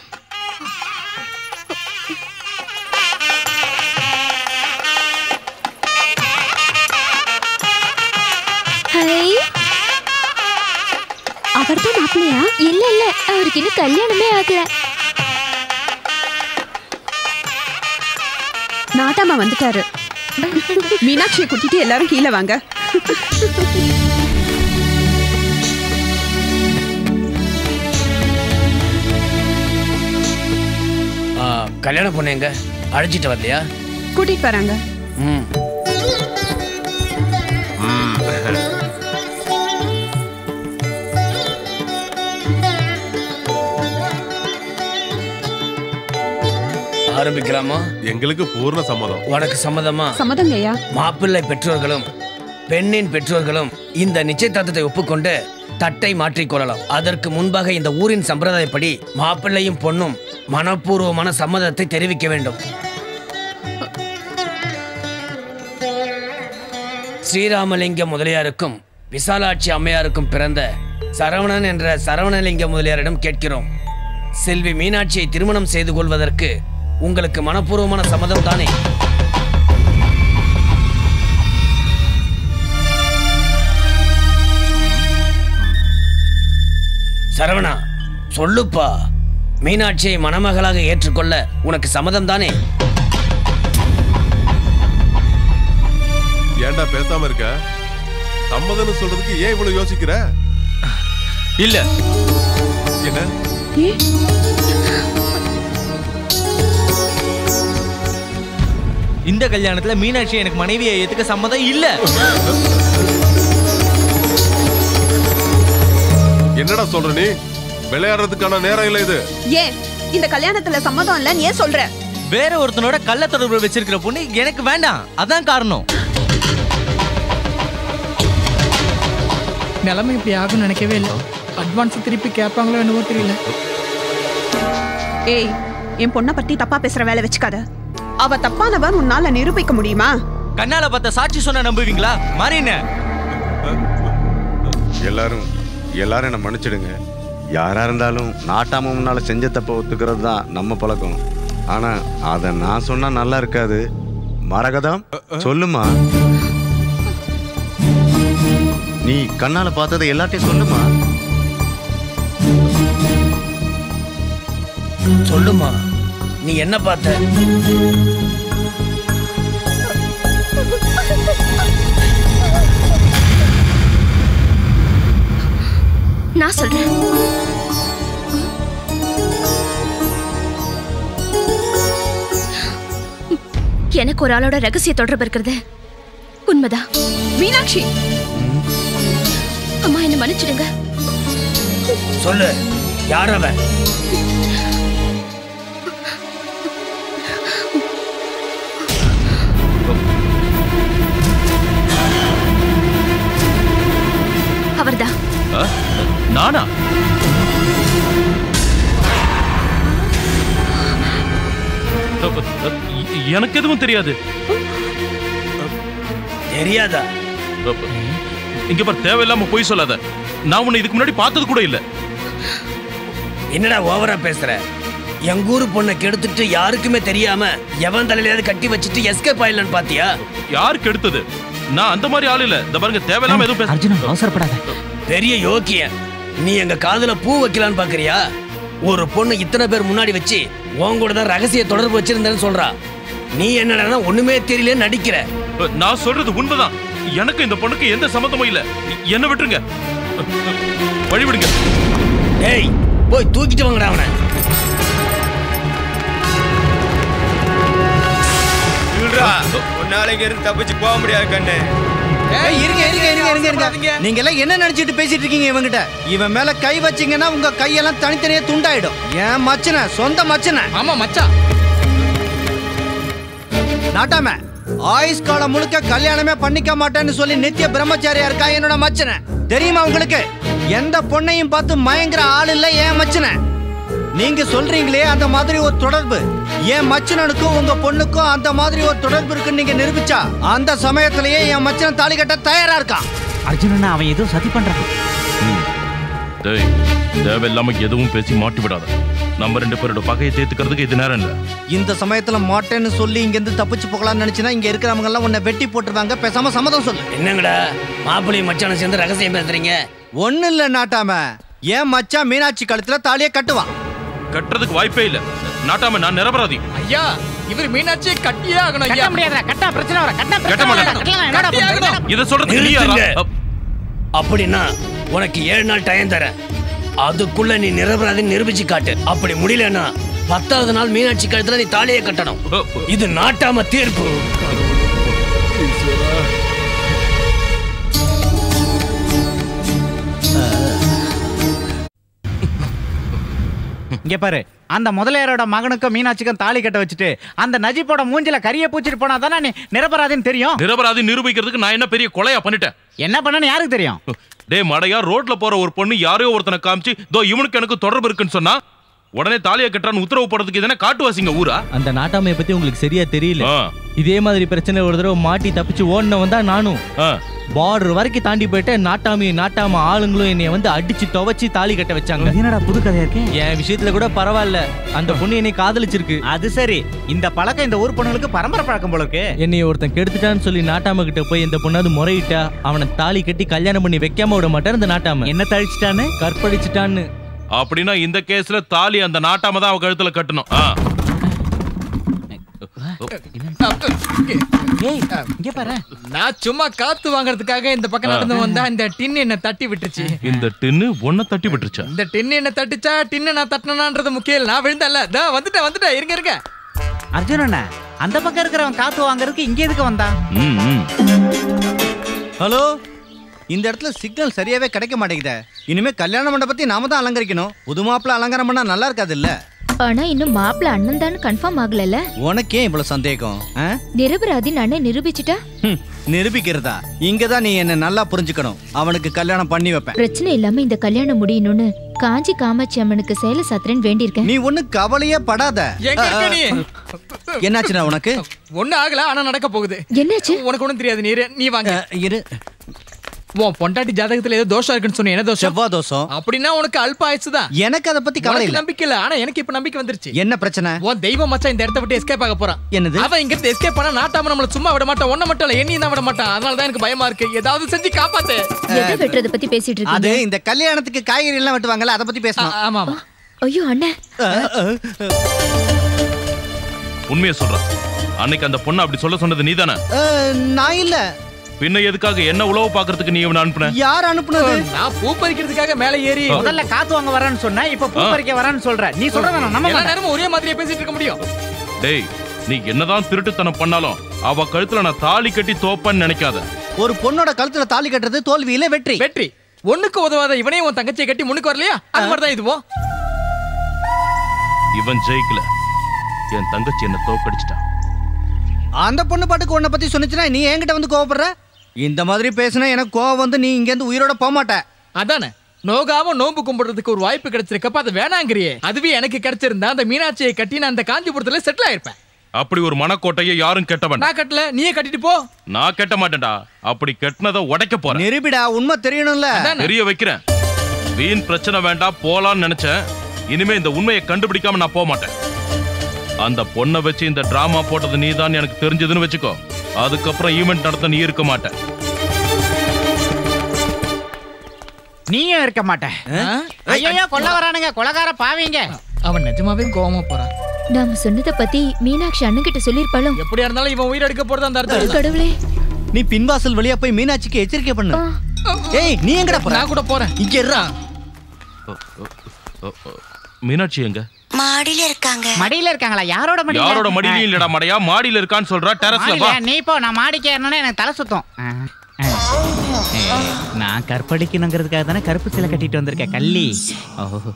ஹை அவர் தான் மாப்பிள்ளையா இல்ல இல்ல அவருக்கு இன்னும் கல்யாணமே ஆகல நாட்டாமா வந்துட்டாரு மீனாட்சியை கூட்டிட்டு எல்லாரும் கீழே வாங்க ஆ, கல்யாண பொண்ணு எங்க அழைச்சிட்டு வரலையா கூட்டிட்டு வராங்க ம் ஆரம்பிக்கலாமா எங்களுக்கு பூர்ண சம்மதம் உனக்கு சம்மதமா சம்மதங்கய்யா மாப்பிள்ளை பெற்றோர்களும் பெண்ணின் பெற்றோர்களும் இந்த நிச்சயதார்த்தத்தை ஒப்புக்கொண்டு தட்டை மாற்றிக்கொள்ளலாம் அதற்கு முன்பாக இந்த ஊரின் சம்பிரதாயப்படி மாப்பிள்ளையும் பொண்ணும் மனப்பூர்வமான சம்மதத்தை தெரிவிக்க வேண்டும் ஸ்ரீராமலிங்க முதலியாருக்கும் விசாலாட்சி அம்மையாருக்கும் பிறந்த சரவணன் என்ற சரவணலிங்க முதலியாரிடம் கேட்கிறோம் செல்வி மீனாட்சியை திருமணம் செய்து கொள்வதற்கு உங்களுக்கு மனப்பூர்வமான சம்மதம் தானே சரவணா சொல்லுப்பா மீனாட்சியை மணமகளாக ஏற்றுக்கொள்ள உனக்கு சம்மதம் தானே ஏன்டா பேசாம இருக்க சம்மதம்னு சொல்றதுக்கு ஏன் இவ்வளவு யோசிக்கிற இல்ல என்ன இந்த கல்யாணத்துல மீனாட்சி எனக்கு மனைவியை ஏத்துக்க சம்மதம் இல்ல என்னடா சொல்ற நீ விளையாடுறதுக்கான நேரம் இல்ல இது ஏன் இந்த கல்யாணத்துல சம்மதம் இல்லைன்னு ஏன் சொல்ற வேற ஒருத்தனோட கள்ள தொடர்பு வச்சிருக்கிற பொண்ணு எனக்கு வேண்டாம் அதான் காரணம் நிலைமை இப்படி ஆகும்னு நினைக்கவே இல்லை அட்வான்ஸ் திருப்பி கேட்பாங்களோ என்னவோ தெரியல ஏய் என் பொண்ணை பத்தி தப்பா பேசுற வேலை வச்சுக்காத அவ தப்பானவன் உன்னால நிரூபிக்க முடியுமா கண்ணால பார்த்த சாட்சி சொன்னா நம்புவீங்களா மாறின எல்லாரும் எல்லாரும் என்ன மன்னிச்சிடுங்க யாரா இருந்தாலும் நாட்டாம முன்னால செஞ்ச தப்ப ஒத்துக்கிறது தான் நம்ம பழக்கம் ஆனா அத நான் சொன்னா நல்லா இருக்காது மரகதம் சொல்லுமா நீ கண்ணால பார்த்ததை எல்லாத்தையும் சொல்லுமா சொல்லுமா நீ என்ன பார்த்த நான் சொல்றேன் எனக்கு ஒரு ஆளோட ரகசிய தொடர்பு இருக்கிறது உண்மைதான் மீனாட்சி அம்மா என்ன மன்னிச்சிடுங்க சொல்லு யார் அவன் அவர்தான் ஆ? நானா அப்ப, அ, எ- எனக்கு எதுவும் தெரியாது தெரியாதா அப்ப, இங்க பார் தேவையில்லாம போய் சொல்லாத நான் உன்னை இதுக்கு முன்னாடி பார்த்தது கூட இல்ல என்னடா ஓவரா பேசுற எங்க ஊரு பொண்ணை கெடுத்துட்டு யாருக்குமே தெரியாம எவன் தலையிலாவது கட்டி வச்சுட்டு எஸ்கேப் ஆயிடலான்னு பாத்தியா யாருக்கு எடுத்தது நான் அந்த மாதிரி ஆள் இல்ல இந்த பாருங்க தேவையில்லாம எதுவும் பேச அர்ஜுனா அவசரப்படாத பெரிய யோக்கிய நீ எங்க காதுல பூ வைக்கலான்னு பாக்குறியா ஒரு பொண்ணு இத்தனை பேர் முன்னாடி வச்சு உன் கூட தான் ரகசிய தொடர்பு வச்சிருந்தேன்னு சொல்றா நீ என்னடா ஒண்ணுமே தெரியல நடிக்கிற நான் சொல்றது உண்மைதான் எனக்கு இந்த பொண்ணுக்கு எந்த சம்மந்தமும் இல்ல என்ன விட்டுருங்க வழி விடுங்க ஏய் போய் தூக்கிட்டு வாங்கடா அவனை இல்லடா உன்னால இங்க இருந்து தப்பிச்சு போக முடியாது கண்ணு ஏய், இருங்க இருங்க இருங்க இருங்க இருங்க நீங்க எல்லாம் என்ன நினைச்சிட்டு பேசிட்டு இருக்கீங்க இவங்கிட்ட இவன் மேல கை வச்சீங்கன்னா உங்க கையெல்லாம் தனித்தனியா துண்டாயிடும் ஏன் மச்சன சொந்த மச்சன ஆமா மச்சான் நாட்டாம ஆயுஷ் காலம் முழுக்க கல்யாணமே பண்ணிக்க மாட்டேன்னு சொல்லி நித்திய பிரம்மச்சாரியா இருக்கா என்னோட மச்சன தெரியுமா உங்களுக்கு எந்த பொண்ணையும் பார்த்து மயங்குற ஆள் இல்ல ஏன் மச்சன நீங்க சொல்றீங்களே அந்த மாதிரி ஒரு தொடர்பு என் மச்சனனுக்கும் உங்க பொண்ணுக்கும் அந்த மாதிரி ஒரு தொடர்பு இருக்குன்னு நீங்க நிரூபிச்சா அந்த சமயத்திலேயே என் மச்சனன் தாலி கட்ட தயாரா இருக்கான் அர்ஜுனன் அவன் ஏதோ சதி பண்றான் டேய் தேவையில்லாம எதுவும் பேசி மாட்டி விடாத நம்ம ரெண்டு பேரோட பகையை தேத்துக்கிறதுக்கு இது நேரம் இல்ல இந்த சமயத்துல மாட்டேன்னு சொல்லி இங்க இருந்து தப்பிச்சு போகலாம்னு நினைச்சுனா இங்க இருக்கிறவங்க எல்லாம் உன்னை வெட்டி போட்டுருவாங்க பேசாம சம்மதம் சொல்லு என்னங்கடா மாப்பிள்ளையும் மச்சானும் சேர்ந்து ரகசியம் பேசுறீங்க ஒண்ணு இல்ல நாட்டாம ஏன் மச்சான் மீனாட்சி கழுத்துல தாலியை கட்டுவான் கட்டுறதுக்கு வாய்ப்பே இல்ல நாட்டாம நான் நிரபராதி ஐயா இவர் மீனாட்சியை கட்டியே ஆகணும் கட்ட முடியாதுடா கட்டா பிரச்சனை வர கட்டா கட்ட மாட்டேன் இத சொல்றதுக்கு நீ யாரா? நிறுத்துங்க. அப்படின்னா உனக்கு ஏழு நாள் டைம் தரேன் அதுக்குள்ள நீ நிரபராதி நிரூபிச்சு காட்டு அப்படி முடியலன்னா பத்தாவது நாள் மீனாட்சி கழுத்துல நீ தாலியை கட்டணும் இது நாட்டாம தீர்ப்பு இங்க பாரு அந்த முதலையரோட மகனுக்கும் மீனாட்சிக்கும் தாலி கட்ட வச்சுட்டு அந்த நஜிப்போட மூஞ்சில கரிய பூச்சிட்டு போனா தானே நீ நிரபராதின்னு தெரியும் நிரபராதி நிரூபிக்கிறதுக்கு நான் என்ன பெரிய கொலையா பண்ணிட்டேன் என்ன பண்ணனு யாருக்கு தெரியும் டேய் மடையா ரோட்ல போற ஒரு பொண்ணு யாரையோ ஒருத்தனை காமிச்சு தோ இவனுக்கு எனக்கு தொடர்பு இருக்குன்னு சொன்னா உடனே தாலியை கட்டுறான்னு உத்தரவு போடுறதுக்கு இதென்ன காட்டுவாசிங்க ஊரா அந்த நாட்டாமைய பத்தி உங்களுக்கு சரியா தெரியல இதே மாதிரி பிரச்சனை ஒரு தடவை மாட்டி தப்பிச்சு ஓடினவன் தான் நானும் பார்டர் வரைக்கும் தாண்டி போயிட்டு நாட்டாமி நாட்டாம ஆளுங்களும் என்னைய வந்து அடிச்சு துவைச்சு தாலி கட்ட வச்சாங்க என்னடா புது கதையா இருக்கு என் விஷயத்துல கூட பரவாயில்ல அந்த பொண்ணு என்னை காதலிச்சிருக்கு அது சரி இந்த பழக்கம் இந்த ஊர் பொண்ணுங்களுக்கு பரம்பரை பழக்கம் போல இருக்கு என்னை ஒருத்தன் கெடுத்துட்டான்னு சொல்லி நாட்டாம கிட்ட போய் இந்த பொண்ணாவது முறையிட்டா அவனை தாலி கட்டி கல்யாணம் பண்ணி வைக்காம விட மாட்டார் இந்த நாட்டாம என்ன தழிச்சிட்டான்னு கற்பழிச்சிட்டான்னு அப்படின்னா இந்த கேஸ்ல தாலி அந்த நாட்டாம தான் அவ கழுத்துல கட்டணும் ஆ. இங்க பாரு நான் சும்மா காத்து வாங்குறதுக்காக இந்த பக்கம் நடந்து வந்தா இந்த டின் என்ன தட்டி விட்டுருச்சு இந்த டின்னு ஒன்ன தட்டி விட்டுருச்சா இந்த டின் என்ன தட்டுச்சா டின்னு நான் தட்டினான்றது முக்கியம் இல்ல நான் விழுந்தல்ல தா வந்துட்டேன் வந்துட்டேன் இருங்க இருங்க அர்ஜுனண்ணா அந்த பக்கம் இருக்கிறவன் காத்து வாங்குறதுக்கு இங்க எதுக்கு வந்தான் ஹலோ இந்த இடத்துல சிக்னல் சரியாவே கிடைக்க மாட்டேங்குதே இனிமே கல்யாண மண்டபத்தை நாம தான் அலங்கரிக்கணும் புது மாப்பிள்ள அலங்காரம் பண்ணா நல்லா இருக்காது இல்ல ஆனா இன்னும் மாப்பிள்ள அண்ணன் தான் கன்ஃபார்ம் ஆகலல்ல உனக்கே இவ்வளவு சந்தேகம் ஆ? நிரபராதி அண்ணன் நிரூபிச்சுட்டா ஹம், நிரூபிக்கிறதா இங்கதான் நீ என்ன நல்லா புரிஞ்சுக்கணும் அவனுக்கு கல்யாணம் பண்ணி வைப்பேன் பிரச்சனை இல்லாம இந்த கல்யாணம் முடியணும்னு காஞ்சி காமாட்சி அம்மனுக்கு சேலை சாத்திரன் வேண்டியிருக்கேன் நீ ஒண்ணு கவலையே படாத எங்க இருக்க நீ என்னாச்சுடா உனக்கு ஒண்ணு ஆகல ஆனா நடக்க போகுது என்னாச்சு உனக்கு ஒண்ணும் தெரியாது நீ இரு, நீ வாங்க இரு உன் பொண்டாட்டி ஜாதகத்துல ஏதோ தோஷம் இருக்குன்னு சொன்ன என்ன தோஷம் செவ்வா தோஷம் அப்படின்னா உனக்கு அல்ப ஆயிடுச்சு தான் எனக்கு அதை பத்தி கவலை இல்ல நம்பிக்கை இல்ல ஆனா எனக்கு இப்ப நம்பிக்கை வந்துருச்சு என்ன பிரச்சனை உன் தெய்வம் மச்சான் இந்த இடத்த விட்டு எஸ்கேப் ஆக போறான் என்னது அவன் இங்க இருந்து எஸ்கேப் பண்ணா நாட்டாம நம்மள சும்மா விட மாட்டான் ஒன்ன மட்டும் இல்ல என்னையும் தான் விட மாட்டான் அதனால தான் எனக்கு பயமா இருக்கு ஏதாவது செஞ்சு காப்பாத்து எதை வெட்டுறத பத்தி பேசிட்டு அது இருக்கீங்க இந்த கல்யாணத்துக்கு காய்கறி எல்லாம் வெட்டுவாங்கல்ல அதை பத்தி பேசணும் ஆமா ஆமா ஐயோ அண்ணன் உண்மையை சொல்றேன் அன்னைக்கு அந்த பொண்ணு அப்படி சொல்ல சொன்னது நீதானே அஹ், நான் இல்ல பின்ன எதுக்காக என்ன உழவு பாக்குறதுக்கு நீ இவனை அனுப்புன யார் அனுப்புனது நான் பூ பறிக்கிறதுக்காக மேல ஏறி முதல்ல காத்து வாங்க வரேன்னு சொன்ன இப்ப பூ பறிக்க வரேன்னு சொல்ற நீ சொல்றத நான் நம்ப எல்லா மாட்டேன் நேரமும் ஒரே மாதிரியே பேசிட்டு இருக்க முடியும் டேய் நீ என்னதான் திருட்டுத்தனம் பண்ணாலும் அவ கழுத்துல நான் தாலி கட்டி தோப்பன்னு நினைக்காத ஒரு பொண்ணோட கழுத்துல தாலி கட்டுறது தோல்வியில வெற்றி வெற்றி ஒண்ணுக்கு உதவாத இவனையும் உன் தங்கச்சியை கட்டி முன்னுக்கு வரலையா அது மாதிரி தான் இதுவும் இவன் ஜெயிக்கல என் தங்கச்சி என்ன தோக்கடிச்சிட்டா அந்த பொண்ணு பாட்டுக்கு உன்னை பத்தி சொன்னுச்சுன்னா நீ என்கிட்ட வந்து கோவப்படுற இந்த மாதிரி பேசினா எனக்கு கோவம் வந்து நீ இங்க இருந்து உயிரோட போக மாட்ட அதானே நோகாம நோம்பு கும்பிடுறதுக்கு ஒரு வாய்ப்பு கிடைச்சிருக்கப்ப அது வேணாங்கிறியே அதுவே எனக்கு கிடைச்சிருந்தா அந்த மீனாட்சியை கட்டி நான் அந்த காஞ்சிபுரத்துல செட்டில் ஆயிருப்பேன் அப்படி ஒரு மனக்கோட்டையை யாரும் கெட்ட வேண்டாம் நான் கட்டல நீயே கட்டிட்டு போ நான் கெட்ட மாட்டேன்டா அப்படி கெட்டினதை உடைக்க போறேன் நிரூபிடா உண்மை தெரியணும்ல தெரிய வைக்கிறேன் வீண் பிரச்சனை வேண்டாம் போலான்னு நினைச்சேன் இனிமே இந்த உண்மையை கண்டுபிடிக்காம நான் போக மாட்டேன் அந்த பொண்ணை வச்சு இந்த டிராமா போட்டது நீதான் எனக்கு தெரிஞ்சதுன்னு வச்சுக்கோ அதுக்கப்புறம் ஈவெண்ட் நடத்த நீ இருக்க மாட்டேன் நீயும் இருக்க மாட்ட ஐயோ கொல்ல வரானுங்க கொலகார பாவீங்க அவன் நிஜமாவே கோவமா போறான் நாம சொன்னதை பத்தி மீனாட்சி அண்ணன் கிட்ட சொல்லிருப்பாளோ எப்படியா இருந்தாலும் இவன் உயிர் எடுக்க போறது அந்த அர்த்தம் கடவுளே நீ பின்வாசல் வழியா போய் மீனாட்சிக்கு எச்சரிக்கை பண்ணு ஏய் நீ எங்கடா போற நான் கூட போறேன் இங்க இருடா மீனாட்சி எங்க மாடியில இருக்காங்க மடியில இருக்காங்களா யாரோட மடியில யாரோட மடியிலும் இல்லடா மடையா மாடியில இருக்கான்னு சொல்றா டெரஸ்ல வா மாடியில, நீ போ நான் மாடிக்கு ஏறணும்னா எனக்கு தலை சுத்தம் ஆ, ஆ. நான் கற்பழிக்கணுங்கிறதுக்காக தானே கருப்பு சிலை கட்டிட்டு வந்திருக்கேன் கள்ளி ஓ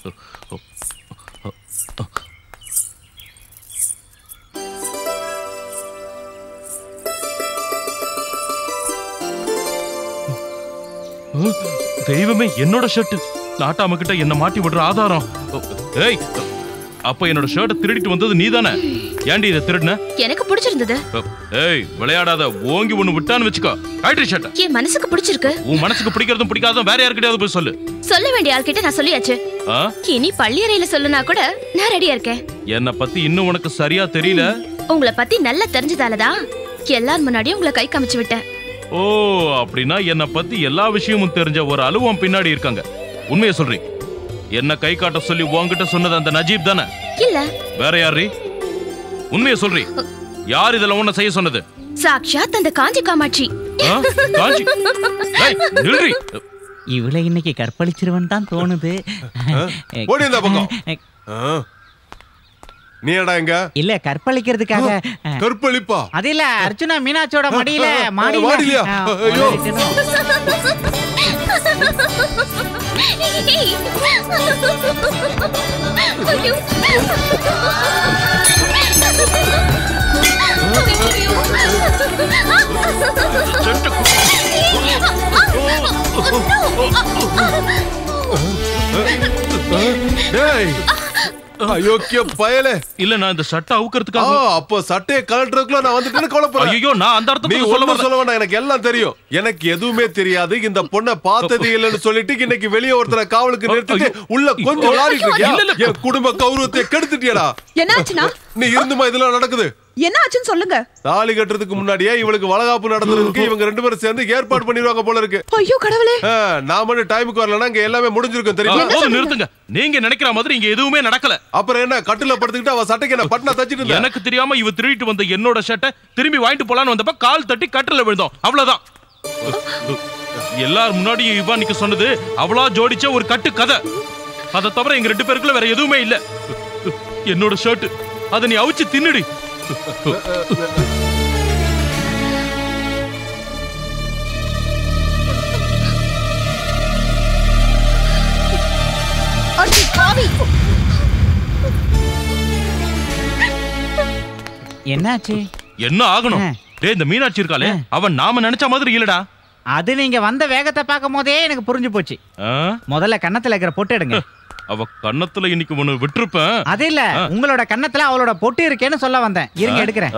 ம், தெய்வமே என்னோட ஷர்ட் நாட்டாம கிட்ட என்ன மாட்டி விடுற ஆதாரம் ஏய் அப்ப என்னோட ஷர்ட்டை திருடிட்டு வந்தது நீதானே ஏன்டி இதை திருடுன எனக்கு பிடிச்சிருந்தது ஏய் விளையாடாத ஓங்கி ஒண்ணு விட்டான்னு வச்சுக்கோ காய்ட்ரி ஷர்ட்டை என் மனசுக்கு பிடிச்சிருக்கு உன் மனசுக்கு பிடிக்கிறதும் பிடிக்காதும் வேற யார்கிட்டயாவது போய் சொல்லு சொல்ல வேண்டிய ஆள்கிட்ட நான் சொல்லியாச்சு ஆ இனி பள்ளியறையில சொல்லுனா கூட நான் ரெடியா இருக்கேன் என்னை பத்தி இன்னும் உனக்கு சரியா தெரியல உங்களை பத்தி நல்லா தெரிஞ்சதாலதான் எல்லார் முன்னாடியும் உங்களை கை காமிச்சு விட்டேன் ஓ அப்படின்னா என்னை பத்தி எல்லா விஷயமும் தெரிஞ்ச ஒரு அலுவம் பின்னாடி இருக்காங்க உண்மையை சொல்றீ என்ன கை காட்ட சொல்லி உன்கிட்ட சொன்னது அந்த நஜீப் தானே இல்ல வேற யாரு உண்மையை சொல்றீ யார் இதெல்லாம் உன்னை செய்ய சொன்னது சாக்ஷாத் அந்த காஞ்சி காமாட்சி ஆ? காஞ்சி ஏய், நில்றி இவளை இன்னைக்கு கற்பழிச்சிருவன் தான் தோணுது ஓடி இந்த பக்கம் ஆ. நீ ஏடா எங்க இல்ல கற்பழிக்கிறதுக்காக கற்பழிப்பா அது இல்ல அர்ஜுனா மீனாட்சியோட மடியில மாடியில மாடியிலயா? ஆ, ஐயோ. உளறிட்டேனோ? டேய் அயோக்கிய பயலே இல்ல நான் இந்த சட்டை ஆ, அவுக்கிறதுக்காக அப்போ சட்டையை கலட்டுறதுக்குள்ள நான் வந்துட்டேன்னு கவலைப்படுறேன் ஐயோ நான் அந்த நீ அர்த்தத்துக்கு சொல்ல ஒண்ணும் வரல சொல்ல வேண்டாம் எனக்கு எல்லாம் தெரியும் எனக்கு எதுவுமே தெரியாது இந்த பொண்ணை பார்த்தது இல்லைன்னு சொல்லிட்டு இன்னைக்கு வெளியே ஒருத்தரை காவலுக்கு நிறுத்திட்டு உள்ள கொஞ்சம் விளையாடிட்டு இருக்கியா இல்ல, இல்ல. என் குடும்ப கௌரவத்தை கெடுத்துட்டியடா என்னாச்சுன்னா நீ இருந்துமா இதெல்லாம் நடக்குது என்ன ஆச்சுன்னு சொல்லுங்க தாலி கட்டுறதுக்கு முன்னாடியே இவளுக்கு வளகாப்பு நடந்ததுக்கு இவங்க ரெண்டு பேரும் சேர்ந்து ஏற்பாடு பண்ணிடுவாங்க போல இருக்கு ஐயோ கடவுளே ஆ, நான் மட்டும் டைமுக்கு வரலன்னா இங்க எல்லாமே முடிஞ்சிருக்கும் ஆ, தெரியுமா போதும் நிறுத்துங்க நீங்க நினைக்கிற மாதிரி இங்க எதுவுமே நடக்கல அப்புறம் என்ன கட்டுல படுத்துக்கிட்டு அவ சட்டைக்கு என்ன பட்டனா தச்சிட்டு இருந்தா எனக்கு தெரியாம இவ திருடிட்டு வந்த என்னோட ஷர்ட்டை திரும்பி வாங்கிட்டு போலான்னு வந்தப்ப கால் தட்டி கட்டில விழுந்தோம் அவ்வளவுதான் எல்லார் முன்னாடியும் இவா நிக்க சொன்னது அவளா ஜோடிச்ச ஒரு கட்டு கதை அதை தவிர எங்க ரெண்டு பேருக்குள்ள வேற எதுவுமே இல்ல என்னோட ஷர்ட் அதை நீ அவிச்சு தின்னுடி அடி பாவி என்னாச்சு என்ன ஆகணும் டேய் இந்த மீனாட்சி இருக்காளே அவன் நாம நினைச்ச மாதிரி இல்லடா அது நீங்க வந்த வேகத்தை பார்க்கும் போதே எனக்கு புரிஞ்சு போச்சு ஆ? முதல்ல கன்னத்துல இருக்கிற பொட்டு எடுங்க அவ கன்னத்துல இன்னைக்கு ஒண்ணு விட்டுருப்பேன் அது இல்ல ஆ. உங்களோட கன்னத்துல அவளோட பொட்டு இருக்கேன்னு சொல்ல வந்தேன் இருங்க எடுக்கிறேன்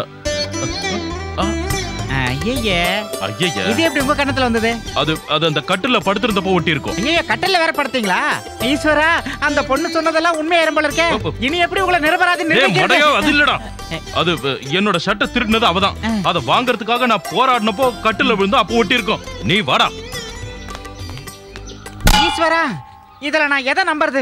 ஐயே ஐயய்ய. இது எப்படி உங்க கன்னத்துல வந்தது அது அது அந்த கட்டுல படுத்திருந்தப்போ ஒட்டி இருக்கும் ஐயோ கட்டல்ல வேற படுத்தீங்களா ஈஸ்வரா அந்த பொண்ணு சொன்னதெல்லாம் உண்மை எறும்பல் இருக்கே இனி எப்படி உங்களை நிரபராதி டேய் மடையோ அது நிரூபிக்கிறது? இல்லடா அது அஹ், என்னோட ஷர்ட்டை திருடினது அவதான் அத வாங்குறதுக்காக நான் போராடினப்போ கட்டுல விழுந்து அப்போ ஒட்டி இருக்கும் நீ வாடா ஈஸ்வரா இதுல நான் எதை நம்புறது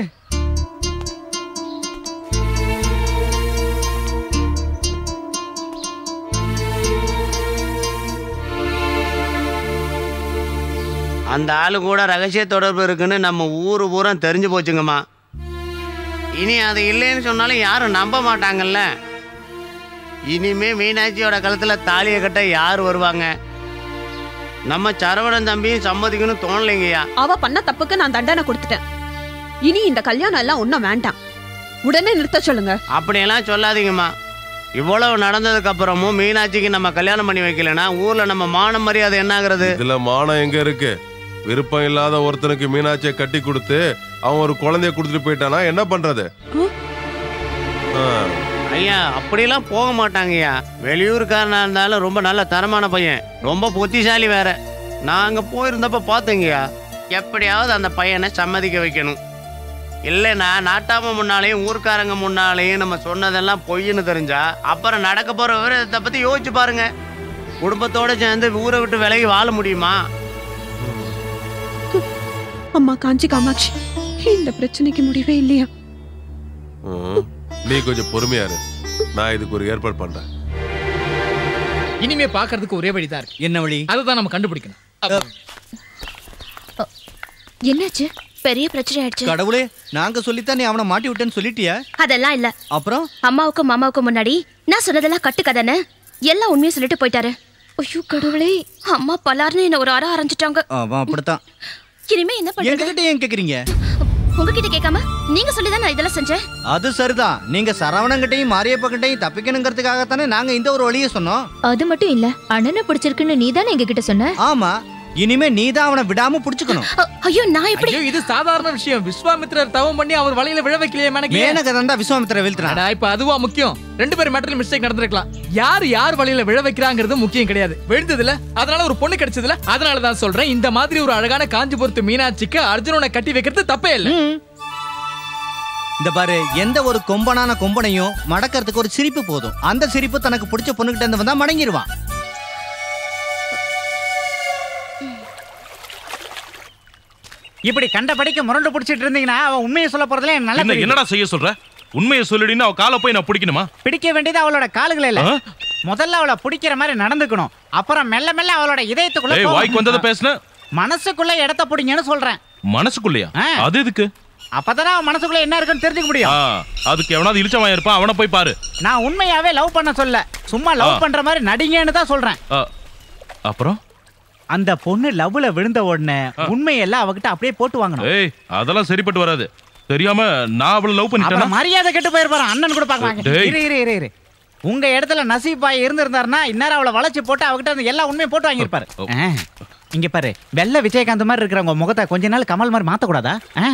அந்த ஆளு கூட ரகசிய தொடர்பு இருக்குன்னு நம்ம ஊரு பூரா தெரிஞ்சு போச்சுங்கம்மா இனி அது இல்லைன்னு சொன்னாலும் யாரும் நம்ப மாட்டாங்கல்ல இனிமே மீனாட்சியோட கழுத்துல தாலியை கட்ட யார் வருவாங்க நம்ம சரவணன் தம்பியும் சம்மதிக்கணும் தோணலைங்கய்யா அவ பண்ண தப்புக்கு நான் தண்டனை கொடுத்துட்டேன் இனி இந்த கல்யாணம் எல்லாம் ஒண்ணும் வேண்டாம் உடனே நிறுத்த சொல்லுங்க அப்படியெல்லாம் சொல்லாதீங்கம்மா இவ்வளவு நடந்ததுக்கு அப்புறமும் மீனாட்சிக்கு நம்ம கல்யாணம் பண்ணி வைக்கலனா ஊர்ல நம்ம மான மரியாதை என்ன ஆகுறது இதுல மானம் எங்க இருக்கு விருப்பம் இல்லாத ஒருத்தனுக்கு மீனாட்சியை கட்டி கொடுத்து அவன் ஒரு குழந்தைய கொடுத்துட்டு போயிட்டானா என்ன பண்றது ஆ. ஐயா அப்படியெல்லாம் போக மாட்டாங்கய்யா வெளியூருக்காரனா இருந்தாலும் ரொம்ப நல்ல தரமான பையன் ரொம்ப புத்திசாலி வேற நான் அங்க போயிருந்தப்ப பார்த்தேங்கய்யா எப்படியாவது அந்த பையனை சம்மதிக்க வைக்கணும் இல்லைன்னா நாட்டாம முன்னாலேயும் ஊர்க்காரங்க முன்னாலேயும் நம்ம சொன்னதெல்லாம் பொய்ன்னு தெரிஞ்சா அப்புறம் நடக்க போற விவரத்தை பத்தி யோசிச்சு பாருங்க குடும்பத்தோட சேர்ந்து ஊரை விட்டு விலகி வாழ முடியுமா அம்மா காஞ்சி காமாட்சி இந்த பிரச்சனைக்கு முடிவே இல்லையா ம். நீ கொஞ்சம் பொறுமையா இரு நான் இதுக்கு ஒரு ஏற்பாடு பண்றேன் இனிமே பாக்குறதுக்கு ஒரே வழிதான் இருக்கு என்ன வழி அதுதான் நம்ம கண்டுபிடிக்கணும் என்னாச்சு பெரிய பிரச்சனை ஆயிடுச்சு கடவுளே நாங்க சொல்லித்தான் நீ அவனை மாட்டி விட்டேன்னு சொல்லிட்டியா அதெல்லாம் இல்ல அப்புறம் அம்மாவுக்கும் மாமாவுக்கும் முன்னாடி நான் சொன்னதெல்லாம் கட்டுக்கதைன்னு எல்லாம் உண்மையை சொல்லிட்டு போயிட்டாரு ஐயோ கடவுளே அம்மா பலார்னு என்ன ஒரு அற ஆரம்பிச்சிட்டாங்க அவன் அப்படித்தான் இனிமே என்ன பண்றது என்கிட்ட ஏன் கேக்குறீங்க உங்ககிட்ட கேட்காம நீங்க சொல்லி தான் நான் இதெல்லாம் செஞ்சேன் அது சரிதான் நீங்க சரவணங்கிட்டையும் மாரியப்பகிட்டையும் தப்பிக்கணுங்கிறதுக்காகத்தானே நாங்க இந்த ஒரு வழியை சொன்னோம் அது மட்டும் இல்ல அண்ணனை பிடிச்சிருக்குன்னு நீ தானே எங்க கிட்ட சொன்ன ஆமா இனிமே நீ தான் அவனை விடாம புடிச்சுக்கணும் ஐயோ நான் எப்படி ஐயோ இது சாதாரண விஷயம் விஸ்வாமித்திரர் தவம் பண்ணி அவர் வலையில விழ வைக்கலையே மேனகே மேனக தான்டா விஸ்வாமித்திர வீழ்த்தினான் அடா, இப்ப அதுவா முக்கியம் ரெண்டு பேரும் மேட்டர்ல மிஸ்டேக் நடந்திருக்கலாம் யார் யார் வழியில விழ வைக்கிறாங்கிறது முக்கியம் கிடையாது விழுந்ததுல அதனால ஒரு பொண்ணு கிடைச்சதுல அதனால தான் சொல்றேன் இந்த மாதிரி ஒரு அழகான காஞ்சிபுரத்து மீனாட்சிக்கு அர்ஜுனனை கட்டி வைக்கிறது தப்பே இல்ல இந்த பாரு எந்த ஒரு கொம்பனான கொம்பனையும் மடக்கிறதுக்கு ஒரு சிரிப்பு போதும் அந்த சிரிப்பு தனக்கு பிடிச்ச பொண்ணுகிட்ட இருந்து வந்தா மடங்கிடுவான் இப்படி கண்டபடிக்கு முரண்டு பிடிச்சிட்டு இருந்தீங்கன்னா அவன் உண்மையை சொல்ல போறதுல எனக்கு நல்லா என்ன தெரியுது. என்னடா செய்ய சொல்ற உண்மையை சொல்லிடின்னு அவ காலை போய் நான் பிடிக்கணுமா பிடிக்க வேண்டியது அவளோட கால்கள் இல்ல ஆ? முதல்ல அவளை பிடிக்கிற மாதிரி நடந்துக்கணும் அப்புறம் மெல்ல மெல்ல அவளோட இதயத்துக்குள்ள ஏய் போகணும். வாய்க்கு வந்ததை பேசுன மனசுக்குள்ள இடத்த பிடிங்கன்னு சொல்றேன் மனசுக்குள்ளயா ஆ. அது எதுக்கு அப்பதானே அவன் மனசுக்குள்ள என்ன இருக்குன்னு தெரிஞ்சுக்க ஆ, முடியும் அதுக்கு எவனாவது இழிச்சவன் இருப்பான் அவனை போய் பாரு நான் உண்மையாவே லவ் பண்ண சொல்ல சும்மா லவ் ஆ. பண்ற மாதிரி நடிங்கன்னு தான் சொல்றேன் ஆ, அப்புறம் அந்த பொண்ணு லவ்ல விழுந்த உடனே உண்மையெல்லாம் அவகிட்ட அப்படியே போட்டு வாங்கணும் ஏய் அதெல்லாம் சரிப்பட்டு வராது தெரியாம நான் அவளை லவ் அப்புறம் பண்ணிட்டேனா மரியாதை கெட்டு போயிருப்பாரு அண்ணன் கூட பாக்கலாம் டேய். இரு இரு இரு இரு உங்க இடத்துல நசீப் பாய் இருந்திருந்தாருன்னா இந்நேரம் அவளை வளைச்சு போட்டு அவகிட்ட அந்த எல்லா உண்மையும் போட்டு வாங்கியிருப்பாரு ஆ. இங்க பாரு வெள்ள விஜயகாந்த் மாதிரி இருக்கிற உங்க முகத்தை கொஞ்ச நாள் கமல் மாதிரி மாத்த கூடாதா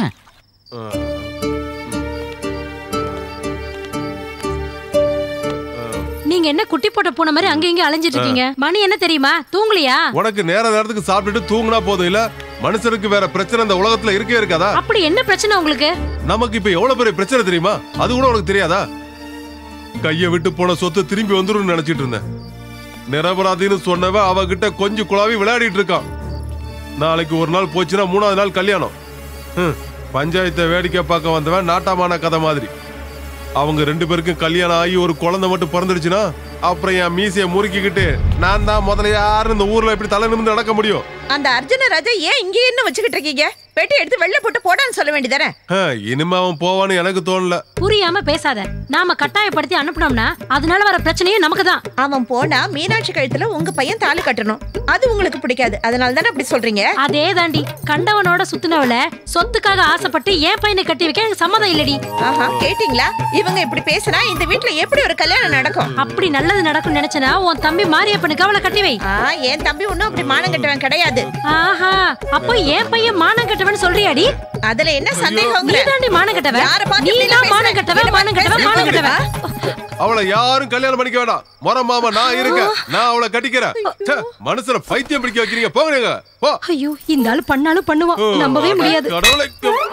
நீங்க என்ன குட்டி போட்ட பூனை மாதிரி அங்க இங்க அலைஞ்சிட்டு இருக்கீங்க மணி என்ன தெரியுமா தூங்கலையா உனக்கு நேர நேரத்துக்கு சாப்பிட்டுட்டு தூங்குனா போதும் இல்ல மனுஷனுக்கு வேற பிரச்சனை இந்த உலகத்துல இருக்கவே இருக்காதா அப்படி என்ன பிரச்சனை உங்களுக்கு நமக்கு இப்ப எவ்வளவு பெரிய பிரச்சனை தெரியுமா அது கூட உனக்கு தெரியாதா கைய விட்டு போன சொத்து திரும்பி வந்துரும்னு நினைச்சிட்டு இருந்தேன் நிரபராதின்னு சொன்னவ அவகிட்ட கொஞ்சம் குழாவி விளையாடிட்டு இருக்கான் நாளைக்கு ஒரு நாள் போச்சுன்னா மூணாவது நாள் கல்யாணம் ஹம், பஞ்சாயத்தை வேடிக்கை பார்க்க வந்தவன் நாட்டாமான கதை மாதிரி அவங்க ரெண்டு பேருக்கும் கல்யாணம் ஆகி ஒரு குழந்தை மட்டும் பிறந்துடுச்சுன்னா அப்புறம் என் மீசையை முறுக்கிக்கிட்டு நான் தான் முதல்ல யாரும் இந்த ஊர்ல எப்படி தலை நிமிர்ந்து நடக்க முடியும் அந்த அர்ஜுன ராஜா ஏன் இங்கே என்ன வச்சுக்கிட்டு இருக்கீங்க பெட்டி எடுத்து வெளில போட்டு போடான்னு சொல்ல வேண்டியதானே ஹம், இனிமே அவன் போவான்னு எனக்கு தோணல புரியாம பேசாத நாம கட்டாயப்படுத்தி அனுப்புனோம்னா அதனால வர பிரச்சனையும் நமக்கு தான் அவன் போனா மீனாட்சி கழுத்துல உங்க பையன் தாலி கட்டணும் அது உங்களுக்கு பிடிக்காது அதனால தானே அப்படி சொல்றீங்க அதே தாண்டி கண்டவனோட சுத்தினவள சொத்துக்காக ஆசைப்பட்டு என் பையனை கட்டி வைக்க எனக்கு சம்மதம் இல்லடி ஆஹா கேட்டிங்களா இவங்க இப்படி பேசினா இந்த வீட்ல எப்படி ஒரு கல்யாணம் நடக்கும் அப்படி நல்லது நடக்கும் நினைச்சனா உன் தம்பி மாரியப்பனுக்கு அவளை கட்டி வை ஆ என் தம்பி ஒண்ணும் அப்படி மானம் கட்டவன் கிடையாது ஆஹா அப்போ என் பையன் மானம் கட்டவன் சொல்றியாடி அதுல என்ன சந்தேகம் நீ தாண்டி மானம் கட்டவன் யாரை பார்த்து நீ இப்படி தான் பேசுற? மானம் கட்டவன் என்ன மானம் கட்டவன் மானம் கட்டவன் அவளை யாரும் கல்யாணம் பண்ணிக்க வேண்டாம் முறை மாமா நான் இருக்கேன் நான் அவளை கட்டிக்கிறேன் ச்சே, மனுஷனை பைத்தியம் பிடிக்க வைக்கிறீங்க போங்க நீங்க. போ ஐயோ இந்த ஆளு பண்ணாலும் பண்ணுவான் நம்பவே முடியாது கடவுளை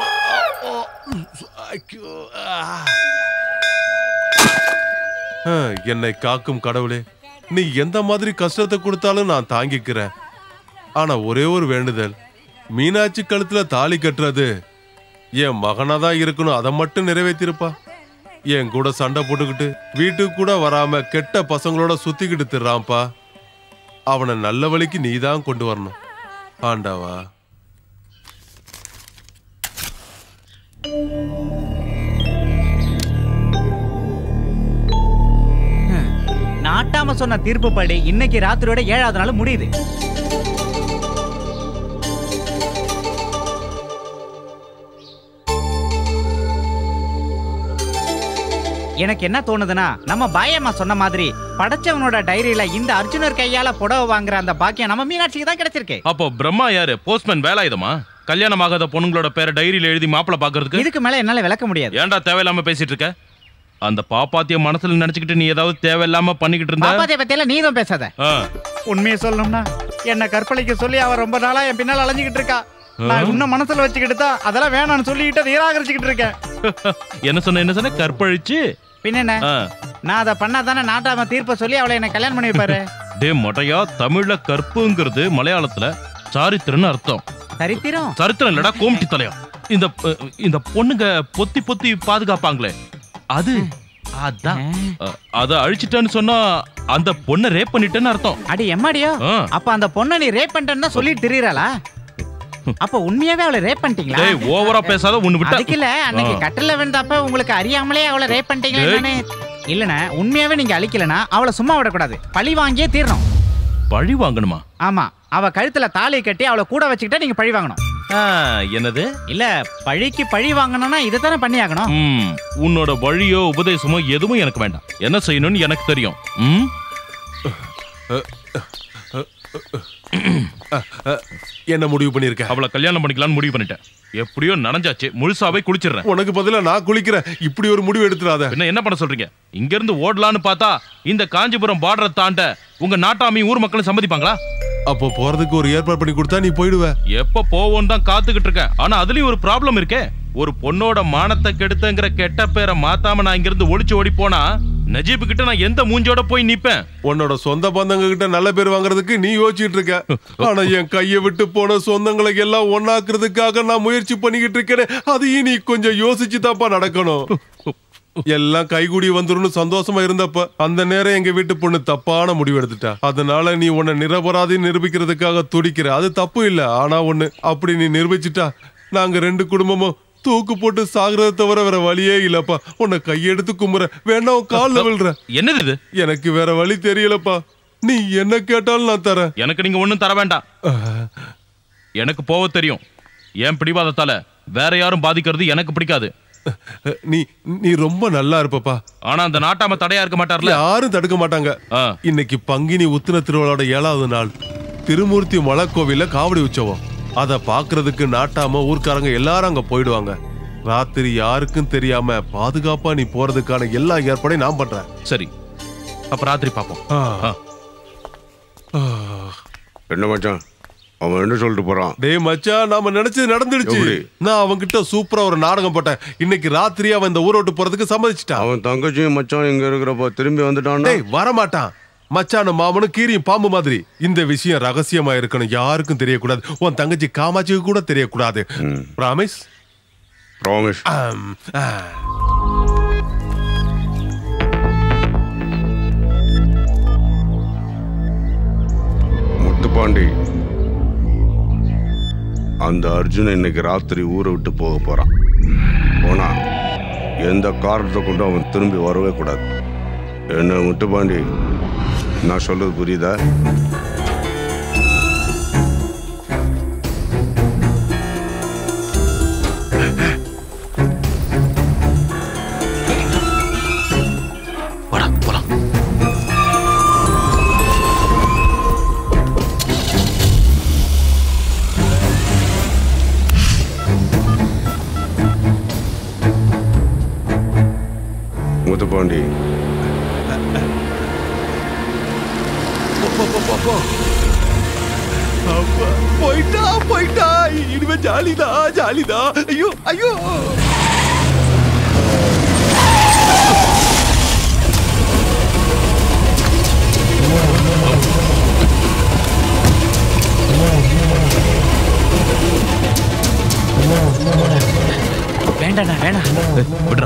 ஆ, என்னை காக்கும் கடவுளே நீ எந்த மாதிரி கஷ்டத்தை கொடுத்தாலும் நான் தாங்கிக்கிறேன் ஆனா ஒரே ஒரு வேண்டுதல் மீனாட்சி கழுத்துல தாலி கட்டுறது என் மகனா தான் இருக்கணும் அதை மட்டும் நிறைவேற்றிருப்பா என் கூட சண்டை போட்டுக்கிட்டு வீட்டுக்கு கூட வராம கெட்ட பசங்களோட சுத்திக்கிட்டு திர்றான்ப்பா அவனை நல்ல வழிக்கு நீ தான் கொண்டு வரணும் ஆண்டாவா நாட்டாம சொன்ன தீர்ப்புப்படி இன்னைக்கு ராத்திரியோட ஏழாவது நாள் முடியுது எனக்கு என்ன தோணுதுன்னா நம்ம பாயம்மா சொன்ன மாதிரி படைச்சவனோட டைரியில இந்த அர்ஜுனர் கையால புடவை வாங்குற அந்த பாக்கியம் நம்ம மீனாட்சிக்கு தான் கிடைச்சிருக்கு அப்போ பிரம்மா யாரு போஸ்ட்மேன் வேலாயுதமா கல்யாணம் ஆகாத பொண்ணுங்களோட பேரை டைரியில எழுதி மாப்பிள பாக்குறதுக்கு இதுக்கு மேல என்னால விளக்க முடியாது ஏன்டா தேவையில்லாம பேசிட்டு இருக்க அந்த பாப்பாத்திய மனசுல நினைச்சுக்கிட்டு நீ ஏதாவது தேவையில்லாம பண்ணிக்கிட்டு இருந்தா பாப்பாத்திய பத்தியெல்லாம் நீதான் பேசாத ஆ. உண்மையை சொல்லணும்னா என்ன கற்பழிக்க சொல்லி அவ ரொம்ப நாளா என் பின்னால அலைஞ்சுக்கிட்டு இருக்கா நான் இன்னும் மனசுல வச்சுக்கிட்டு தான் அதெல்லாம் வேணாம்னு சொல்லிட்டு நிராகரிச்சுக்கிட்டு இருக்கேன் என்ன சொன்ன என்ன சொன்ன கற்பழிச்சு பின்ன என்ன ஆ. நான் அதை பண்ணா தானே நாட்டாம தீர்ப்ப சொல்லி அவளை என்ன கல்யாணம் பண்ணி வைப்பாரு டே மொட்டையா தமிழ்ல கற்புங்கிறது மலையாளத்துல சாரித்திரன்னு அர்த்தம் சரித்திரம் சரித்திரம் இல்லடா கோமிட்டி தலையா இந்த அஹ், இந்த பொண்ணுங்க பொத்தி பொத்தி பாதுகாப்பாங்களே அது அதான் அ- அத அழிச்சிட்டேன்னு சொன்னா அந்த பொண்ணை ரேப் பண்ணிட்டேன்னு அர்த்தம் அடி எம்மாடியோ ஆ. அப்ப அந்த பொண்ணை நீ ரேப் பண்ணிட்டேன்னு சொல்லிட்டு திரியறாளா அப்ப உண்மையாவே அவளை ரேப் பண்ணிட்டீங்களா டேய் ஓவரா பேசாத ஒண்ணு விட்டா அதுக்கு இல்ல அன்னைக்கு ஆ. கட்டில விழுந்தப்ப உங்களுக்கு அறியாமலே அவளை ரேப் பண்ணிட்டீங்களே இல்லண்ணே உண்மையாவே நீங்க அழிக்கலனா அவளை சும்மா விடக்கூடாது பழி வாங்கியே தீரணும் பழி வாங்கணுமா ஆமா அவ கழுத்துல தாலி கட்டி அவளை கூட வச்சுக்கிட்டா நீங்க பழி வாங்கணும் ஆ, என்னது இல்ல பழிக்கு பழி வாங்கணும்னா இதை தானே பண்ணி ஆகணும் ம் உன்னோட வழியோ உபதேசமோ எதுவும் எனக்கு வேண்டாம் என்ன செய்யணும்னு எனக்கு தெரியும் ம் என்ன முடிவு பண்ணிருக்க அவளை கல்யாணம் பண்ணிக்கலாம்னு முடிவு பண்ணிட்டேன் எப்படியோ நனைஞ்சாச்சு முழுசாவே குளிச்சிடுறேன் உனக்கு பதிலா நான் குளிக்கிறேன் இப்படி ஒரு முடிவு எடுத்துறாத என்ன என்ன பண்ண சொல்றீங்க இங்க இருந்து ஓடலான்னு பார்த்தா இந்த காஞ்சிபுரம் பார்டரை தாண்ட உங்க நாட்டாமி ஊர் மக்களும் சம்மதிப்பாங்களா அப்போ போறதுக்கு ஒரு ஏற்பாடு பண்ணி கொடுத்தா நீ போயிடுவ எப்ப போவோம் தான் காத்துக்கிட்டு இருக்கேன் ஆனா அதுலயும் ஒரு ப்ராப்ளம் இருக்கே ஒரு பொண்ணோட மானத்தை கெடுத்தங்கிற கெட்ட பேரை மாத்தாம நான் இங்கிருந்து ஒளிச்சு ஓடி போனா நஜீப் கிட்ட நான் எந்த மூஞ்சோட போய் நிப்பேன் உன்னோட சொந்த பந்தங்க கிட்ட நல்ல பேர் வாங்குறதுக்கு நீ யோசிச்சுட்டு இருக்க ஆனா என் கையை விட்டு போன சொந்தங்களை எல்லாம் ஒன்னாக்குறதுக்காக நான் முயற்சி பண்ணிக்கிட்டு இருக்கேன் அதையும் நீ கொஞ்சம் யோசிச்சு தாப்பா நடக்கணும் எல்லாம் கைகூடி வந்துரும்னு சந்தோஷமா இருந்தப்ப அந்த நேரம் எங்க வீட்டு பொண்ணு தப்பான முடிவு எடுத்துட்டா அதனால நீ உன்னை நிரபராதி நிரூபிக்கிறதுக்காக துடிக்கிற அது தப்பு இல்ல ஆனா ஒண்ணு அப்படி நீ நிரூபிச்சிட்டா நாங்க ரெண்டு குடும்பமும் தூக்கு போட்டு சாகுறத தவிர வேற வழியே இல்லப்பா உன்னை கையெடுத்து கும்புற வேணா உன் கால்ல விழுற என்னது இது எனக்கு வேற வழி தெரியலப்பா நீ என்ன கேட்டாலும் நான் தரேன் எனக்கு நீங்க ஒண்ணும் தர வேண்டாம் எனக்கு போக தெரியும் என் பிடிவாதத்தால வேற யாரும் பாதிக்கிறது எனக்கு பிடிக்காது நீ நீ ரொம்ப நல்லா இருப்பப்பா ஆனா அந்த நாட்டாம தடையா இருக்க மாட்டார்ல யாரும் தடுக்க மாட்டாங்க இன்னைக்கு பங்கினி உத்திர திருவிழாவோட ஏழாவது நாள் திருமூர்த்தி மலைக்கோவில்ல காவடி உற்சவம் அத பாக்குறதுக்கு நாட்டாம ஊர்க்காரங்க எல்லாரும் அங்க போயிடுவாங்க ராத்திரி யாருக்கும் தெரியாம பாதுகாப்பா நீ போறதுக்கான எல்லா ஏற்பாடையும் நான் பண்றேன் சரி அப்ப ராத்திரி பாப்போம் என்ன மச்சான் அவன் என்ன சொல்லிட்டு போறான் டேய் மச்சான் நாம நினைச்சது நடந்துடுச்சு எப்படி? நான் அவன்கிட்ட சூப்பரா ஒரு நாடகம் போட்டேன் இன்னைக்கு ராத்திரி அவன் இந்த ஊரை விட்டு போறதுக்கு சம்மதிச்சிட்டான் அவன் தங்கச்சியும் மச்சான் இங்க இருக்கிறப்போ திரும்பி வந்துட்டான் டேய் வரமாட்டான் மச்சான மாமனும் கீரியும் பாம்பு மாதிரி இந்த விஷயம் ரகசியமா இருக்கணும் யாருக்கும் தெரியக்கூடாது உன் தங்கச்சி காமாட்சிக்கு கூட தெரியக்கூடாது ப்ராமிஸ் ப்ராமிஸ் முத்துப்பாண்டி அந்த அர்ஜுன் இன்னைக்கு ராத்திரி ஊரை விட்டு போக போறான் போனா எந்த காரணத்தை கொண்டு அவன் திரும்பி வரவே கூடாது என்ன முத்துப்பாண்டி நான் சொல்றது புரியுதா முத்துப்பாண்டி அப்பா, போயிட்டா போயிட்டா இனிமே ஜாலிதா ஜாலிதா ஐயோ ஐயோ வேண்டாண்ணா வேணாம் விடுறா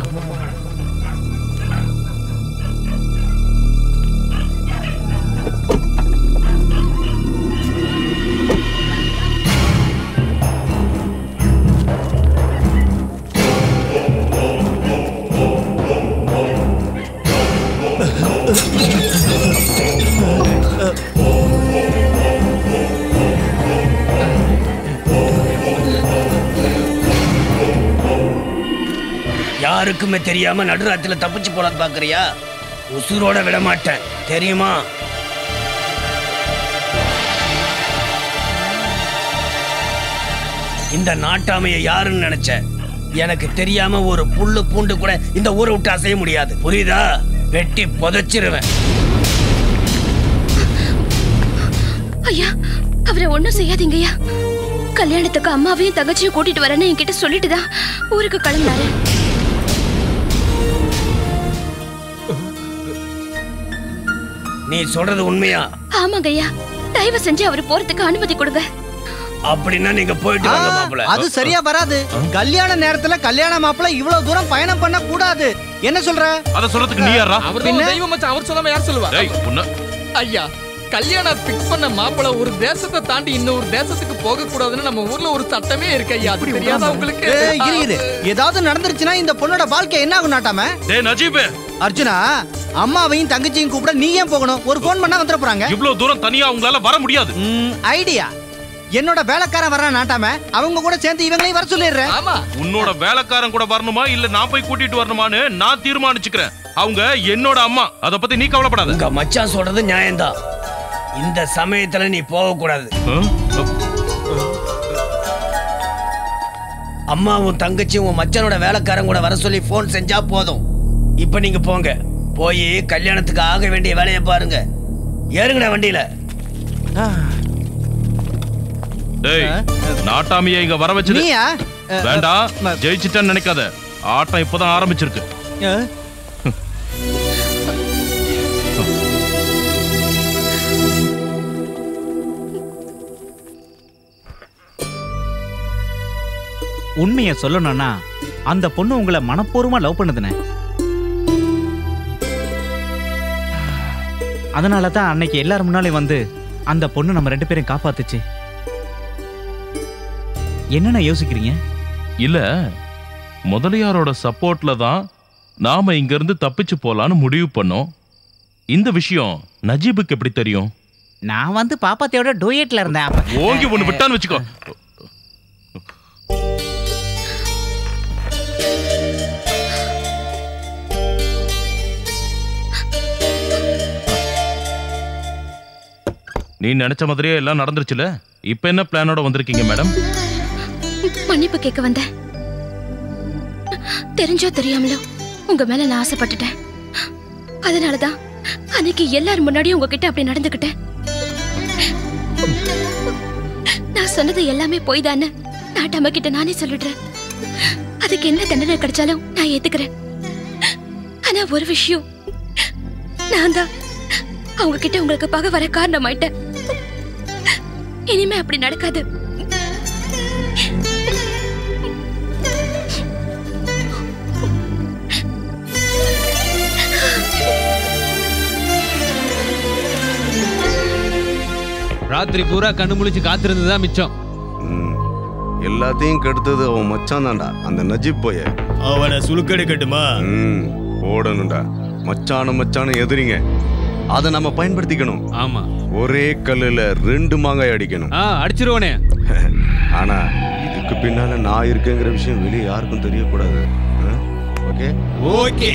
யாருக்குமே தெரியாம நடுராத்திரில தப்பிச்சு போலான்னு பாக்குறியா உசுரோட விட மாட்டேன் தெரியுமா இந்த நாட்டாமைய யாருன்னு நினைச்ச எனக்கு தெரியாம ஒரு புல்லு பூண்டு கூட இந்த ஊரை விட்டு அசைய முடியாது புரியுதா வெட்டி புதைச்சிருவேன் ஐயா அவரை ஒண்ணும் செய்யாதீங்கய்யா கல்யாணத்துக்கு அம்மாவையும் தங்கச்சியும் கூட்டிட்டு வரேன்னு என்கிட்ட சொல்லிட்டு தான் ஊருக்கு கிளம்பினாரு நீ சொல்றது உண்மையா ஆமாங்க ஐயா தயவு செஞ்சு அவர் போறதுக்கு அனுமதி கொடுங்க அப்படின்னா நீங்க போயிட்டு வாங்க மாப்பிள்ள அது சரியா வராது கல்யாண நேரத்துல கல்யாண மாப்பிள்ள இவ்வளவு தூரம் பயணம் பண்ண கூடாது என்ன சொல்ற அத சொல்றதுக்கு நீ யாரா அவர் தான் தெய்வம் மச்சான் அவர் சொல்லாம யார் சொல்லுவா டேய் உன்ன ஐயா கல்யாணம் பிக்ஸ் பண்ண மாப்பிள ஒரு தேசத்தை தாண்டி இன்னொரு தேசத்துக்கு போக கூடாதுன்னு நம்ம ஊர்ல ஒரு சட்டமே இருக்கு ஐயா அது தெரியாதா உங்களுக்கு ஏய், இரு இரு ஏதாவது நடந்துருச்சுன்னா இந்த பொண்ணோட வாழ்க்கை என்ன ஆகும் நாட்டாம டேய் நஜீப் அர்ஜுனா அம்மாவையும் தங்கச்சியும் கூப்பிட நீ ஏன் போகணும் ஒரு ஃபோன் பண்ணா வந்துட போறாங்க இவ்ளோ தூரம் தனியா உங்களால வர முடியாது ஐடியா என்னோட வேலைக்காரன் வர்றான் நாட்டாம அவங்க கூட சேர்ந்து இவங்களையும் வர சொல்லிடுறேன் ஆமா உன்னோட வேலைக்காரன் கூட வரணுமா இல்ல நான் போய் கூட்டிட்டு வரணுமான்னு நான் தீர்மானிச்சுக்கிறேன் அவங்க என்னோட அம்மா அத பத்தி நீ கவலைப்படாத உங்க மச்சான் சொல்றது நியாயம்தான் இந்த சமயத்துல நீ போக கூடாது அம்மாவும் தங்கச்சியும் உன் மச்சானோட வேலைக்காரன் கூட வர சொல்லி ஃபோன் செஞ்சா போதும் இப்ப நீங்க போங்க போய் கல்யாணத்துக்கு ஆக வேண்டிய வேலையை பாருங்க ஏறுங்கடா வண்டியில டேய் நாட்டாமிய இங்க வர வச்சது நீயா வேண்டாம் ஜெயிச்சிட்டேன்னு நினைக்காத ஆட்டம் இப்பதான் ஆரம்பிச்சிருக்கு உண்மையை சொல்லணும்னா அந்த பொண்ணு உங்களை மனப்பூர்வமா லவ் பண்ணுதுனே அதனால தான் அன்னைக்கு எல்லாரும் முன்னாலே வந்து அந்த பொண்ணு நம்ம ரெண்டு பேரையும் காப்பாத்துச்சு என்னென்ன யோசிக்கிறீங்க இல்ல முதலியாரோட சப்போர்ட்ல தான் நாம இங்க இருந்து தப்பிச்சு போலான்னு முடிவு பண்ணோம் இந்த விஷயம் நஜீபுக்கு எப்படி தெரியும் நான் வந்து பாப்பாத்தியோட டூயட்ல இருந்தேன் அப்ப. ஓங்கி ஒண்ணு விட்டான்னு வச்சுக்கோ நீ நினைச்ச மாதிரியே எல்லாம் நடந்துருச்சுல இப்ப என்ன பிளானோட வந்திருக்கீங்க மேடம் மன்னிப்பு கேட்க வந்தேன் தெரிஞ்சோ தெரியாமலோ உங்க மேல நான் ஆசைப்பட்டுட்டேன் அதனாலதான் அன்னைக்கு எல்லாரும் முன்னாடியும் உங்ககிட்ட அப்படி நடந்துக்கிட்டேன் நான் சொன்னது எல்லாமே பொய் தானே நாட்டாம கிட்ட நானே சொல்லிடுறேன் அதுக்கு என்ன தண்டனை கிடைச்சாலும் நான் ஏத்துக்கிறேன் ஆனா ஒரு விஷயம் நான் தான் அவங்க கிட்ட உங்களுக்கு பகை வர காரணமாயிட்டேன் இனிமே அப்படி நடக்காது ராத்திரி பூரா கண்ணு முழிச்சு காத்திருந்து தான் மிச்சம் எல்லாத்தையும் கெடுத்தது அவன் மச்சான் தான்டா அந்த நஜீப் போய அவனை சுழுக்கெடுக்கட்டுமா ம் போடணும்டா மச்சான மச்சான எதிரிங்க அதை நம்ம பயன்படுத்திக்கணும் ஆமா ஒரே கல்லுல ரெண்டு மாங்காய் அடிக்கணும் ஆ அடிச்சிருவானே ஆனா இதுக்கு பின்னால நான் இருக்கேங்கிற விஷயம் வெளியே யாருக்கும் தெரியக்கூடாது ஓகே ஓகே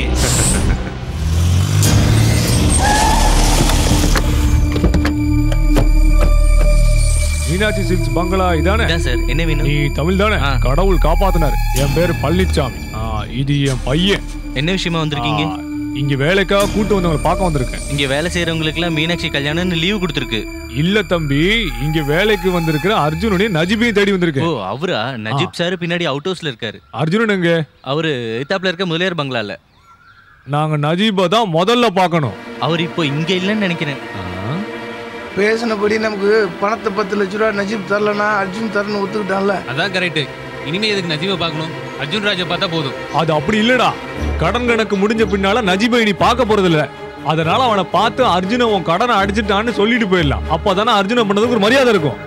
மீனாட்சி சில்க்ஸ் பங்களா இதானே சார் என்ன வேணும் நீ தமிழ் தானே கடவுள் காப்பாத்தினார் என் பேரு பழனிச்சாமி ஆ, இது என் பையன் என்ன விஷயமா வந்திருக்கீங்க ஆ, இங்க வேலைக்காக கூட்டு வந்தவங்களை பார்க்க வந்திருக்கேன் இங்க வேலை செய்யறவங்களுக்கு எல்லாம் மீனாட்சி கல்யாணம்னு லீவு கொடுத்துருக்கு இல்ல தம்பி இங்க வேலைக்கு வந்திருக்கிற அர்ஜுனனையும் நஜிபையும் தேடி ஓ வந்திருக்கேன் அவரா நஜீப் சார் பின்னாடி அவுட் ஹவுஸ்ல இருக்காரு அர்ஜுனன் எங்க அவரு எத்தாப்ல இருக்க முதலியார் பங்களால நாங்க நஜீபை தான் முதல்ல பார்க்கணும் அவர் இப்போ இங்க இல்லைன்னு நினைக்கிறேன் பேசினபடி நமக்கு பணத்தை பத்து லட்ச ரூபா நஜீப் தரலனா அர்ஜுன் தரணும் ஒத்துக்கிட்டான்ல அதான் கரெக்ட் இனிமே எதுக்கு நஜீபை பார்க்கணும் அர்ஜுன் ராஜா பார்த்தா போதும் அது அப்படி இல்லடா கடன் கணக்கு முடிஞ்ச பின்னால நஜீபை நீ பார்க்க போறது இல்ல அதனால அவனை பார்த்து அர்ஜுன உன் கடனை அடிச்சிட்டான்னு சொல்லிட்டு போயிடலாம் அப்பதானே அர்ஜுன பண்ணதுக்கு ஒரு மரியாதை இருக்கும்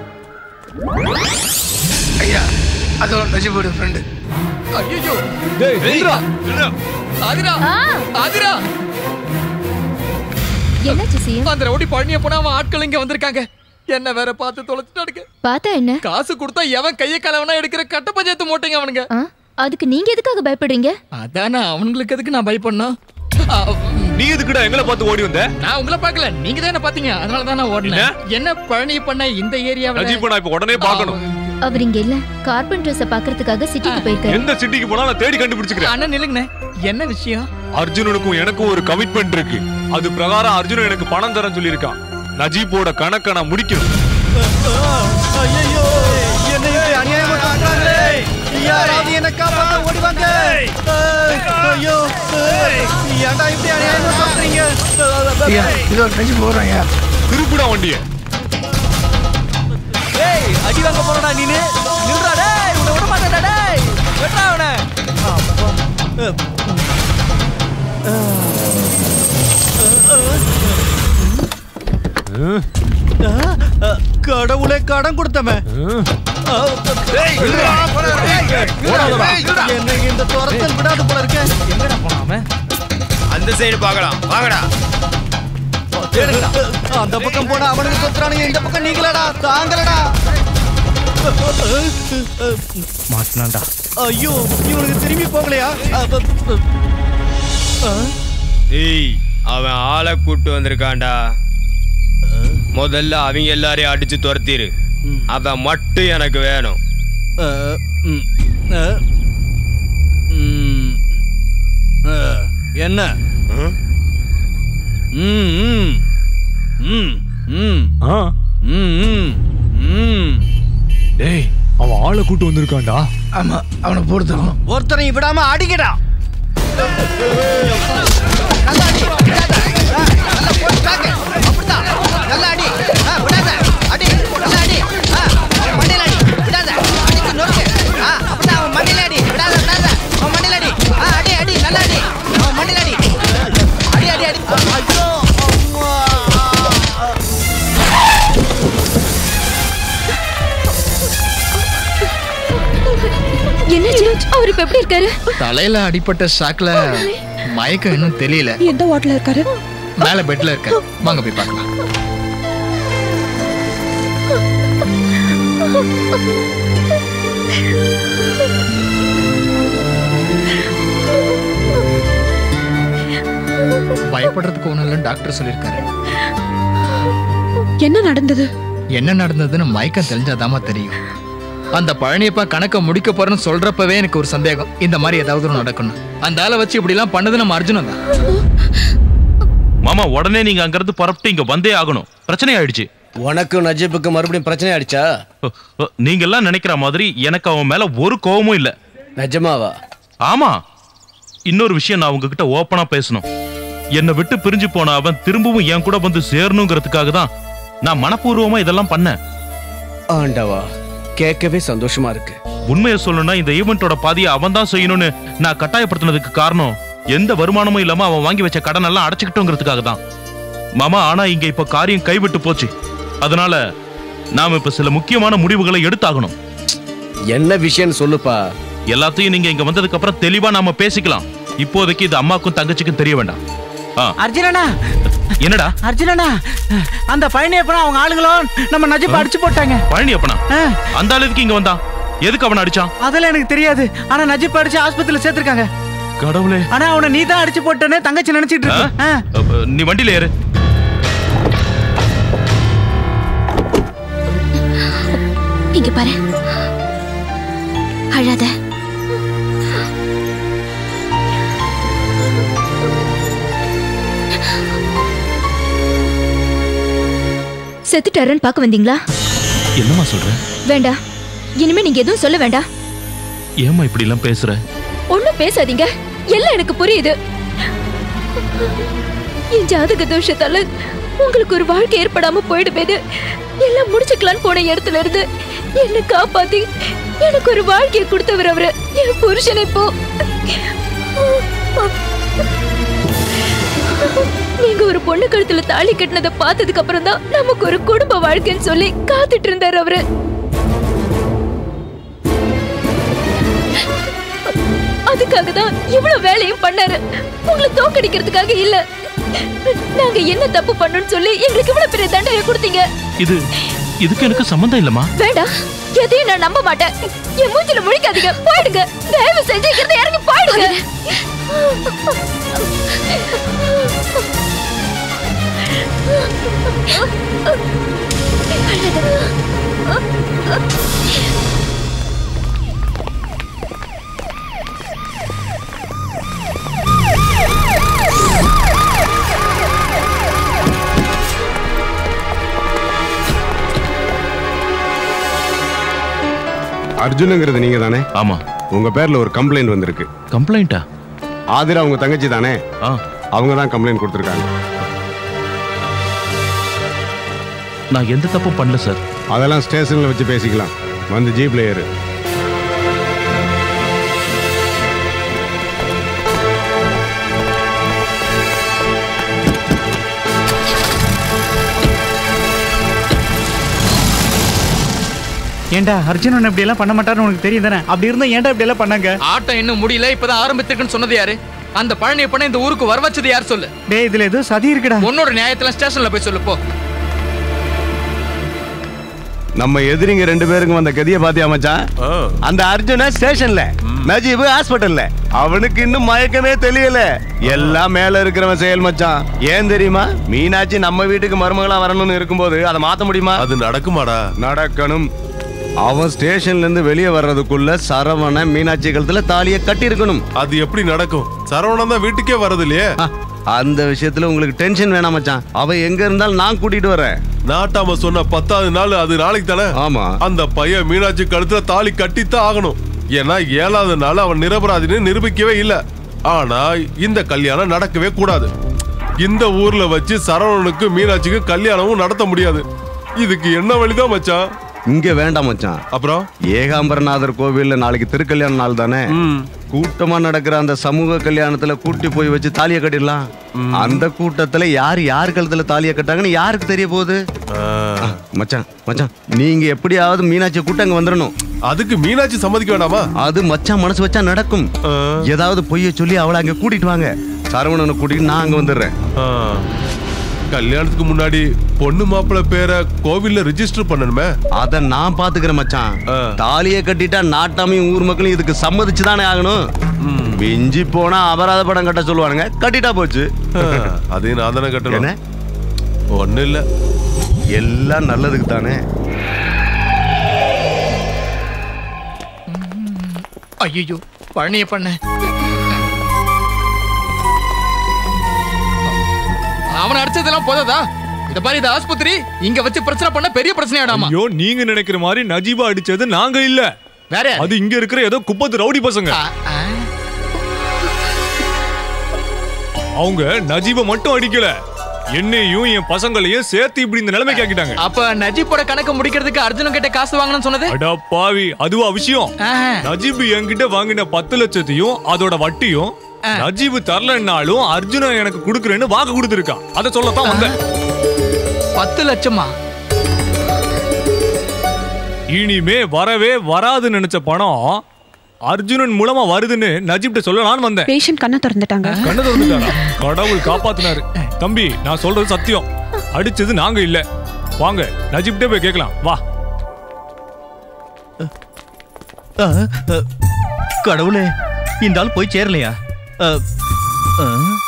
ஐயா அதோ நஜீபோட ஃப்ரெண்டு ஐயோ டேய் நில்றா. ஆதிரா ஆதிரா என்னாச்சு சிஎம் அந்த ரவுடி பழனிய போனா அவன் ஆட்கள் இங்க வந்திருக்காங்க என்ன வேற பார்த்து தொலைச்சிட்டானுங்க பார்த்தா என்ன காசு கொடுத்தா எவன் கைய கலவனா எடுக்கிற கட்ட பஞ்சாயத்து மூட்டைங்க அவனுங்க ஆ? அதுக்கு நீங்க எதுக்காக பயப்படுறீங்க அதானே அவனுங்களுக்கு எதுக்கு நான் பயப்படணும் ஆ, நீ எதுக்குடா எங்களை பார்த்து ஓடி வந்த நான் உங்களை பார்க்கல நீங்க தான் என்ன பாத்தீங்க அதனால தான் நான் ஓடினேன் என்ன பழனி பண்ண இந்த ஏரியாவில் நஜீபை நான் இப்ப உடனே பார்க்கணும் அவர் இங்க இல்ல கார்பெண்டர்ஸ பாக்குறதுக்காக சிட்டிக்கு போயிருக்காரு எந்த சிட்டிக்கு போனா நான் தேடி கண்டுபிடிச்சுக்கிறேன் அண்ணன் நில்லுங்கண்ணே என்ன விஷயம் அர்ஜுனனுக்கும் எனக்கும் ஒரு கமிட்மெண்ட் இருக்கு அது பிரகாரம் அர்ஜுனன் எனக்கு பணம் தரேன் சொல்லியிருக்கான் நஜீபோட கணக்கை நான் முடிக்கணும் ஐயோ என்ன இப்படி அநியாயமா காட்டுறாங்களே யாராவது என்ன காப்பாத்த ஓடி வாங்க ஐயோ ஏன்டா இப்படி அநியாயமா காட்டுறீங்க ஐயா இதோ நஜீப் போறாங்க திருப்புடா வண்டிய ஏய் அடி வாங்க போறடா நீனு நில்றா டேய் உன்னை விட மாட்டேன்டா டேய் வெட்டா அவனை கடவுளே கடன் கொடுத்தவன் என்னை இந்த துரத்தல் விடாது போல இருக்க எங்கடா போனான் அவன் அந்த சைடு பார்க்கலாம் வாங்கடா அந்த பக்கம் போனா அவனுக்கு தொத்துறானுங்க இந்த பக்கம் நீங்களடா தாங்களடா மாட்டினான்டா ஐயோ இவனுக்கு திரும்பி போகலையா அப்ப- ஏய் அவன் ஆளை கூட்டு வந்திருக்கான்டா முதல்ல அவங்க எல்லாரையும் அடிச்சு துரத்திரு அவன் மட்டும் எனக்கு வேணும் அஹ், ம், அஹ், ம், அஹ், என்ன ம், ம், ம், ம், ஆ ம், ம், ம். டேய் அவன் ஆளை கூட்டு வந்திருக்கான்டா ஆமா அவனை பொறுத்துக்கணும் ஒருத்தரையும் விடாம அடிக்கடா நல்லா அடி ஆ, விடாத அடி நல்லா அடி ஆ, அவன் மண்டையில அடி விடாத அடிச்சு நொறுக்கு ஆ, அப்படிதான் அவன் மண்டையில அடி விடாத விடாத அவன் மண்டையில அடி ஆ, அடி அடி நல்லா அடி அவன் மண்டையில அடி அடி அடி அடி ஐயோ என்னாச்சு அவர் இப்ப எப்படி இருக்காரு தலையில அடிப்பட்ட ஷாக்ல மயக்கம் இன்னும் தெரியல எந்த வார்டுல இருக்காரு மேல பெட்ல இருக்க வாங்க போய் பார்க்கலாம் பயப்படுறதுக்கு ஒண்ணும் இல்லைன்னு டாக்டர் சொல்லியிருக்காரு என்ன நடந்தது என்ன நடந்ததுன்னு மயக்கம் தெரிஞ்சாதாம்மா தெரியும் அந்த பழனியப்பா கணக்க முடிக்க போறேன்னு சொல்றப்பவே எனக்கு ஒரு சந்தேகம் இந்த மாதிரி ஏதாவது ஒண்ணு நடக்கணும் அந்த ஆளை வச்சு இப்படி எல்லாம் பண்ணது நம்ம அர்ஜுனன் தான் மாமா உடனே நீங்க அங்கிருந்து புறப்பட்டு இங்க வந்தே ஆகணும் பிரச்சனை ஆயிடுச்சு உனக்கு நஜீபுக்கு மறுபடியும் பிரச்சனை ஆயிடுச்சா நீங்க எல்லாம் நினைக்கிற மாதிரி எனக்கு அவன் மேல ஒரு கோவமும் இல்ல நிஜமாவா ஆமா இன்னொரு விஷயம் நான் உங்ககிட்ட ஓப்பனா பேசணும் என்னை விட்டு பிரிஞ்சு போன அவன் திரும்பவும் என் கூட வந்து சேரணுங்கிறதுக்காக தான் நான் மனப்பூர்வமா இதெல்லாம் பண்ணேன் ஆண்டவா கேட்கவே சந்தோஷமா இருக்கு உண்மையை சொல்லணும்னா இந்த ஈவெண்ட்டோட பாதியை அவன் தான் செய்யணும்னு நான் கட்டாயப்படுத்தினதுக்கு காரணம் எந்த வருமானமும் இல்லாம அவன் வாங்கி வச்ச கடன் எல்லாம் அடைச்சுக்கிட்டோங்கிறதுக்காக தான் மாமா ஆனா இங்க இப்ப காரியம் கைவிட்டு போச்சு அதனால நாம இப்ப சில முக்கியமான முடிவுகளை எடுத்தாகணும் என்ன விஷயம்னு சொல்லுப்பா எல்லாத்தையும் நீங்க இங்க வந்ததுக்கு அப்புறம் தெளிவா நாம பேசிக்கலாம் இப்போதைக்கு இது அம்மாக்கும் தங்கச்சிக்கும் தெரிய வேண்டாம் ஆ, அர்ஜுனனா என்னடா அர்ஜுனனா அந்த பழனியப்பனா அவங்க ஆளுங்களும் நம்ம நஜிப் அடிச்சு போட்டாங்க பழனி அப்பனா அந்த அளவுக்கு இங்க வந்தான் எதுக்கு அவனை அடிச்சான் அதெல்லாம் எனக்கு தெரியாது ஆனா நஜிப் அடிச்சு ஆஸ்பத்திரியில சேர்த்திருக்காங்க கடவுளே ஆனா அவனை நீ தான் அடிச்சு போட்டேன்னு தங்கச்சி நினைச்சிட்டு இருக்கு ஆ. அப்ப, நீ வண்டியில ஏறு இங்க பாரு அழாத செத்துட்டாருன்னு பார்க்க வந்தீங்களா என்னம்மா சொல்ற வேண்டாம் இனிமே நீங்க எதுவும் சொல்ல வேண்டாம் ஏமா இப்படி எல்லாம் பேசுற ஒண்ணும் பேசாதீங்க எல்லாம் எனக்கு புரியுது என் ஜாதக தோஷத்தால உங்களுக்கு ஒரு வாழ்க்கை ஏற்படாம போயிடுமேது எல்லாம் முடிச்சுக்கலான்னு போன இடத்துல இருந்து என்ன காப்பாத்தி எனக்கு ஒரு வாழ்க்கையை கொடுத்தவர் அவரு என் புருஷனை இப்போ நீங்க ஒரு பொண்ணு கழுத்துல தாலி கட்டினதை பார்த்ததுக்கு அப்புறம் தான் நமக்கு ஒரு குடும்ப வாழ்க்கைன்னு சொல்லி காத்துட்டு இருந்தாரு அவரு அதுக்காக தான் இவ்வளவு வேலையும் பண்ணாரு உங்களை தோக்கடிக்கிறதுக்காக இல்ல நாங்க என்ன தப்பு பண்ணோம்னு சொல்லி எங்களுக்கு இவ்வளவு பெரிய தண்டனை கொடுத்தீங்க இது இதுக்கு எனக்கு சம்மந்தம் இல்லம்மா வேண்டாம் எதையும் நான் நம்ப மாட்டேன் என் மூஞ்சில முழிக்காதீங்க போயிடுங்க தயவு செஞ்சு இங்கிருந்து இறங்கி போயிடுங்க அர்ஜுனுங்கிறது நீங்க தானே ஆமா உங்க பேர்ல ஒரு கம்ப்ளைண்ட் வந்திருக்கு கம்ப்ளைண்டா ஆதிரா உங்க தங்கச்சி தானே அவங்க தான் கம்ப்ளைண்ட் கொடுத்துருக்காங்க நான் எந்த தப்பும் பண்ணல சார் அதெல்லாம் ஸ்டேஷன்ல வச்சு பேசிக்கலாம் வந்து ஜீப்ல ஏறு ஏன்டா அர்ஜுனன் இப்படி எல்லாம் பண்ண மாட்டாருன்னு உனக்கு தெரியும் தானே அப்படி இருந்தா ஏன்டா இப்படி எல்லாம் பண்ணாங்க ஆட்டம் இன்னும் முடியல இப்பதான் ஆரம்பித்திருக்குன்னு சொன்னது யாரு அந்த பழனி பண்ண இந்த ஊருக்கு வர வச்சது யார் சொல்லு டேய் இதுல ஏதோ சதி இருக்குடா உன்னோட நியாயத்துல ஸ்டேஷன்ல போய் சொல்லு போ நம்ம எதிரிங்க ரெண்டு பேருக்கும் வந்த கதியை பாத்தியா மச்சான் அந்த அர்ஜுன ஸ்டேஷன்ல நஜீப் ஹாஸ்பிட்டல்ல அவனுக்கு இன்னும் மயக்கமே தெரியல எல்லாம் மேல இருக்கிறவன் செயல் மச்சான் ஏன் தெரியுமா மீனாட்சி நம்ம வீட்டுக்கு மருமகளா வரணும்னு இருக்கும்போது அதை மாத்த முடியுமா அது நடக்குமாடா நடக்கணும் அவன் ஸ்டேஷன்ல இருந்து வெளியே வர்றதுக்குள்ள சரவண மீனாட்சி கழுத்துல தாலியை கட்டி இருக்கணும் அது எப்படி நடக்கும் சரவணன் தான் வீட்டுக்கே வரது இல்லையே அந்த விஷயத்துல உங்களுக்கு டென்ஷன் வேணாம் மச்சான் அவ எங்க இருந்தாலும் நான் கூட்டிட்டு வரேன் நாட்டாம சொன்ன பத்தாவது நாள் அது நாளைக்கு தானே ஆமா அந்த பையன் மீனாட்சி கழுத்துல தாலி கட்டித்தான் ஆகணும் ஏன்னா ஏழாவது நாள் அவன் நிரபராதின்னு நிரூபிக்கவே இல்ல ஆனா இந்த கல்யாணம் நடக்கவே கூடாது இந்த ஊர்ல வச்சு சரவணனுக்கு மீனாட்சிக்கு கல்யாணமும் நடத்த முடியாது இதுக்கு என்ன வழிதான் மச்சான் இங்க வேண்டாம் மச்சான் அப்புறம் ஏகாம்பரநாதர் கோவில்ல நாளைக்கு திருக்கல்யாண நாள் தானே கூட்டமா நடக்கிற அந்த சமூக கல்யாணத்துல கூட்டி போய் வச்சு தாலியை கட்டிடலாம் அந்த கூட்டத்துல யார் யார் கழுத்துல தாலியை கட்டாங்கன்னு யாருக்கு தெரிய போகுது ஆ, மச்சான் மச்சான் நீங்க எப்படியாவது மீனாட்சி கூட்டம் அங்க வந்துடணும் அதுக்கு மீனாட்சி சம்மதிக்க வேண்டாமா அது மச்சான் மனசு வச்சா நடக்கும் ஏதாவது பொய்ய சொல்லி அவளை அங்க கூட்டிட்டு வாங்க சரவணனை கூட்டிட்டு நான் அங்க வந்துடுறேன் ஆ. கல்யாணத்துக்கு முன்னாடி பொண்ணு மாப்பிள்ளை பேரை கோவில்ல ரிஜிஸ்டர் பண்ணணுமே அத நான் பாத்துக்கிறேன் மச்சான் தாலியை கட்டிட்டா நாட்டாமையும் ஊர் மக்களும் இதுக்கு சம்மதிச்சு தானே ஆகணும் மிஞ்சி போனா அபராத படம் கட்ட சொல்லுவானுங்க கட்டிட்டா போச்சு அதையும் நான் தானே கட்டணும் என்ன ஒண்ணு இல்ல எல்லாம் நல்லதுக்கு தானே ஐயோ பழனிய பண்ண அவன் அடிச்சதெல்லாம் போதாதா இத பாரு இது ஆஸ்பத்திரி இங்க வச்சு பிரச்சனை பண்ண பெரிய பிரச்சனை ஆடாமா ஐயோ நீங்க நினைக்கிற மாதிரி நஜீபா அடிச்சது நாங்க இல்ல வேற அது இங்க இருக்கிற ஏதோ குப்பத்து ரவுடி பசங்க அவங்க நஜீப மட்டும் அடிக்கல என்னையும் என் பசங்களையும் சேர்த்து இப்படி இந்த நிலைமைக்கு ஆக்கிட்டாங்க அப்ப நஜீப்போட கணக்கு முடிக்கிறதுக்கு அர்ஜுனன் கிட்ட காசு வாங்கணும்னு சொன்னது அடா பாவி அதுவா விஷயம் நஜீப் என்கிட்ட வாங்கின பத்து லட்சத்தையும் அதோட வட்டியும் நஜீப் தரலன்னாலும் அர்ஜுனன் எனக்கு கொடுக்குறேன்னு வாக்கு கொடுத்துருக்கான் அதை சொல்லத்தான் வந்தேன் பத்து லட்சமா இனிமே வரவே வராது நினைச்ச பணம் அர்ஜுனன் மூலமா வருதுன்னு நஜீப்ட சொல்லலாம்னு வந்தேன் பேஷண்ட் கண்ணை திறந்துட்டாங்க கண்ணு திறந்துட்டாரா கடவுள் காப்பாத்தினாரு தம்பி நான் சொல்றது சத்தியம் அடிச்சது நாங்க இல்ல வாங்க நஜீப்டே போய் கேட்கலாம் வா கடவுளே இந்த ஆள் போய் சேரலையா அ, அ,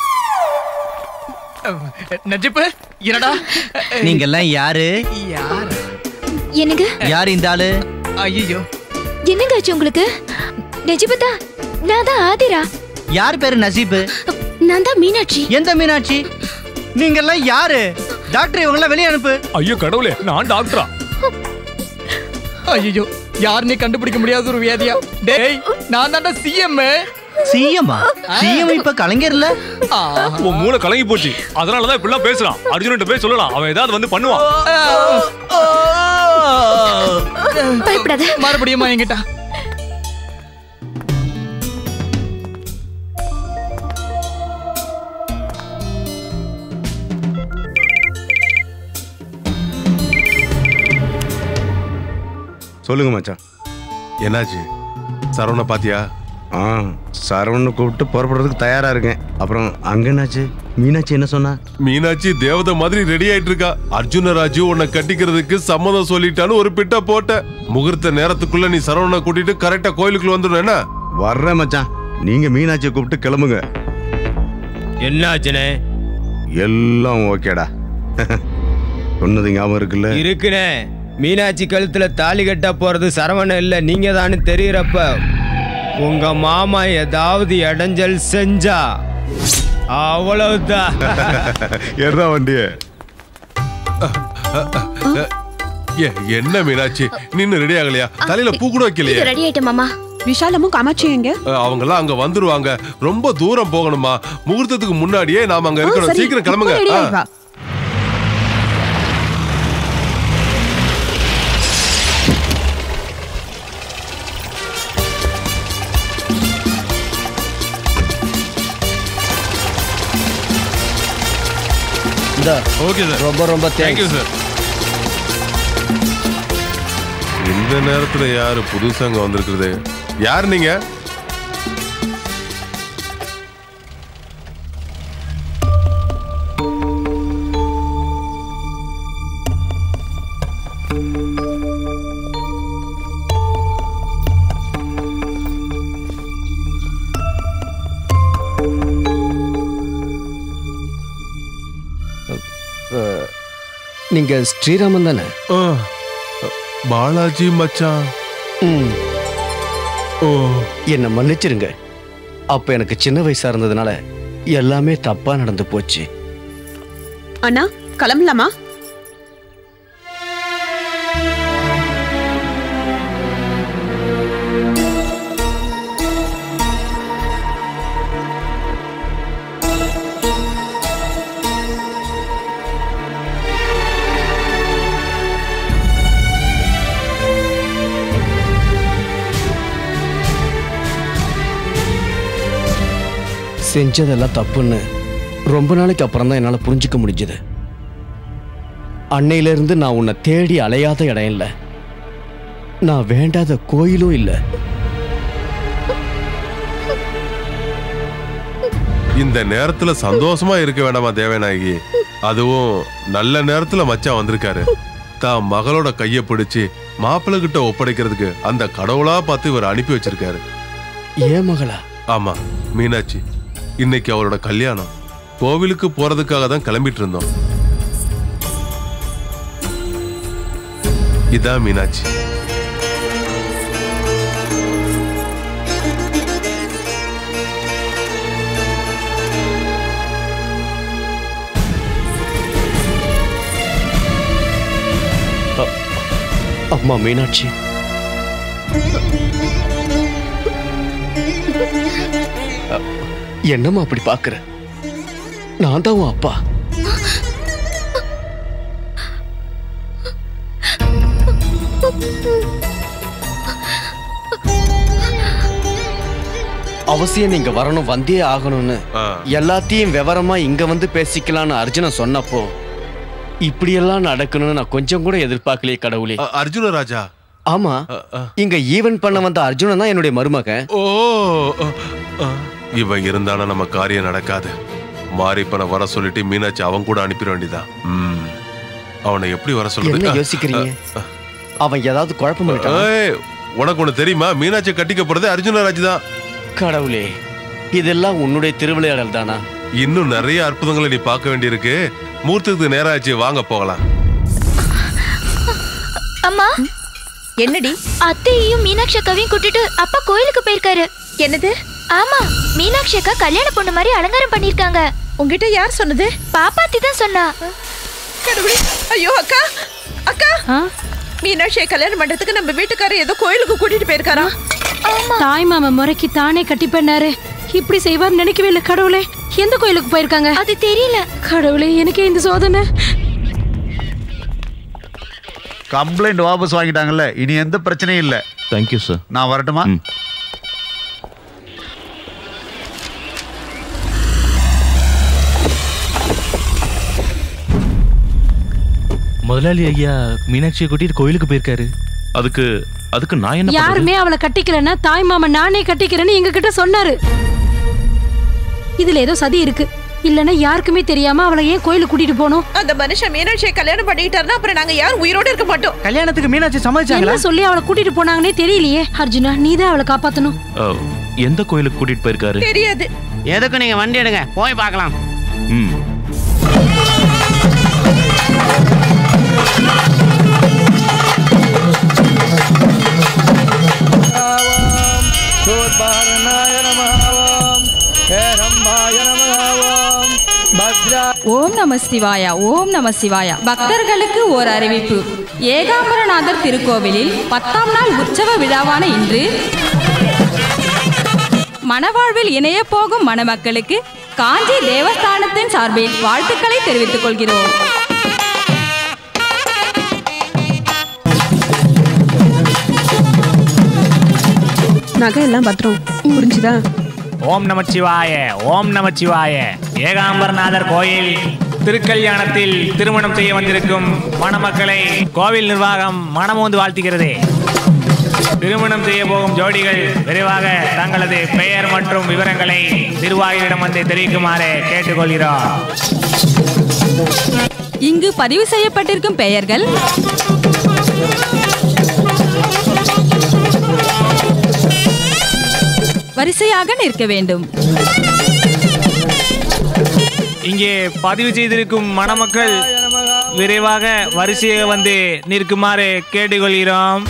நஜிப்பு என்னடா நீங்க எல்லாம் யாரு யார் என்னங்க யாரு இந்த ஆளு ஐயோ என்னங்க ஆச்சு உங்களுக்கு நிஜபதா நான் தான் ஆதிரா யார் பேரு நசீப் நான் தான் மீனாட்சி எந்த மீனாட்சி நீங்க எல்லாம் யாரு டாக்டர் இவங்க வெளியே அனுப்பு ஐயோ கடவுளே நான் டாக்டரா ஐயோ யாருன்னே கண்டுபிடிக்க முடியாத ஒரு வியாதியா டேய் நான் தான்டா சிஎம் சிஎம்மா சிஎம் இப்ப கலைஞர்ல உன் மூளை கலங்கி போச்சு அதனாலதான் இப்படிலாம் பேசுறான் அர்ஜுன்கிட்ட போய் சொல்லலாம் அவன் ஏதாவது வந்து பண்ணுவான் பயப்படாத மறுபடியுமா என்கிட்ட சொல்லுங்க மச்சான் என்னாச்சு சரவண பாத்தியா ஆ சரவணனை கூப்பிட்டு புறப்படுறதுக்கு தயாரா இருக்கேன் அப்புறம் அங்க என்னாச்சு மீனாட்சி என்ன சொன்னா மீனாட்சி தேவதை மாதிரி ரெடி ஆயிட்டு இருக்கா அர்ஜுன ராஜு உன்னை கட்டிக்கிறதுக்கு சம்மதம் சொல்லிட்டான்னு ஒரு பிட்ட போட்ட முகூர்த்த நேரத்துக்குள்ள நீ சரவணனை கூட்டிட்டு கரெக்டா கோயிலுக்குள்ள வந்துடும் என்ன வர்றேன் மச்சான் நீங்க மீனாட்சியை கூப்பிட்டு கிளம்புங்க என்னாச்சுனே எல்லாம் ஓகேடா சொன்னது ஞாபகம் இருக்குல்ல இருக்குனே மீனாட்சி கழுத்துல தாலி கட்ட போறது சரவணன் இல்ல நீங்க தானே தெரியறப்ப உங்க மாமா ஏதாவது இடைஞ்சல் செஞ்சா அவ்வளவுதான் என்ன வண்டிய ஏ, என்ன மீனாட்சி நின்னு ரெடி ஆகலையா தலையில பூ கூட வைக்கலையே ரெடி ஆயிட்டேன் மாமா விஷாலமும் காமாட்சி எங்க அவங்க எல்லாம் அங்க வந்துருவாங்க ரொம்ப தூரம் போகணுமா முகூர்த்தத்துக்கு முன்னாடியே நாம அங்க ஓ, இருக்கணும் சரி. சீக்கிரம் கிளம்புங்க இப்போ ready ஆ. ஆயிட்டு வா. இந்தா ஓகே சார் ரொம்ப ரொம்ப தேங்க்யூ தேங்க்யூ சார் இந்த நேரத்துல யாரு புதுசா அங்க வந்திருக்கிறது யார் நீங்க நீங்க ஸ்ரீராமன் தானே பாலாஜி மச்சான் ஓ என்னை மன்னிச்சிருங்க அப்ப எனக்கு சின்ன வயசா இருந்ததுனால எல்லாமே தப்பா நடந்து போச்சு அண்ணா கிளம்பலாமா செஞ்சதெல்லாம் தப்புன்னு ரொம்ப நாளைக்கு அப்புறம் தான் என்னால் புரிஞ்சுக்க முடிஞ்சது அன்னையிலிருந்து நான் உன்னை தேடி அலையாத இடம் இல்லை நான் வேண்டாத கோயிலும் இல்லை இந்த நேரத்துல சந்தோஷமா இருக்க வேண்டாமா தேவநாயகி அதுவும் நல்ல நேரத்துல மச்சான் வந்திருக்காரு தான் மகளோட கைய பிடிச்சு மாப்பிள்ளை கிட்ட ஒப்படைக்கிறதுக்கு அந்த கடவுளா பார்த்து இவர் அனுப்பி வச்சிருக்காரு ஏன் மகளா ஆமா மீனாட்சி இன்னைக்கு அவரோட கல்யாணம் கோவிலுக்கு போறதுக்காக தான் கிளம்பிட்டு இருந்தோம் இதான் மீனாட்சி அம்மா மீனாட்சி அ, என்னம்மா அப்படி பார்க்குற நான் தான் உன் அப்பா அவசியம் நீங்க வரணும் வந்தே ஆகணும்னு எல்லாத்தையும் விவரமா இங்க வந்து பேசிக்கலாம்னு அர்ஜுனன் சொன்னப்போ இப்படியெல்லாம் நடக்கணும்னு நான் கொஞ்சம் கூட எதிர்பார்க்கலையே கடவுளே அர்ஜுன ராஜா ஆமா இங்க ஈவென்ட் பண்ண வந்த அர்ஜுனன் தான் என்னுடைய மருமகன் ஓ இவன் இருந்தானா நம்ம காரியம் நடக்காது மாரிப்பனை வர சொல்லிட்டு மீனாட்சி அவன் கூட அனுப்பிட வேண்டியதான் ம். அவனை எப்படி வர சொல்றது என்ன யோசிக்கிறீங்க அவன் ஏதாவது குழப்பம் பண்ணிட்டானா? ஏய், உனக்கு ஒண்ணு தெரியுமா மீனாட்சி கட்டிக்க போறது அர்ஜுனராஜ் தான் கடவுளே இதெல்லாம் உன்னுடைய திருவிளையாடல் தானா இன்னும் நிறைய அற்புதங்களை நீ பார்க்க வேண்டியிருக்கு மூர்த்தத்துக்கு நேரம் ஆச்சு வாங்க போகலாம் அம்மா என்னடி அத்தையையும் மீனாட்சி அக்காவையும் கூட்டிட்டு அப்பா கோயிலுக்கு போயிருக்காரு என்னது ஆமா மீனாட்சி அக்கா கல்யாண பொண்ணு மாதிரி அலங்காரம் பண்ணிருக்காங்க உங்ககிட்ட யார் சொன்னது பாப்பாத்தி தான் சொன்னா கடவுளே ஐயோ அக்கா அக்கா மீனாட்சியை கல்யாணம் பண்றதுக்கு நம்ம வீட்டுக்காரர் ஏதோ கோயிலுக்கு கூட்டிட்டு போயிருக்காரா தாய் மாமா முறைக்கு தானே கட்டி பண்ணாரு இப்படி செய்வார் நினைக்கவே இல்லை கடவுளே எந்த கோயிலுக்கு போயிருக்காங்க அது தெரியல கடவுளே எனக்கே இந்த சோதனை கம்ப்ளைண்ட் வாபஸ் வாங்கிட்டாங்கல்ல இனி எந்த பிரச்சனையும் இல்ல தேங்க்யூ சார் நான் வரட்டுமா முதலாளி ஐயா மீனாட்சியை கூட்டிட்டு கோயிலுக்கு போயிருக்காரு அதுக்கு அதுக்கு நான் என்ன பண்றது? யாருமே அவளை கட்டிக்கலன்னா தாய் மாமா நானே கட்டிக்கிறேன்னு எங்க கிட்ட சொன்னாரு இதுல ஏதோ சதி இருக்கு இல்லனா யாருக்குமே தெரியாம அவளை ஏன் கோயிலுக்கு கூட்டிட்டு போனோம் அந்த மனுஷன் மீனாட்சியை கல்யாணம் பண்ணிக்கிட்டாருன்னா அப்புறம் நாங்க யாரும் உயிரோட இருக்க மாட்டோம் கல்யாணத்துக்கு மீனாட்சி என்ன சொல்லி அவளை கூட்டிட்டு போனாங்கன்னே தெரியலையே அர்ஜுனா நீதான் அவளை காப்பாத்தணும் அஹ், எந்த கோயிலுக்கு கூட்டிட்டு போயிருக்காரு தெரியாது எதுக்கு நீங்க வண்டி எடுங்க போய் பார்க்கலாம் ம் சோர்பாரனாய நமகாவாம் ஹேரம்பாய நமகாவாம் பத்ரா ஓம் நம சிவாயா ஓம் நம சிவாயா பக்தர்களுக்கு ஓர் அறிவிப்பு ஏகாம்பரநாதர் திருக்கோவிலில் பத்தாம் நாள் உற்சவ விழாவான இன்று மணவாழ்வில் இணைய போகும் மணமக்களுக்கு காஞ்சி தேவஸ்தானத்தின் சார்பில் வாழ்த்துக்களை தெரிவித்துக் கொள்கிறோம் நகை எல்லாம் பத்திரம் புரிஞ்சுதா ஓம் நமச்சிவாய ஓம் நமச்சிவாய ஏகாம்பரநாதர் கோயில் திருக்கல்யாணத்தில் திருமணம் செய்ய வந்திருக்கும் மணமக்களை கோவில் நிர்வாகம் மனமோந்து வாழ்த்துகிறது திருமணம் செய்ய போகும் ஜோடிகள் விரைவாக தங்களது பெயர் மற்றும் விவரங்களை நிர்வாகிகளிடம் வந்து தெரிவிக்குமாறு கேட்டுக்கொள்கிறோம் இங்கு பதிவு செய்யப்பட்டிருக்கும் பெயர்கள் வரிசையாக நிற்க வேண்டும் இங்கே பதிவு செய்திருக்கும் மணமக்கள் விரைவாக வரிசையாக வந்து நிற்குமாறு கேட்டுக்கொள்கிறோம்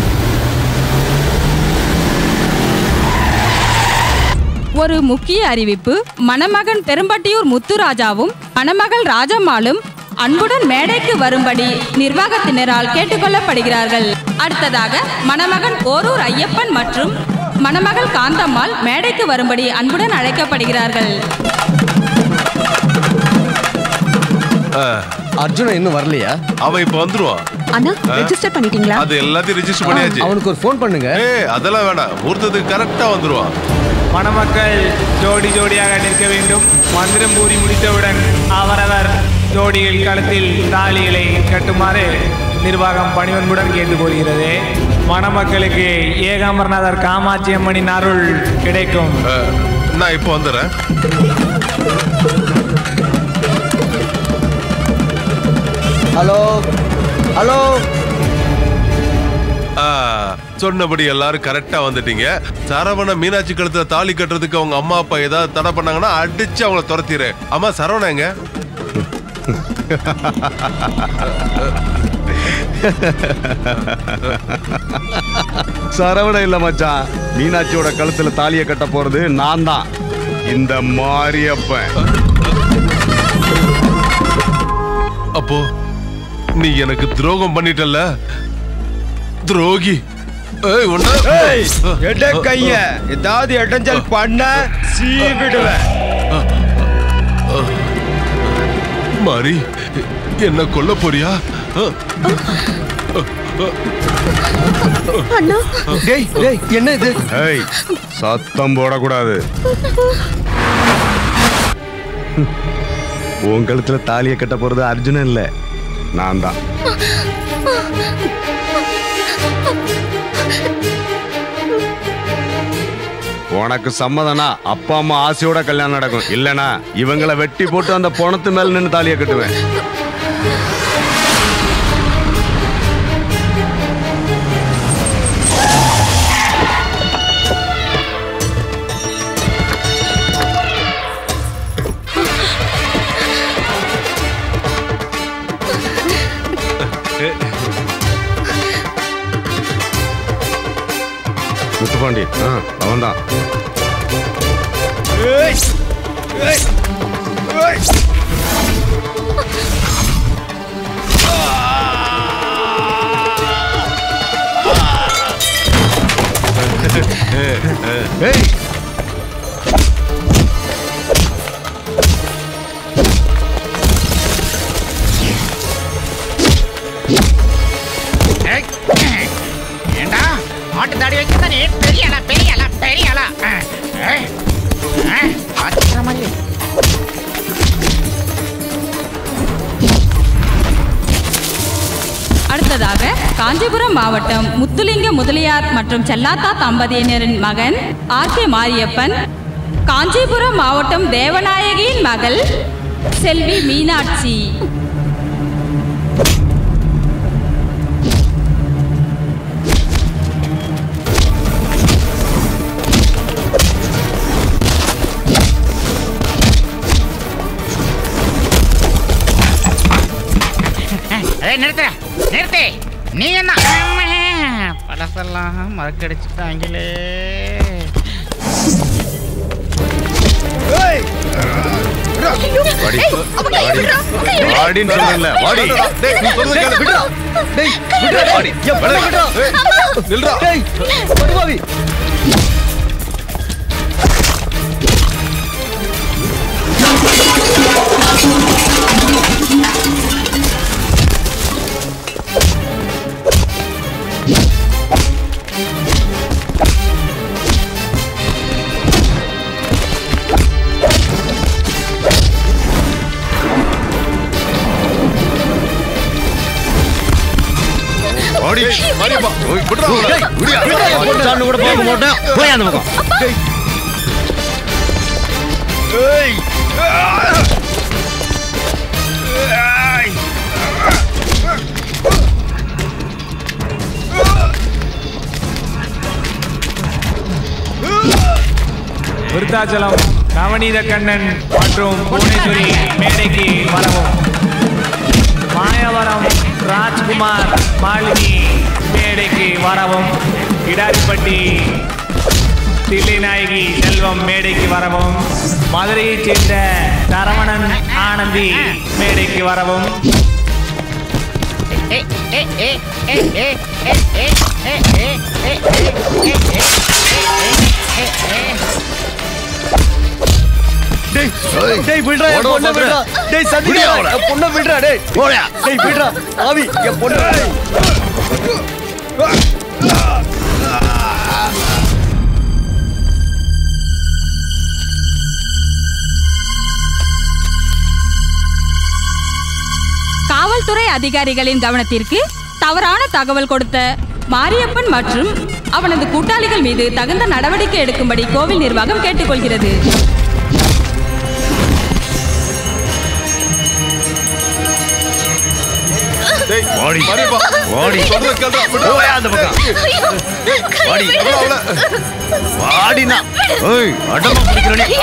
ஒரு முக்கிய அறிவிப்பு மணமகன் பெரும்பட்டியூர் முத்துராஜாவும் மணமகள் ராஜம்மாளும் அன்புடன் மேடைக்கு வரும்படி நிர்வாகத்தினரால் கேட்டுக்கொள்ளப்படுகிறார்கள் அடுத்ததாக மணமகன் ஓரூர் ஐயப்பன் மற்றும் மணமகள் காந்தம்மாள் மேடைக்கு வரும்படி அன்புடன் அழைக்கப்படுகிறார்கள் அர்ஜுனன் இன்னும் வரலையா அவன் இப்ப வந்துருவான் அண்ணா ஆ? ரெஜிஸ்டர் பண்ணிட்டீங்களா அது எல்லாத்தையும் ரெஜிஸ்டர் பண்ணியாச்சு அவனுக்கு ஒரு ஃபோன் பண்ணுங்க ஏய் அதெல்லாம் வேணாம் முகூர்த்தத்துக்கு கரெக்டா வந்துருவான் மணமக்கள் ஜோடி ஜோடியாக நிற்க வேண்டும் மந்திரம் கூறி முடித்தவுடன் அவரவர் ஜோடிகள் களத்தில் தாலிகளை கட்டுமாறு நிர்வாகம் பணிவன்புடன் கேட்டுக்கொள்கிறது மணமக்களுக்கு ஏகாம்பரநாதர் காமாட்சி அம்மனின் அருள் கிடைக்கும் நான் இப்போ வந்துடுறேன் ஹலோ ஹலோ ஆ, சொன்னபடி எல்லாரும் கரெக்டா வந்துட்டீங்க சரவண மீனாட்சி கழுத்துல தாலி கட்டுறதுக்கு அவங்க அம்மா அப்பா ஏதாவது தடை பண்ணாங்கன்னா அடிச்சு அவங்கள துரத்திடு அம்மா சரவணா எங்க சரவண இல்ல மச்சான் மீனாட்சியோட கழுத்துல தாலியை கட்ட போறது நான் தான் இந்த மாரியப்பன் அப்போ நீ எனக்கு துரோகம் பண்ணிட்டல்ல துரோகி ஏய் ஒண்ணு ஏய், எட கைய ஏதாவது இடைஞ்சல் பண்ண சீவிடுவேன் மாரி என்ன கொல்ல போறியா அண்ணா டேய் டேய் என்ன இது ஏய் சத்தம் போடக்கூடாது உன் கழுத்துல தாலியை கட்ட போறது அர்ஜுனன் இல்ல நான் தான் உனக்கு சம்மதனா அப்பா அம்மா ஆசையோட கல்யாணம் நடக்கும் இல்லனா இவங்களை வெட்டி போட்டு அந்த பொணத்து மேல நின்று தாலியை கட்டுவேன் முத்துப்பாண்டி ஆ அவன்தான் ஏய், ஏய், ஏய். ஏய் ஏண்டா ஆட்டு தாடி வைக்கிறதா நீ பெரிய ஆளா பெரிய ஆளா பெரிய ஆளா ஆ, ஆ, ஆ, பாத்துக்கிற மாதிரி அடுத்ததாக காஞ்சிபுரம் மாவட்டம் முத்துலிங்க முதலியார் மற்றும் செல்லாத்தா தம்பதியினரின் மகன் ஆர் கே மாரியப்பன் காஞ்சிபுரம் மாவட்டம் தேவநாயகியின் மகள் செல்வி மீனாட்சி அதே நிறுத்துற நிறுத்து நீ என்ன ஆமா, பழசெல்லாம் மறக்கடிச்சுட்டாங்களே வாடி வாடி வாடின்னு சொல்றேன்ல வாடி டேய் நீ சொல்றது கேளு விடுடா டேய் விடுடா டேய் என் பொண்ணை விடுடா ஏய், நில்றா டேய் படுவாவி மரியப்பா விட்றா அவளை. விடியா. சாப்பிட்டு கூட பார்க்க மாட்டேன் போய் அந்த பக்கம் ஏய். விருத்தாச்சலம் நவநீத கண்ணன் மற்றும் புவனேஸ்வரி மேடைக்கு வரவும் மாயவரம் ராஜ்குமார் மாலினி மேடைக்கு வரவும் கிடாரிப்பட்டி தில்லைநாயகி செல்வம் மேடைக்கு வரவும் மதுரையைச் சேர்ந்த சரவணன் ஆனந்தி மேடைக்கு வரவும் டேய் டேய் விடுறா என் பொண்ணை விடுறா டேய் சந்தியா என் பொண்ணை விடுறா டேய் போடா டேய் விடுறா ஆவி என் பொண்ணு காவல்துறை அதிகாரிகளின் கவனத்திற்கு தவறான தகவல் கொடுத்த மாரியப்பன் மற்றும் அவனது கூட்டாளிகள் மீது தகுந்த நடவடிக்கை எடுக்கும்படி கோவில் நிர்வாகம் கேட்டுக்கொள்கிறது டேய், வாடி. மரியப்பா. வாடி. சொல்றத கேளுடா, விட்றா. போய் அந்த பக்கம். வாடி. விட்றா அவளை. வாடினா ஏய் அடமா பிடிக்கிற நீ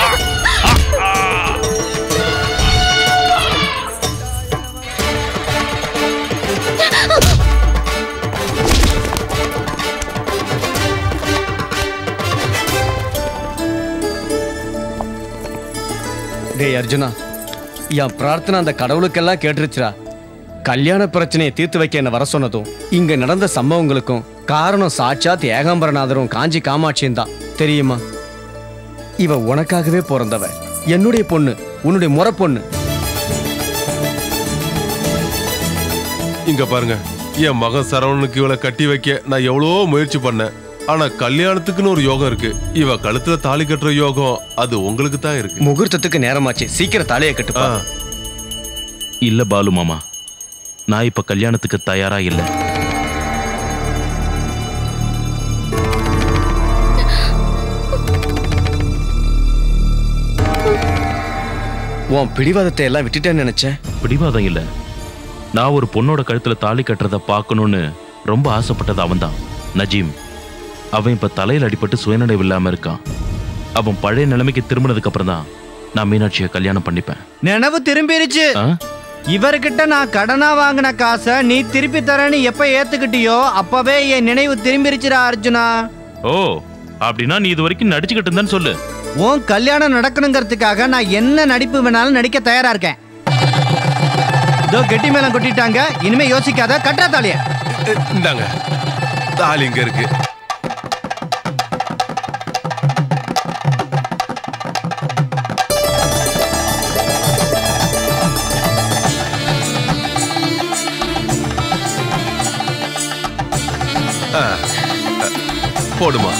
டேய் அர்ஜுனா என் பிரார்த்தனை அந்த கடவுளுக்கெல்லாம் கேட்டுருச்சுடா கல்யாண பிரச்சனையை தீர்த்து வைக்க என்ன வர சொன்னதும் இங்க நடந்த சம்பவங்களுக்கும் காரணம் சாட்சாத் ஏகாம்பரநாதரும் காஞ்சி காமாட்சியும் தான் தெரியுமா இவ உனக்காகவே பிறந்தவ என்னுடைய பொண்ணு உன்னுடைய முறை பொண்ணு இங்க பாருங்க என் மகன் சரவணனுக்கு இவளை கட்டி வைக்க நான் எவ்வளவோ முயற்சி பண்ணேன் ஆனா கல்யாணத்துக்குன்னு ஒரு யோகம் இருக்கு இவ கழுத்துல தாலி கட்டுற யோகம் அது உங்களுக்கு தான் இருக்கு முகூர்த்தத்துக்கு நேரமாச்சு சீக்கிரம் தலையை கட்டுப்பா இல்ல பாலு மாமா நான் இப்ப கல்யாணத்துக்கு தயாரா இல்ல உன் பிடிவாதத்தை எல்லாம் விட்டுட்டேன்னு நினைச்சேன் பிடிவாதம் இல்ல நான் ஒரு பொண்ணோட கழுத்துல தாலி கட்டுறத பார்க்கணும்னு ரொம்ப ஆசைப்பட்டது அவன்தான் நஜீம் அவன் இப்ப தலையில் அடிபட்டு சுயநினைவு இல்லாம இருக்கான் அவன் பழைய நிலைமைக்கு திரும்பினதுக்கு அப்புறம் தான் நான் மீனாட்சியை கல்யாணம் பண்ணிப்பேன் நினைவு திரும்பிருச்சு ஆ? இவர்கிட்ட நான் கடனா வாங்கின காசை நீ திருப்பி தரேன்னு எப்ப ஏத்துக்கிட்டியோ அப்பவே என் நினைவு திரும்பிருச்சுடா அர்ஜுனா ஓ அப்படின்னா நீ இது வரைக்கும் நடிச்சுக்கிட்டு இருந்தேன்னு சொல்லு உன் கல்யாணம் நடக்கணுங்கிறதுக்காக நான் என்ன நடிப்பு வேணாலும் நடிக்க தயாரா இருக்கேன் இதோ கெட்டி மேளம் கொட்டிட்டாங்க இனிமே யோசிக்காத கட்டா தாலிய இந்தாங்க தாலி இங்க இருக்கு ஆ, ஆ, போடுமா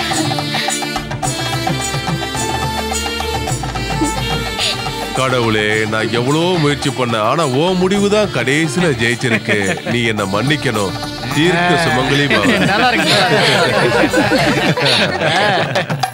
கடவுளே நான் எவ்வளவோ முயற்சி பண்ணேன் ஆனா ஓ முடிவு தான் கடைசியில ஜெயிச்சிருக்கு நீ என்ன மன்னிக்கணும் தீர்க்க சுமங்கலி நல்லா இருக்கு.